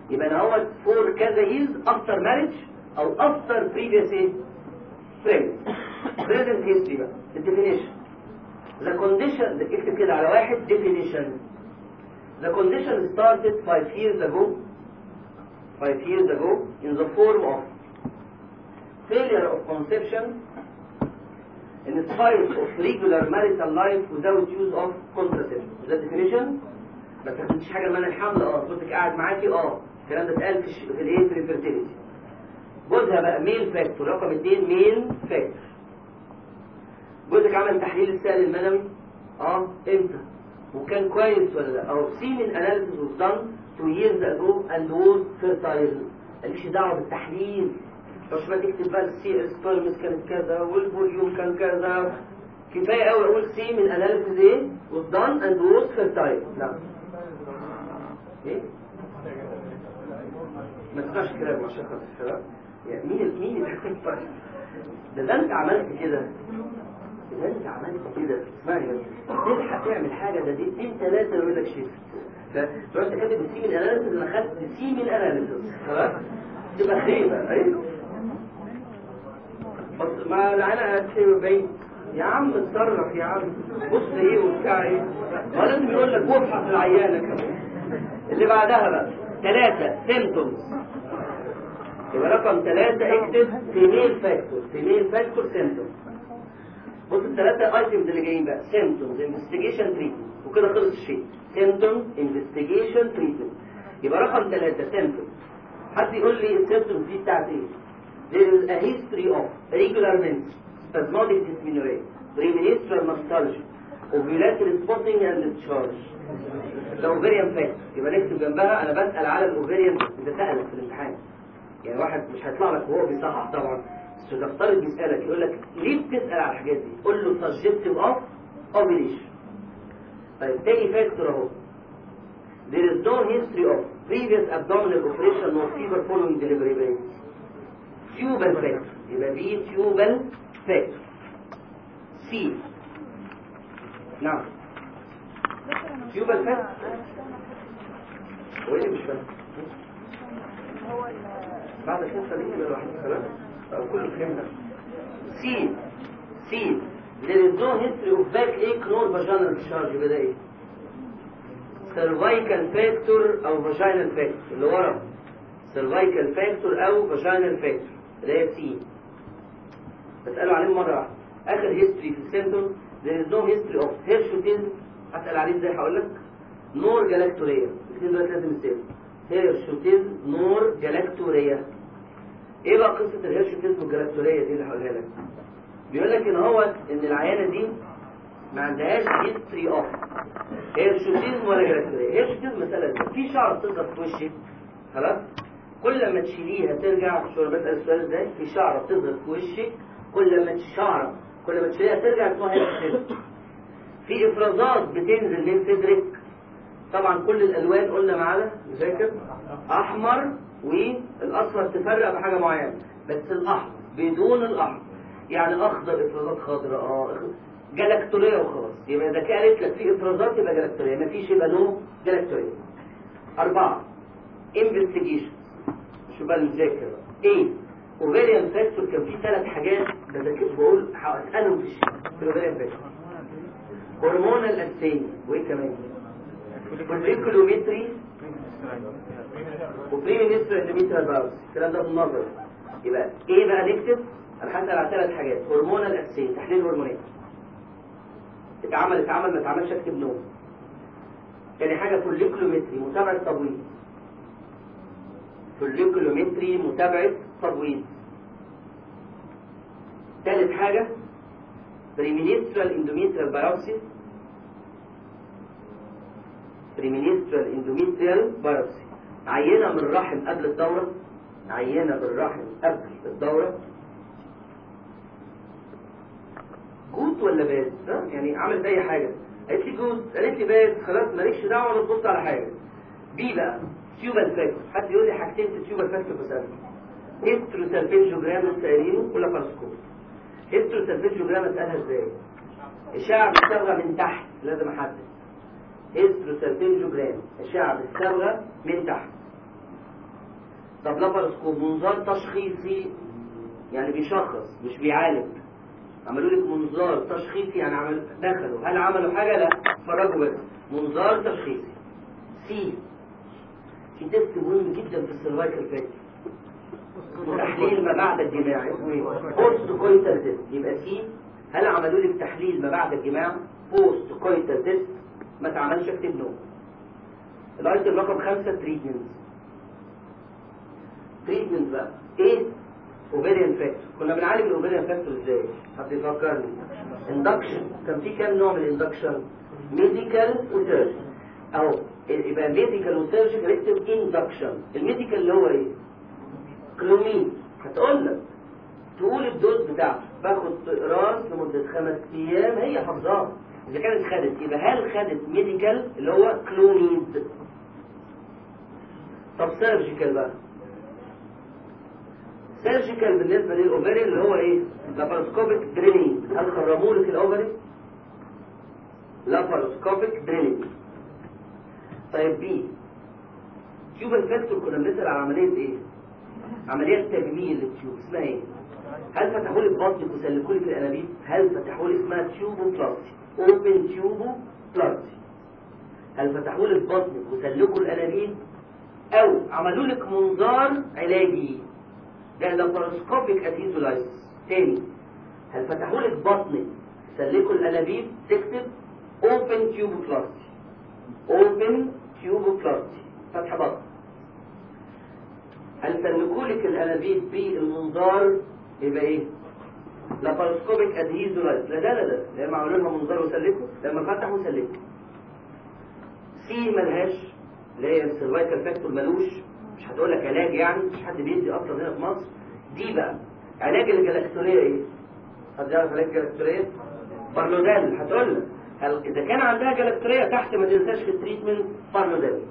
S1: يبقى انا هو فور كذا ييرز افتر ماريج او افتر بريفيوس ايه pregnancy present history بقى الديفينيشن the condition اكتب كده على واحد definition the condition started five years ago five years ago in the form of failure of conception in spite of regular marital life without use of contraception ده definition ما تاخدش حاجه من الحمل اه جوزك قاعد معاكي اه الكلام ده اتقال في الش- في الايه في الفيرتيليتي جوزها بقى ميل فاكتور رقم اثنين ميل فاكتور جوزك عمل تحليل السائل المنوي اه امتى وكان كويس ولا لا او semen analysis was done two years ago and was fertile ماليش دعوه بالتحليل مش ما تكتب بقى السي سبيرمز كانت كذا والفوليوم كان كذا كفايه قوي اقول semen analysis ايه was done and was fertile لا ايه ما تسمعش كلام عشان خاطر الشباب يعني مين مين اللي هينفع؟ ده ده انت عملت كده ده انت عملت كده اسمعني بس تلحق تعمل حاجه ده دقيقتين ثلاثه يقول لك شيفت تروح تكتب السي من اناليسيس انا خدت سي من اناليسيس خلاص تبقى خيبه ايوه بس ما انا هتسيب بعيد يا عم اتصرف يا عم بص ايه وبتاع ايه ما لازم يقول لك وافحص العيانه كمان اللي بعدها بقى ثلاثة سيمتومز يبقى رقم ثلاثة اكتب فيميل فاكتور فيميل فاكتور سيمتومز بص الثلاثة ايتمز اللي جايين بقى سيمتومز انفستيجيشن تريتمنت وكده خلص الشيء سيمتومز انفستيجيشن تريتمنت يبقى رقم ثلاثة سيمتومز حد يقول لي السيمتومز دي بتاعت ايه؟ There is a history of regular menses, spasmodic dysmenorrhea, premenstrual nostalgia, ovulatory spotting and discharge. ده اوفيريان فات يبقى نكتب جنبها انا بسال على الاوفيريان ده سالك في الامتحان يعني واحد مش هيطلع لك وهو بيصحح طبعا بس نفترض بيسالك يقول لك ليه بتسال على الحاجات دي؟ قول له سجستيف اوف اوفيليشن طيب تاني فاكتور اهو There is no history of previous abdominal operation or fever following delivery pain. Tubal factor يبقى دي tubal factor. C نعم تيوبال فات هو ايه اللي مش فاهم بعد الحصه دي يبقى الواحد خلاص أو كله فهمنا سي سي there is no history of backache nor vaginal discharge يبقى ده ايه cervical factor او vaginal factor اللي ورا cervical factor او vaginal factor اللي هي سي بسأله عليهم مرة واحدة آخر هيستوري في السيمتوم there is no history of hirsutism هسأل عليه ازاي هقول لك نور جلاكتوريا الاثنين دول لازم يستاهلوا هيرشوتيزم نور جلاكتوريا ايه بقى قصة الهيرشوتيزم والجلاكتوريا دي اللي هقولها لك بيقول لك ان هو ان العيانة دي ما عندهاش هيستوري اوف هيرشوتيزم ولا جلاكتوريا هيرشوتيزم مسألة ازاي في شعر بتظهر في وشك خلاص كل ما تشيليها ترجع شو انا بسأل السؤال ازاي في شعرة بتظهر في وشك كل ما تشعر كل ما تشيليها ترجع اسمها هيرشوتيزم في افرازات بتنزل من صدرك طبعا كل الالوان قلنا معانا مذاكر احمر والاصفر تفرق بحاجه معينه بس الاحمر بدون الاحمر يعني اخضر افرازات خضراء اه جلاكتوريه وخلاص يبقى اذا كانت لك في افرازات يبقى جلاكتوريه ما فيش يبقى نو جلاكتوريه اربعه انفستيجيشن شو بقى المذاكر ايه اوفيريان فاكتور كان فيه ثلاث حاجات بذاكر بقول هسالهم في الشيء في الاوفيريان فاكتور هرمونال اسيني وايه كمان والريكولومتري وبريمينستر اندوميترال باوس الكلام ده بالنظر يبقى ايه بقى نكتب انا هسال على ثلاث حاجات هرمونال اسيني تحليل هرمونات اتعمل اتعمل ما اتعملش اكتب نو تاني حاجه فوليكولومتري متابعه تبويض فوليكولومتري متابعه تبويض ثالث حاجه بريمينسترال اندوميترال بايوبسي بريمينسترال اندوميتريال بايوبسي عينة من الرحم قبل الدورة عينة بالرحم قبل الدورة جود ولا باد ها؟ يعني عملت اي حاجة قالت لي جود قالت لي باد خلاص مالكش دعوة ولا تبص على حاجة بي بقى تيوبال فاكتور حد يقول لي حاجتين في تيوبال فاكتور بسأله هيسترو سالفينجوجرام السائلين ولا فارسكوب هيسترو سالفينجوجرام اسألها ازاي اشعة بالصبغة من تحت لازم احدد هيسترو سالفينجوجرام اشعة بالصبغة من تحت طب لاباروسكوب منظار تشخيصي يعني بيشخص مش بيعالج عملوا لك منظار تشخيصي يعني عمل دخلوا هل عملوا حاجه لا اتفرجوا بس منظار تشخيصي سي في تيست مهم جدا في السيرفايكال فات تحليل ما بعد الجماع اسمه ايه بوست كويتال تيست يبقى سي هل عملوا لك تحليل ما بعد الجماع بوست كويتال تيست ما تعملش اكتب نو الايتم رقم خمسة تريتمنت تريتمنت بقى ايه اوفيريان فاكتور كنا بنعالج الاوفيريان فاكتور ازاي حد يفكرني اندكشن كان في كام نوع من الاندكشن ميديكال وسيرجيكال اهو يبقى ميديكال وسيرجيكال اكتب اندكشن الميديكال اللي هو ايه كلومين هتقول لك تقول الدوز بتاعته باخد راس لمدة خمس ايام هي حافظاها اذا كانت خدت يبقى هل خدت ميديكال اللي هو كلوميد طب سيرجيكال بقى سيرجيكال بالنسبة للأوفري اللي هو ايه لاباروسكوبيك درينينج هل خرموا لك الأوفري لاباروسكوبيك درينينج طيب بي تيوب الفاكتور كنا بنسأل على عملية ايه عملية تجميل للتيوب اسمها ايه هل فتحوا لي بطنك وسلكوا لي في الانابيب هل فتحوا لي اسمها تيوبو بلاستي اوبن تيوبو بلاستي هل فتحوا لي بطنك وسلكوا الانابيب او عملوا لك منظار علاجي ده لاباروسكوبيك ادهيزولايسيس تاني هل فتحوا لك بطنك سلكوا الانابيب تكتب اوبن تيوبو بلاستي اوبن تيوبو بلاستي فتح بطن هل سلكوا لك الانابيب بالمنظار يبقى ايه لاباروسكوبيك ادهيزولايز لا لا لا لا لما عملوا لها منظار وسلكوا لما فتحوا سلكوا سي ملهاش اللي هي السيرفايكال فاكتور ملوش مش هتقول لك علاج يعني مش حد بيدي اصلا هنا في مصر دي بقى علاج الجلاكتوريه ايه حد يعرف علاج الجلاكتوريه بارلودال هتقول لك هل اذا كان عندها جلاكتوريه تحت ما تنساش في التريتمنت بارلودال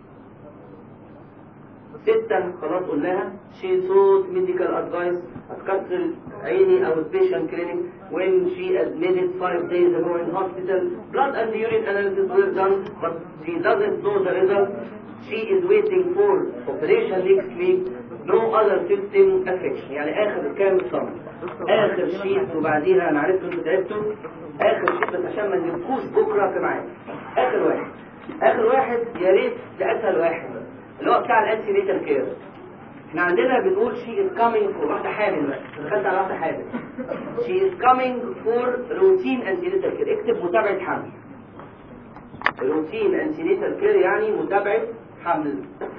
S1: ستة خلاص قلناها she sought medical advice at Castle عيني أو patient clinic when she admitted five days ago in hospital blood and urine analysis were done but she doesn't know the result she is waiting for operation next week no other system affection يعني آخر كام صمت آخر شيء وبعديها أنا عرفت أنتوا تعبتوا آخر شيء بس عشان ما نجيبكوش بكرة في معاك آخر واحد آخر واحد يا ريت ده أسهل واحد اللي هو بتاع الانتي نيتال كير احنا عندنا بنقول شي از كامينج فور واحده حامل بقى دخلت على واحده حامل شي از كامينج فور روتين انتي نيتال كير اكتب متابعه حمل روتين انتي نيتال كير يعني متابعه حمل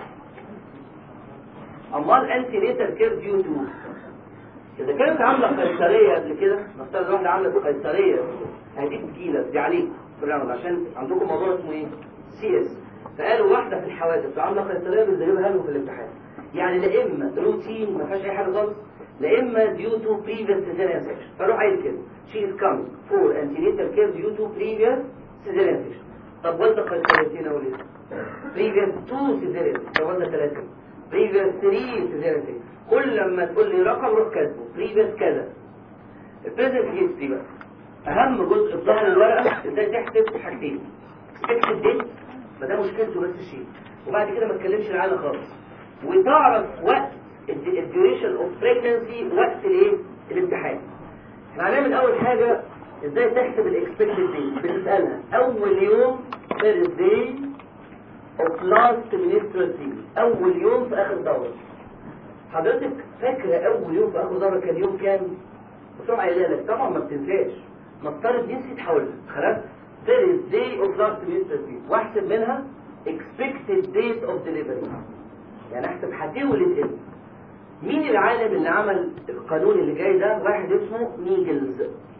S1: امال انتي نيتال كير ديو تو اذا كانت عامله قيصريه قبل كده نفترض واحده عامله قيصريه هدي تجيلك دي عليك في الرمض عشان عندكم موضوع اسمه ايه سي اس فقالوا واحدة في الحوادث وعاملة قيصرية بنزلها لهم في الامتحان يعني لا اما روتين ما فيهاش اي حاجه خالص لا اما ديو تو بريفيس سيزيريان سيكشن فروح قايل كده شي از كامينج فور انتينيتال كير ديو تو بريفيس سيزيريان سيكشن طب والده قيصريتين اقول ايه بريفيس تو سيزيريان طب والده ثلاثه بريفيس 3 سيزيريان سيكشن كل لما تقول لي رقم روح كاتبه بريفيس كذا البريزنت هيستري بقى اهم جزء في ظهر الورقه ازاي تحسب حاجتين تكتب ديت ما ده مشكلته بس شيء وبعد كده ما تكلمش العيله خالص وتعرف وقت الديوريشن اوف بريجنسي وقت الايه الامتحان احنا هنعمل اول حاجه ازاي تحسب الاكسبكتد دي بنسالها اول يوم فيرست داي اوف لاست منسترال اول يوم في اخر دوره حضرتك فاكره اول يوم في اخر دوره كان يوم كام بتروح قايله لك طبعا ما بتنساش نفترض دي نسيت حولها خلاص first day of last menstrual واحسب منها expected date of delivery يعني احسب هتولد امتى مين العالم اللي عمل القانون اللي جاي ده واحد اسمه نيجلز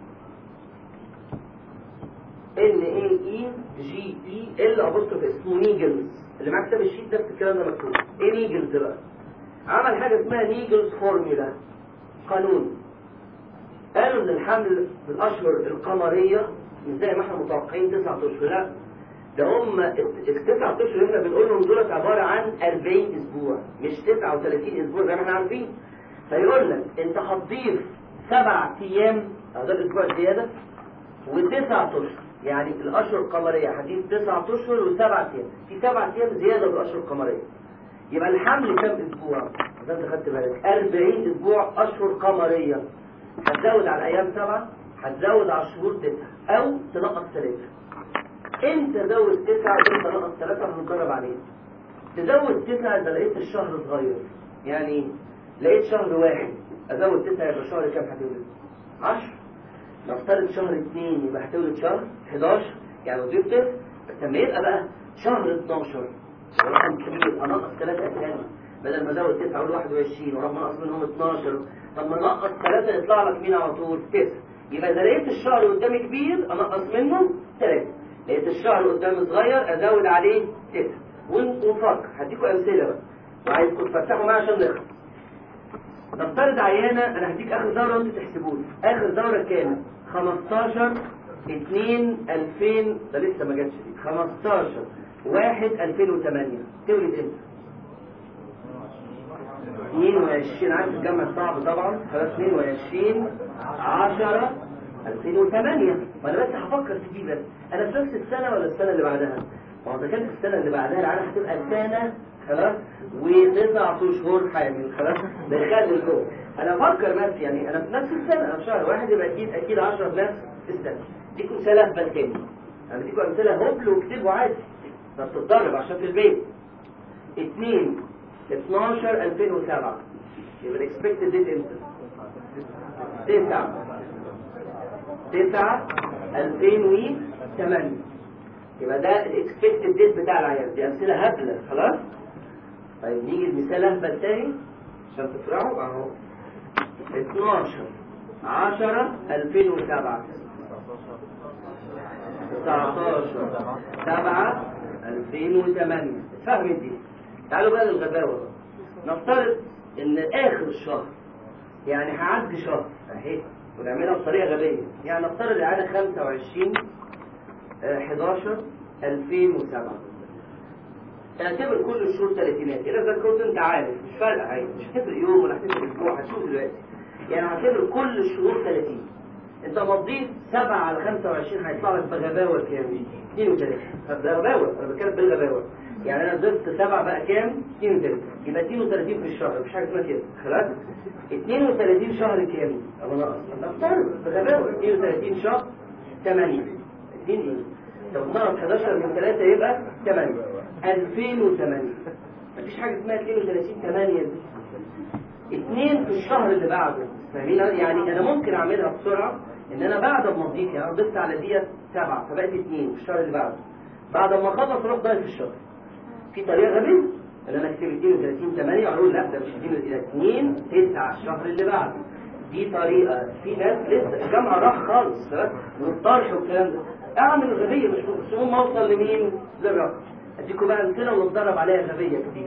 S1: ان اي اي جي اي ال ابوستروف اسمه نيجلز اللي معاه كتاب الشيت نفس الكلام ده مكتوب ايه نيجلز بقى عمل حاجه اسمها نيجلز فورمولا قانون قالوا ان الحمل في الاشهر القمريه مش زي ما احنا متوقعين تسعة اشهر لا ده هم التسعة اشهر اللي احنا بنقول لهم دولت عباره عن 40 اسبوع مش 39 اسبوع زي ما احنا عارفين فيقول لك انت هتضيف سبع ايام او ده الاسبوع الزياده وتسعة اشهر يعني الاشهر القمريه هتضيف تسعة اشهر وسبع ايام في سبع ايام زياده بالاشهر القمريه يبقى الحمل كام اسبوع ده انت خدت بالك 40 اسبوع اشهر قمريه هتزود على الايام سبعه هتزود على الشهور تسعه او تنقص ثلاثه امتى زود تسعه وامتى نقص ثلاثه هنجرب عليه تزود تسعه اذا لقيت الشهر صغير يعني لقيت شهر واحد ازود تسعه يبقى شهر كام هتولد 10 نفترض شهر اثنين يبقى هتولد شهر 11 يعني وظيفة تسع بس لما يبقى بقى شهر 12 رقم كبير انقص ثلاثة اسامي بدل ما ازود 9 اقول 21 واروح منقص منهم 12 طب ما انقص ثلاثة يطلع لك مين على طول 9 يبقى اذا لقيت الشهر قدامي كبير انقص منه 3 لقيت الشهر قدامي صغير ازود عليه 9 ونفكر هديكم امثله بقى وعايزكم تفتحوا معايا عشان نخلص نفترض عيانة انا هديك اخر دورة وانتوا تحسبوا لي اخر دورة كانت 15 2 2000 ده لسه ما جاتش دي 15 1 2008 تولد امتى 22 عارف الجمع صعب طبعا خلاص 22 10 2008 وانا بس هفكر في دي بس انا في نفس السنه ولا السنه اللي بعدها ما هو اذا كانت السنه اللي بعدها العاده هتبقى السنه خلاص وتسع شهور حامل خلاص ده يخلي الجو انا افكر بس يعني انا في نفس السنه انا في شهر واحد يبقى اكيد اكيد 10 في نفس السنه اديكم مثال اهبل تاني انا بديكم امثله هبل واكتبوا عادي بس تتدرب عشان في البيت 2 12 2007 يبقى الاكسبكتد ديت امتى 9 9 2008 يبقى ده الاكسبكتد ديت بتاع العيان دي امثله هبله خلاص طيب نيجي المثال اهبل تاني عشان تفرحوا اهو 12 10 2007 19 7 2008 فهم دي تعالوا بقى للغباوة نفترض ان اخر الشهر يعني هعدي شهر اهي ونعملها بطريقة غبية يعني نفترض العادة 25 آه، 11 2007 اعتبر كل الشهور ثلاثينات اذا اذا كنت انت عارف مش فارقه عادي مش هتفرق يوم ولا هتفرق اسبوع هتشوف دلوقتي يعني هعتبر كل الشهور 30 انت مضيت 7 على 25 هيطلع لك بغباوه كام 32 طب ده غباوه انا بتكلم بالغباوه يعني انا ضفت 7 بقى كام 32 يبقى 32 في الشهر مفيش حاجه اسمها كده خلاص 32 شهر كام ابو ناقص نفترض بغباوه 32 شهر 8 2 ايه لو ناقص 11 من 3 يبقى 8 2008 مفيش حاجه اسمها 32 8 دي اثنين في الشهر اللي بعده فاهمين يعني انا ممكن اعملها بسرعه ان انا بعد ما اضيف يعني أنا ضفت على ديت سبعه فبقت اثنين في الشهر اللي بعده بعد ما اخلص اروح ضايف الشهر في طريقه غبيه ان انا اكتب 32 8 واقول لا ده مش 2 9 الشهر اللي بعده دي طريقه في ناس لسه الجامعه راح خالص خلاص والطرح والكلام ده اعمل الغبيه مش مش ما اوصل لمين للرقم اديكم بقى امثله ونتدرب عليها غبيه كتير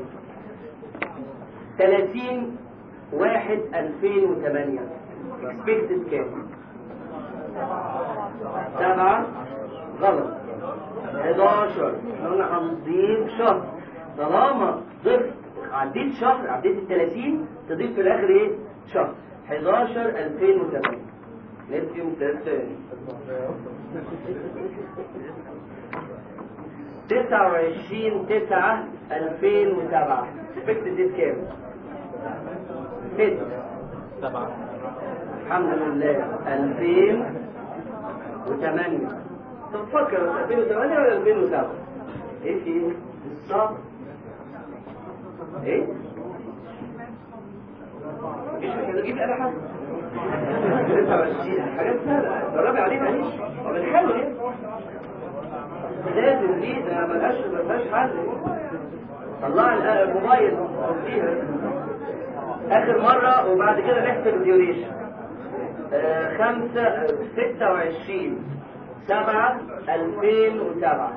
S1: 30 واحد 2008 expected كام؟ سبعة غلط 11 احنا قلنا هنضيف شهر طالما ضفت عديت شهر عديت ال 30 تضيف في الاخر ايه؟ شهر 11 2008 نرسم مثال تاني 29 9 2007 expected date كام؟ ست
S2: سبعة
S1: الحمد لله 2008 طب فكر 2008 ولا 2007 ايه في ايه بالظبط ايه مفيش مشكله جيب اي حاجه 29 حاجات سهله جربي عليها ليش بنحاول ايه لازم دي ده ملهاش ملهاش حل طلع الموبايل فيها اخر مرة وبعد كده نحسب الديوريشن آه خمسة ستة وعشرين سبعة ألفين وسبعة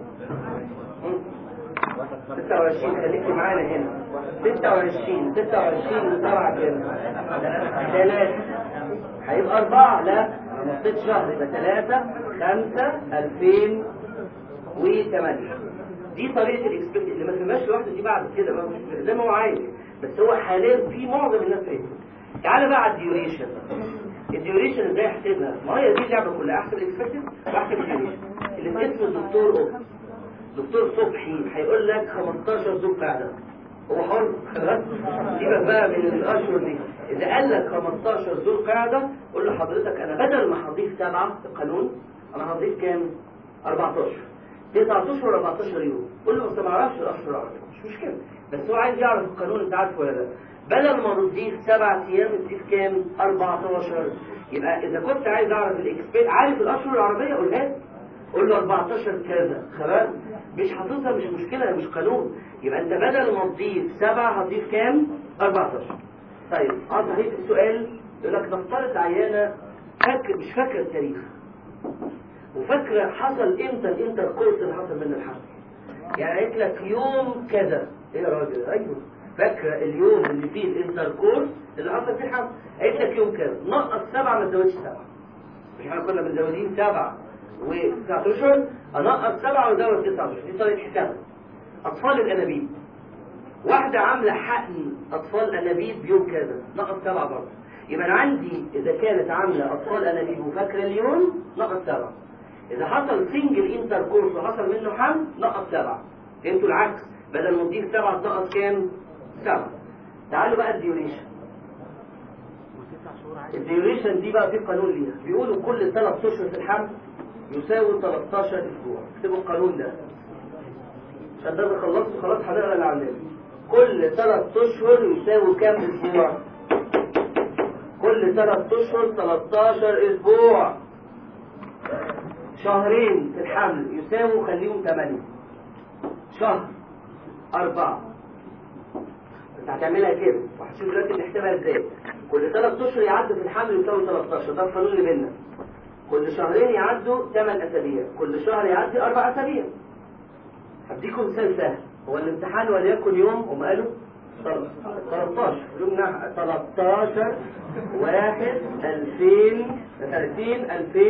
S1: ستة وعشرين خليكي معانا هنا ستة وعشرين ستة وعشرين وسبعة كام ثلاثة هيبقى أربعة لا أنا نصيت شهر يبقى ثلاثة خمسة ألفين وثمانية دي طريقة الاكسبكت اللي ما فهمهاش لوحده دي بعد كده بقى مش زي ما هو عايز بس هو حاليا في معظم الناس فاهم تعالى بقى على الديوريشن الديوريشن ازاي احسبها ما هي دي اللعبه كلها احسب الاكسبكتد واحسب الديوريشن اللي في اسم الدكتور أوك. دكتور صبحي هيقول لك 15 زوج فعلا هو حر خلاص سيبك بقى من الاشهر دي اذا قال لك 15 ذو القعده قول له حضرتك انا بدل ما هضيف سبعه في القانون انا هضيف كام 14 9 اشهر 14 يوم قول له بس ما اعرفش الاشهر العربيه مش مشكله بس هو عايز يعرف القانون انت عارفه ولا لا بدل ما تضيف سبع ايام تضيف كام 14 يبقى اذا كنت عايز اعرف الاكسبير عارف الاشهر العربيه قولها لي قول له 14 كذا خلاص مش حاططها مش مشكله مش قانون يبقى انت بدل ما تضيف سبعه هتضيف كام 14 طيب اه صحيح السؤال يقول لك نفترض عيانه فاكر مش فاكره التاريخ وفاكره حصل امتى الانتر كورس اللي حصل منه الحمل يعني قالت لك يوم كذا ايه يا راجل ايوه فاكره اليوم اللي فيه الانتر كورس اللي حصل فيه الحمل قالت لك يوم كذا نقص سبعه ما تزودش سبعه مش احنا كنا مزودين سبعه وتسعة اشهر انقص سبعه وازود تسعة اشهر دي طريقه حساب اطفال الانابيب واحده عامله حقن اطفال انابيب بيوم كذا نقص سبعه برضه يبقى انا عندي اذا كانت عامله اطفال انابيب وفاكره اليوم نقص سبعه اذا حصل سنجل انتر كورس وحصل منه حمل نقص سبعه فهمتوا العكس بدل ما تضيف سبعه تنقص كام؟ سبعه تعالوا بقى الديوريشن الديوريشن دي بقى في قانون ليها بيقولوا كل ثلاث اشهر في الحمل يساوي 13 اسبوع اكتبوا القانون ده عشان ده خلصت خلاص هنقرا اللي عندنا كل ثلاث اشهر يساوي كام اسبوع كل ثلاث اشهر 13 اسبوع شهرين في الحمل يساووا خليهم 8 شهر أربعة انت هتعملها كده وهتشوف دلوقتي بنحسبها ازاي كل ثلاث اشهر يعدوا في الحمل يساوي 13 ده القانون اللي بينا كل شهرين يعدوا 8 اسابيع كل شهر يعدي 4 اسابيع هديكم مثال سهل هو الامتحان وليكن يوم هم قالوا 13 يوم 13 1 2000 30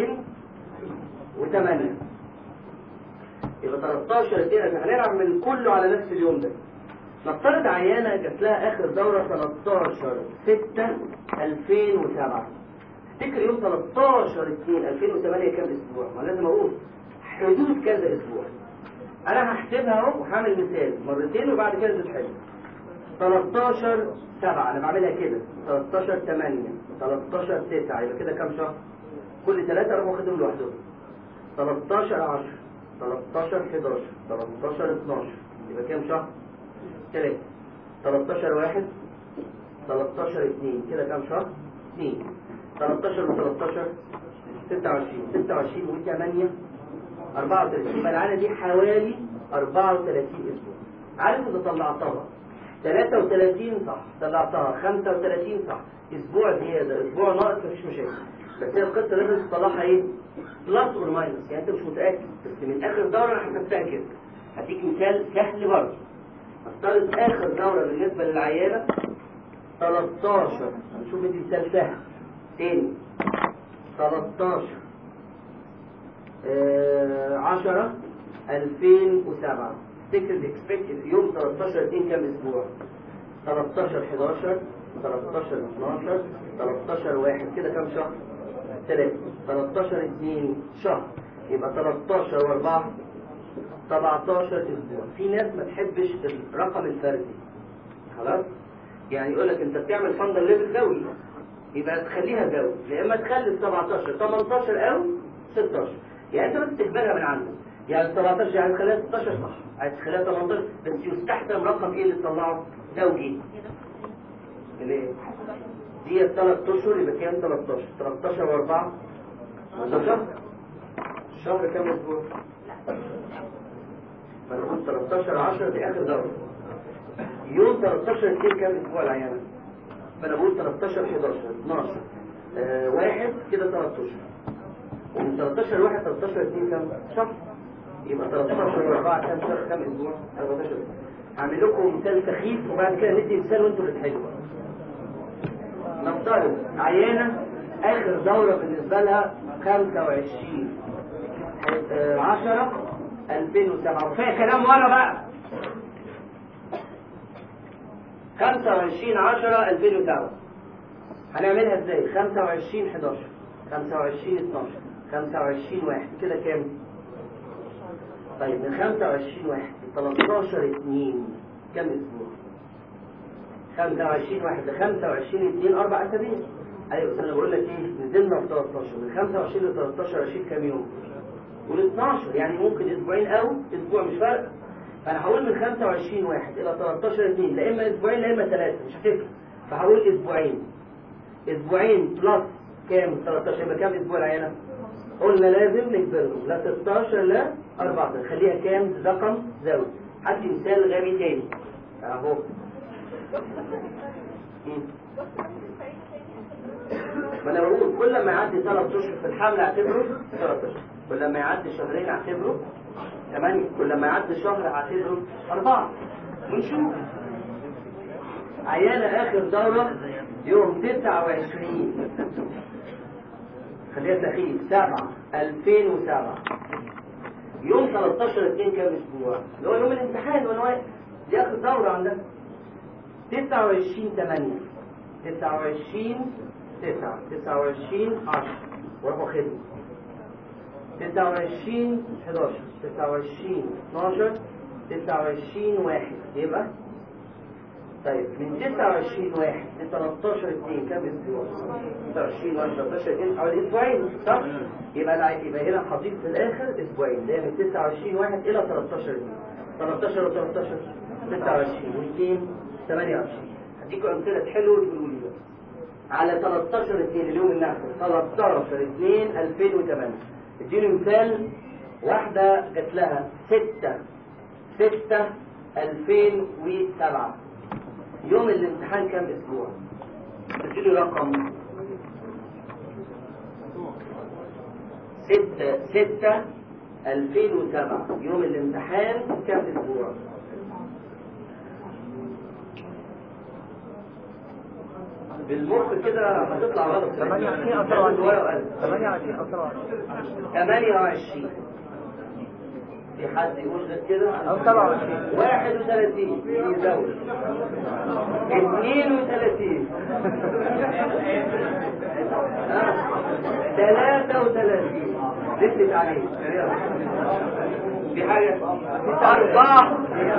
S1: 2008 يبقى 13 2 هنلعب من كله على نفس اليوم ده نفترض عيانة جات لها آخر دورة 13 6 2007 تفتكر يوم 13 2 2008 كام أسبوع؟ ما لازم أقول حدود كذا أسبوع أنا هحسبها أهو وهعمل مثال مرتين وبعد كده تتحسب 13 7 أنا بعملها كده 13 8 13 9 يبقى كده كام شهر؟ كل ثلاثة أروح واخدهم لوحدهم 13 10 13 11 13 12 يبقى كام شهر؟ 3 13 1 13 2 كده كام شهر؟ 2 13 و 13 26 26 و 8 34 يبقى العاده دي حوالي 34 اسبوع عارف اذا طلعتها 33 صح طلعتها 35 صح اسبوع زياده اسبوع ناقص مفيش مشاكل بس هي القصه لازم تطلعها ايه؟ بلس اور ماينس يعني انت مش متاكد بس من اخر دوره انا حسبتها كده هديك مثال سهل برضه نفترض اخر دوره بالنسبه للعيانه 13 هنشوف دي مثال سهل تاني 13 آه 10 2007 تفتكر الاكسبكتد يوم 13 2 كام اسبوع 13 11 13 12 13 1 كده كام شهر 3 13 2 شهر يبقى 13 و4 17 اسبوع في ناس ما تحبش الرقم الفردي خلاص يعني يقول لك انت بتعمل فندل ليفل زوي يبقى تخليها زوي يا اما تخلي 17 18 او 16 يعني انت بس تجبرها من عندك يعني 17 يعني تخليها 16 صح عايز تخليها 18 بس يستحسن رقم ايه اللي تطلعه زوجي اللي دي ثلاث اشهر يبقى كام 13 13 و4 16 الشهر كام اسبوع فنقول 13 10 دي اخر دوره يوم 13 2 كام اسبوع العيانه فانا بقول 13 11 12 آه واحد كده 13 ومن 13 1 13 2 كام شهر يبقى 13 4 كام شهر كام اسبوع 14 هعمل لكم مثال سخيف وبعد كده ندي مثال وانتوا اللي تحلوا نفترض عيانه اخر دوره بالنسبه لها 25 آه 10 2007 وفيها كلام ورا بقى 25 10 2007 هنعملها ازاي 25 11 25 12 25 1 كده كام طيب من 25 1 13 2 كام اسبوع 25 واحد ل 25 2 اربع اسابيع ايوه بس انا بقول لك ايه نزلنا في 13 من 25 ل 13 اشيل كام يوم قول 12 يعني ممكن اسبوعين او اسبوع مش فارق فانا هقول من 25 واحد الى 13 2 لا اما اسبوعين لا اما ثلاثه مش هتفرق فهقول اسبوعين اسبوعين بلس كام 13 يبقى كام اسبوع العينه قلنا لازم نكبرهم لا 16 لا 14 خليها كام رقم زوجي هات لي مثال غبي تاني اهو مم. ما انا بقول كل ما يعدي ثلاث اشهر في الحمل اعتبره 13 كل ما يعدي شهرين اعتبره 8 كل ما يعدي شهر اعتبره 4 ونشوف عيانة آخر دورة يوم 29 خليها تخيل 7 2007 يوم 13 2 كام اسبوع اللي هو يوم الامتحان وانا واقف دي اخر دوره عندنا 29 8 29 9 29 10 واروح واخدهم 29 11 29 12 29 1 يبقى طيب من 29 واحد ل 13 2 كام اسبوع؟ 29 1 13 2 حوالي اسبوعين صح؟ يبقى انا يبقى هنا حاطط في الاخر اسبوعين اللي هي من 29 واحد الى 13 2 13 و 13 26 و2 28 هديكم امثله حلوه تقولوا لي بقى على 13 2 اليوم النحو 13 2 2008 اديني مثال واحده جات لها 6 6 2007 يوم الامتحان كام اسبوع اديني رقم ستة ستة ألفين وسبعة يوم الامتحان كام اسبوع بالمخ كده هتطلع غلط
S2: 28 أو 28 أو
S1: 28 في حد يقول غير كده
S2: أو 27
S1: 31 يزود 32 33 زدت عليه في حاجة أربعة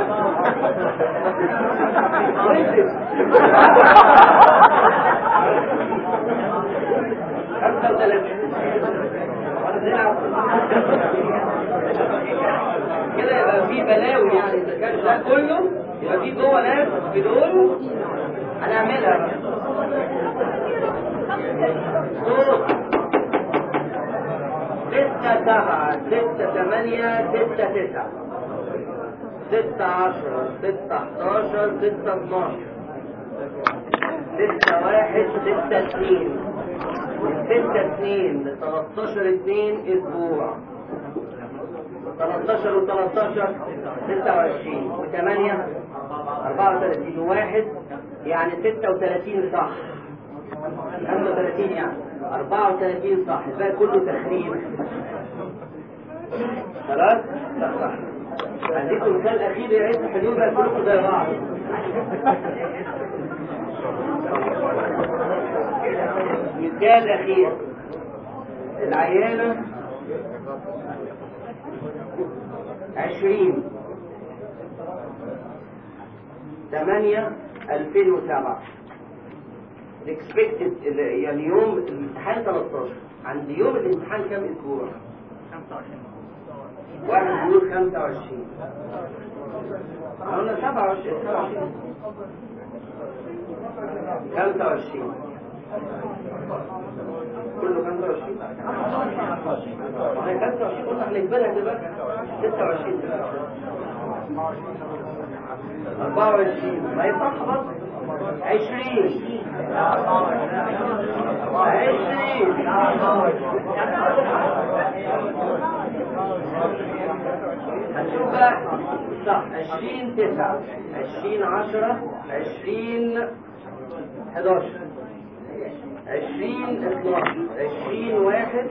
S1: خمسة وثلاثين كده يبقى في بلاوي يعني اذا كان ده كله يبقى في جوه ناس بدول هنعملها بقى. صوت. ستة سبعة ستة ثمانية ستة تسعة ستة عشرة ستة حداشر ستة اتناشر ستة واحد ستة اتنين من ستة اتنين لتلاتاشر اتنين اسبوع 13 و 13 26 و8 34 وواحد يعني 36 صح 35 يعني 34 صح الباقي كله تخريب خلاص؟ لا صح هديكم مثال اخير يا ريت الحلول بقى كلكم زي بعض مثال اخير العيانه عشرين ثمانية ألفين وسبعة الاكسبكتد يعني يوم الامتحان 13 عند يوم الامتحان كام اسبوع؟ 25 واحد بيقول 25 قلنا 27 27 25 كله 25 ما هي 25 قلنا هنجبرها دلوقتي 26 24 ما يصح برضه 20 هنشوف بقى صح 20 9 20 10 20 11 20 12 20 1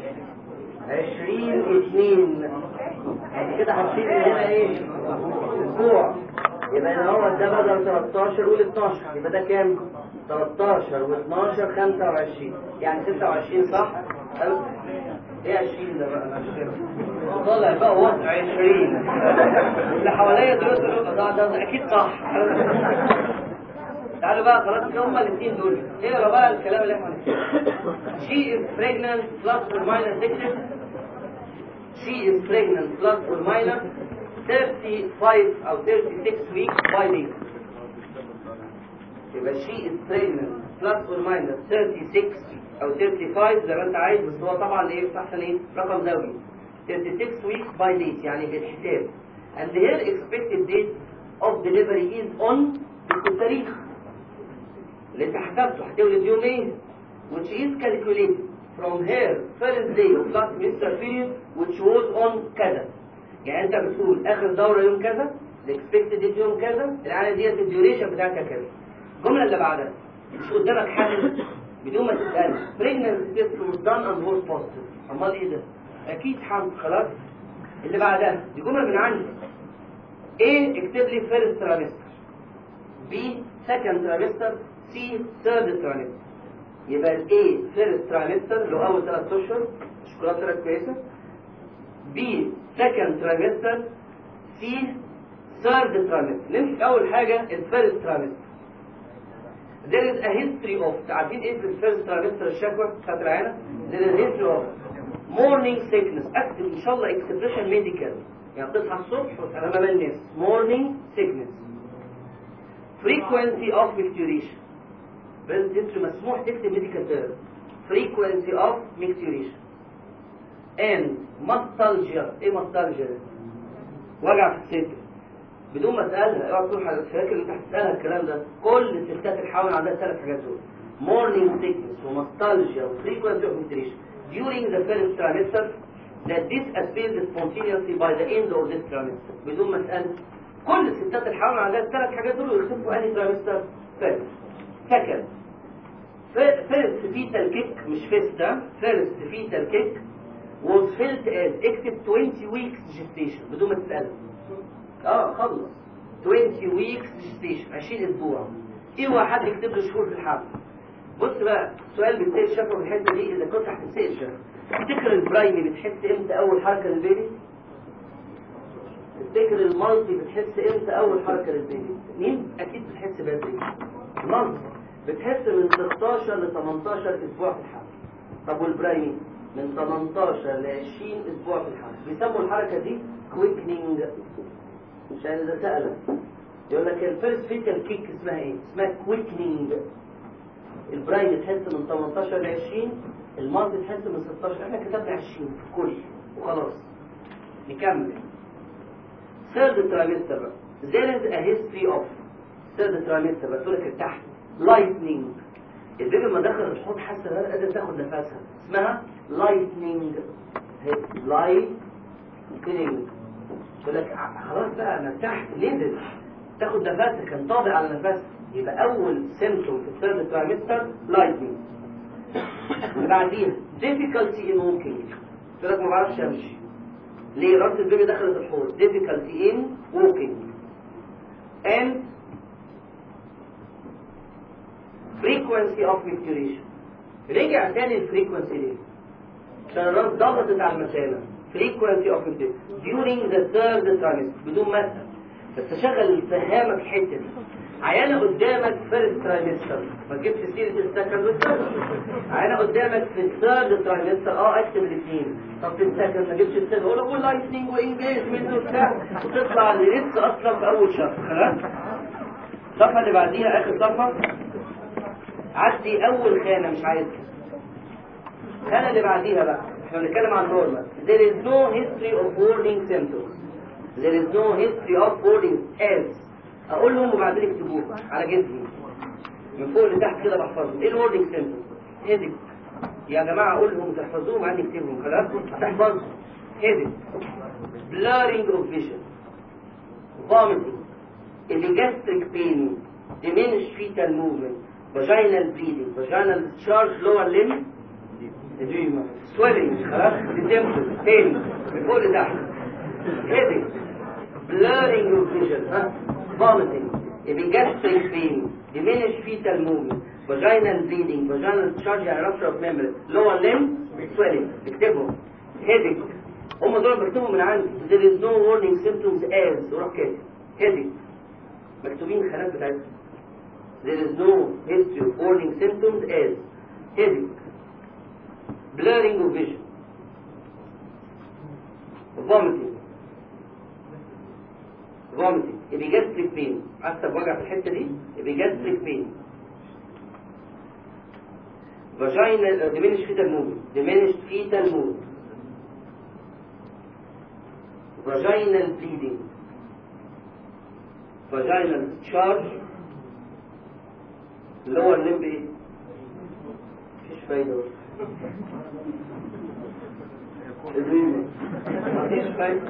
S1: 20 2 يعني كده هنشيل من هنا ايه اسبوع يبقى هنا هو ده بدل 13 وال 12 يبقى ده كام 13 و12 25 يعني 26 صح حلو ايه 20 ده بقى انا مش فاهم طالع بقى وضع 20 اللي حواليا دول دول ده ده اكيد صح تعالوا بقى خلاص كده هما الاثنين دول اقرا بقى الكلام اللي احنا هنقوله. She is pregnant plus or minus 6 She is pregnant plus or minus 35 أو 36 weeks by date. يبقى she is pregnant plus or minus 36 أو 35 زي ما أنت عايز بس هو طبعا إيه أحسن إيه رقم زوجي 36 weeks by date يعني بالحساب and her expected date of delivery is on التاريخ اللي أنت حسبته هتولد يوم إيه which is calculated from her first day of last menstrual period which was on كذا يعني انت بتقول اخر دوره يوم كذا الاكسبكتد ديت يوم كذا العاده ديت الديوريشن بتاعتها كذا الجمله اللي بعدها مش قدامك حل بدون ما تسال pregnancy test was done and was positive امال ايه ده اكيد حمل خلاص اللي بعدها دي جمله من عندي A اكتب لي first trimester B second trimester C third trimester يبقى ال A first trimester اللي هو اول ثلاث اشهر شوكولاته طلعت كويسه B second trimester C third trimester نمسك أول حاجة ال first trimester there is a history of عارفين ايه في ال first trimester الشكوى بتاعت العيانة there is a history of morning sickness اكتب ان شاء الله expression medical يعني تصحى الصبح وتسأل امام الناس morning sickness frequency of micturition بس انت مسموح تكتب medical term frequency of micturition and ماستالجيا ايه ماستالجيا ده؟ وجع في الصدر بدون ما اسالها اوعى تكون حضرتك فاكر انت هتسالها الكلام ده كل الستات الحوامل عندها الثلاث حاجات دول morning sickness وماستالجيا وفريكونسي اوف ميتريشن during the first trimester that this appears spontaneously by the end of this trimester بدون ما اسال كل الستات الحوامل عندها الثلاث حاجات دول ويختفوا انهي تريمستر first second first fetal kick مش فيستا first fetal kick was felt as اكتب 20 weeks gestation بدون ما تسأل اه خلص 20 weeks gestation 20 اسبوع اوعى حد يكتب له شهور في الحمل بص بقى سؤال بيتسال شافه في الحته دي اذا كنت هتتسال شافه تفتكر البرايمي بتحس امتى اول حركه للبيبي تفتكر المالتي بتحس امتى اول حركه للبيبي مين اكيد بتحس بدري المالتي بتحس من 16 ل 18 اسبوع في الحمل طب والبرايمي من 18 ل 20 اسبوع في الحمل بيسموا الحركه دي كويكنينج عشان اذا سالك يقول لك الفيرست فيتال كيك اسمها ايه اسمها كويكنينج البراين تحس من 18 ل 20 المالت تحس من 16 احنا كتبنا 20 في كل وخلاص نكمل ثيرد ترايمستر بقى there is a history of ثيرد ترايمستر بقى تقول لك تحت لايتنينج البيبي لما دخل الحوض حاسه انها قادره تاخد نفسها اسمها لايتنينج لايتنينج يقول لك خلاص بقى انا تحت نزل تاخد نفسها كان طابع على نفسها يبقى اول سيمتوم في الثيرد ترايمستر لايتنينج اللي بعديها difficulty in walking يقول لك ما بعرفش امشي ليه راس البيبي دخلت الحوض difficulty in walking and frequency of micturition رجع تاني الفريكونسي ليه عشان الراس ضغطت على المثانه frequency of micturition during the third trimester بدون مثل بس شغل الفهامه في الحته دي عيانه قدامك فيرست ترايمستر ما تجيبش سيره السكند والثيرد عيانه قدامك في الثيرد ترايمستر اه اكتب الاثنين طب في السكند ما تجيبش الثيرد اقول له لايتنينج وانجيجمنت وبتاع وتطلع اللي لسه اصلا في اول شهر خلاص الصفحه اللي بعديها اخر صفحه عدي اول خانه مش عايزها الخانه اللي بعديها بقى احنا بنتكلم عن نورمال there is no history of warning symptoms there is no history of warning as اقول لهم وبعدين يكتبوها على جسمي من فوق لتحت كده بحفظهم ايه الوردنج سيمبتوم هيدك يا جماعه اقول لهم تحفظوهم عندي اكتبهم خلاص تحفظهم هيدك blurring of vision vomiting epigastric pain diminished fetal movement vaginal bleeding vaginal discharge lower limb edema swelling خلاص symptoms pain من فوق لتحت headache blurring of vision ها vomiting, epigastric pain, diminished fetal movement, vaginal bleeding, vaginal discharge يعني rupture of memory, lower limb swelling, اكتبهم headache هم دول بكتبهم من عندي there is no warning symptoms as وروح كاتب headache مكتوبين الخانات بتاعتهم there is no history of warning symptoms as headache blurring of vision vomiting vomiting epigastric pain اكتب وجع في الحته دي epigastric pain vaginal diminished fetal movement diminished fetal movement vaginal bleeding vaginal charge اللي هو الليمب ايه مفيش فايده بس. الريم. مفيش فايده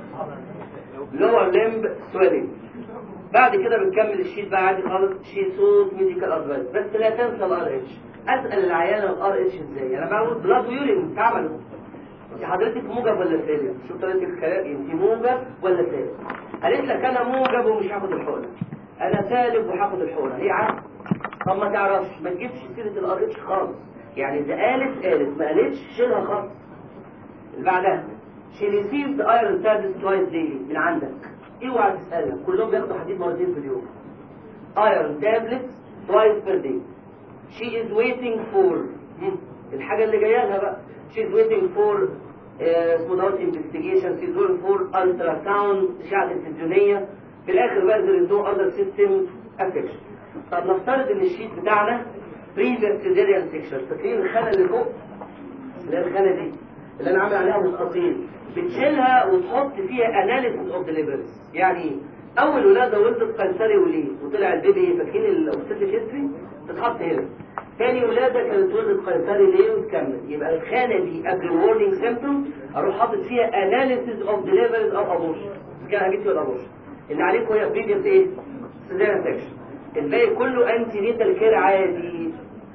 S1: lower limb swelling بعد كده بنكمل الشيت بقى عادي خالص شيت صوت ميديكال ادفايس بس لا تنسى الار اتش اسال العيانه الار اتش ازاي انا بعمل بلاد ويورين اتعملوا انت حضرتك موجب ولا سالب شو طريقه الكلام انت موجب ولا سالب قالت لك انا موجب ومش هاخد الحقنه انا سالب وهاخد الحقنه هي عارفه طب ما تعرفش ما تجيبش سيره الار اتش خالص يعني اذا قالت قالت ما قالتش شيلها خالص اللي بعدها she received iron tablets twice daily من عندك اوعى تسألها كلهم بياخدوا حديد مرتين في اليوم iron tablets twice per day she is waiting for هم، الحاجة اللي جاية لها بقى she is waiting for آه، اسمه دوت investigation she is waiting for ultrasound إشعة تلفزيونية في الآخر بقى there is no other system affection طب نفترض إن الشيت بتاعنا previous cesarean section فاكرين الخانة اللي فوق اللي هي الخانة دي اللي انا عامل عليها مستطيل بتشيلها وتحط فيها اناليسيس اوف ديليفرنس يعني اول ولاده ولدت قيصري وليه وطلع البيبي فاكرين الاوبستيك هيستوري تتحط هنا تاني ولاده كانت ولدت قيصري ليه وتكمل يبقى الخانه دي قبل الورنينج سيمبتوم اروح حاطط فيها اناليسيس اوف ديليفرنس او ابوشن كان هجيب ولا ابوشن اللي عليكم هي بريفيوس ايه سيزيريان سكشن الباقي كله انتي نيتال كير عادي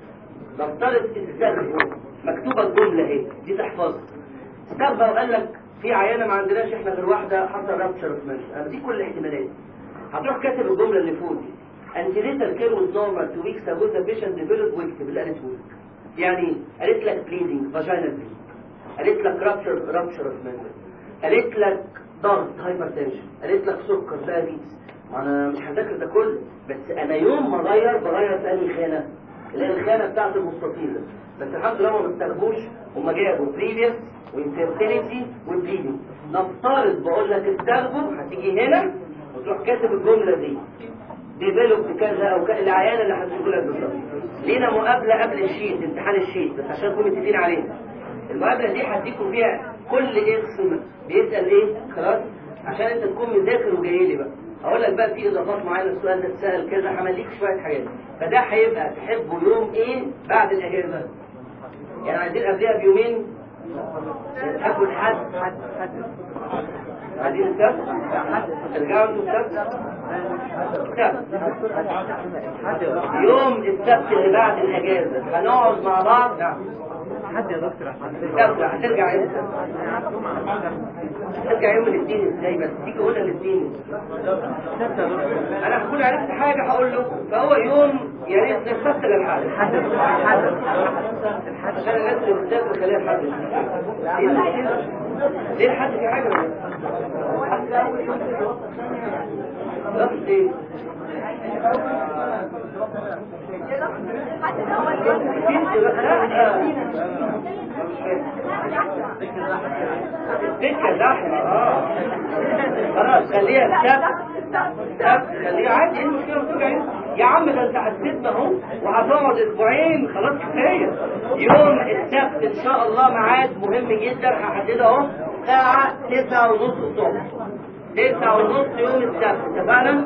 S1: نفترض استخدموا مكتوبة الجملة اهي دي تحفظها استخدم وقال لك في عيانة ما عندناش احنا غير واحدة حصل رابتشر اوف انا دي كل الاحتمالات هتروح كاتب الجملة اللي فوق دي antenatal care was normal two weeks ago the patient developed واكتب اللي قالته لك يعني قالت لك bleeding vaginal bleeding قالت لك rupture rupture of membrane قالت لك ضغط hypertension قالت لك سكر diabetes ما انا مش هذاكر ده كله بس انا يوم ما اغير بغير في انهي خانه اللي هي الخانه بتاعت المستطيل ده بس الحمد لله ما بيستخدموش هما جابوا بريفيوس وانفيرتيليتي وبليدنج نفترض بقول لك استخدم هتيجي هنا وتروح كاتب الجمله دي ديفلوب كذا او كذا العيانه اللي هتقول لك بالظبط لينا مقابله قبل الشيت امتحان الشيت بس عشان نكون متفقين عليها المقابله دي هديكم فيها كل اسم بيسال ايه خلاص عشان انت تكون مذاكر وجاي لي بقى اقول لك بقى في اضافات معينه السؤال ده اتسال كذا همليك شويه حاجات فده هيبقى تحبه يوم ايه بعد الاجازه يعني عايزين قبلها بيومين تحبوا الحد عايزين السبت ترجعوا انتوا السبت السبت يوم السبت اللي بعد الاجازه هنقعد مع بعض
S2: حد يا دكتور
S1: السبت هترجع امتى؟ هترجع يوم الاثنين ازاي بس تيجي هنا الاثنين انا هكون عرفت حاجه هقول له فهو يوم يا ريت نستسهل الحال عشان الناس اللي بتسافر خليها الحد ليه الحد في حاجه ولا لا ايه السكه زحمه اه خلاص خليها السبت السبت خليها عادي ايه المشكله بترجع يوم يا عم ده انت حسيتنا اهو وهتقعد اسبوعين خلاص كفايه يوم السبت ان شاء الله ميعاد مهم جدا هحدده اهو الساعه 9 ونص الصبح 9 ونص يوم السبت اتفقنا؟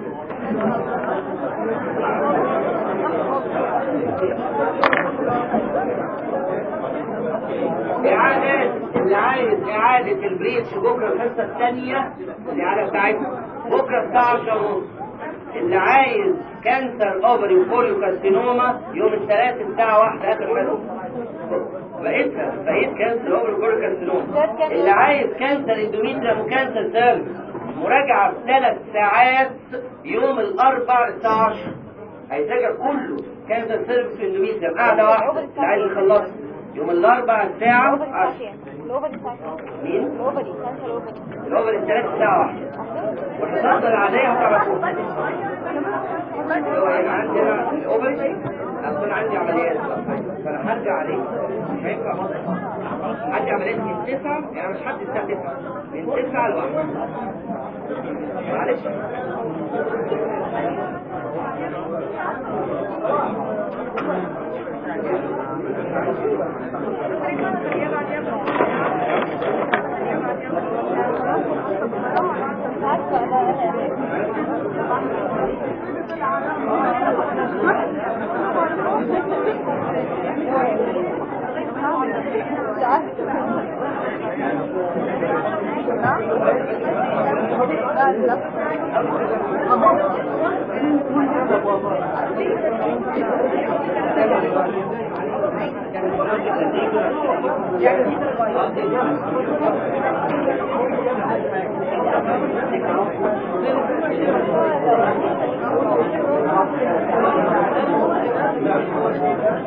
S1: إعادة اللي عايز إعادة البريتش بكرة الحصة الثانية الإعادة بتاعتها بكرة الساعة 10 ونص اللي عايز كانسر اوفري وفوليو كارسينوما يوم الثلاث الساعة واحدة آخر حصة بقيتها بقيت كانسر اوفري وفوليو كارسينوما اللي عايز كانسر اندوميتريم وكانسر سيرفس مراجعة في ثلاث ساعات يوم الأربع الساعة 10 هيذاكر كله كانسر سيرفس واندوميتريم قاعدة واحدة اللي عايز يخلصها يوم الأربع الساعة 10
S3: الاوفري الساعه
S1: مين؟
S3: الاوفري كانسر اوفري
S1: الأول الثلاث الساعة واحدة والحصانات العادية هتعرفوها هو يبقى عندنا الاوبري اكون عندي عمليات فانا هرجع عليه مش هينفع مصر عندي عمليات من تسعة يعني مش حد الساعة تسعة من تسعة لواحدة معلش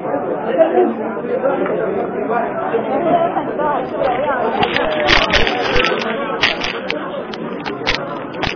S3: Thank you.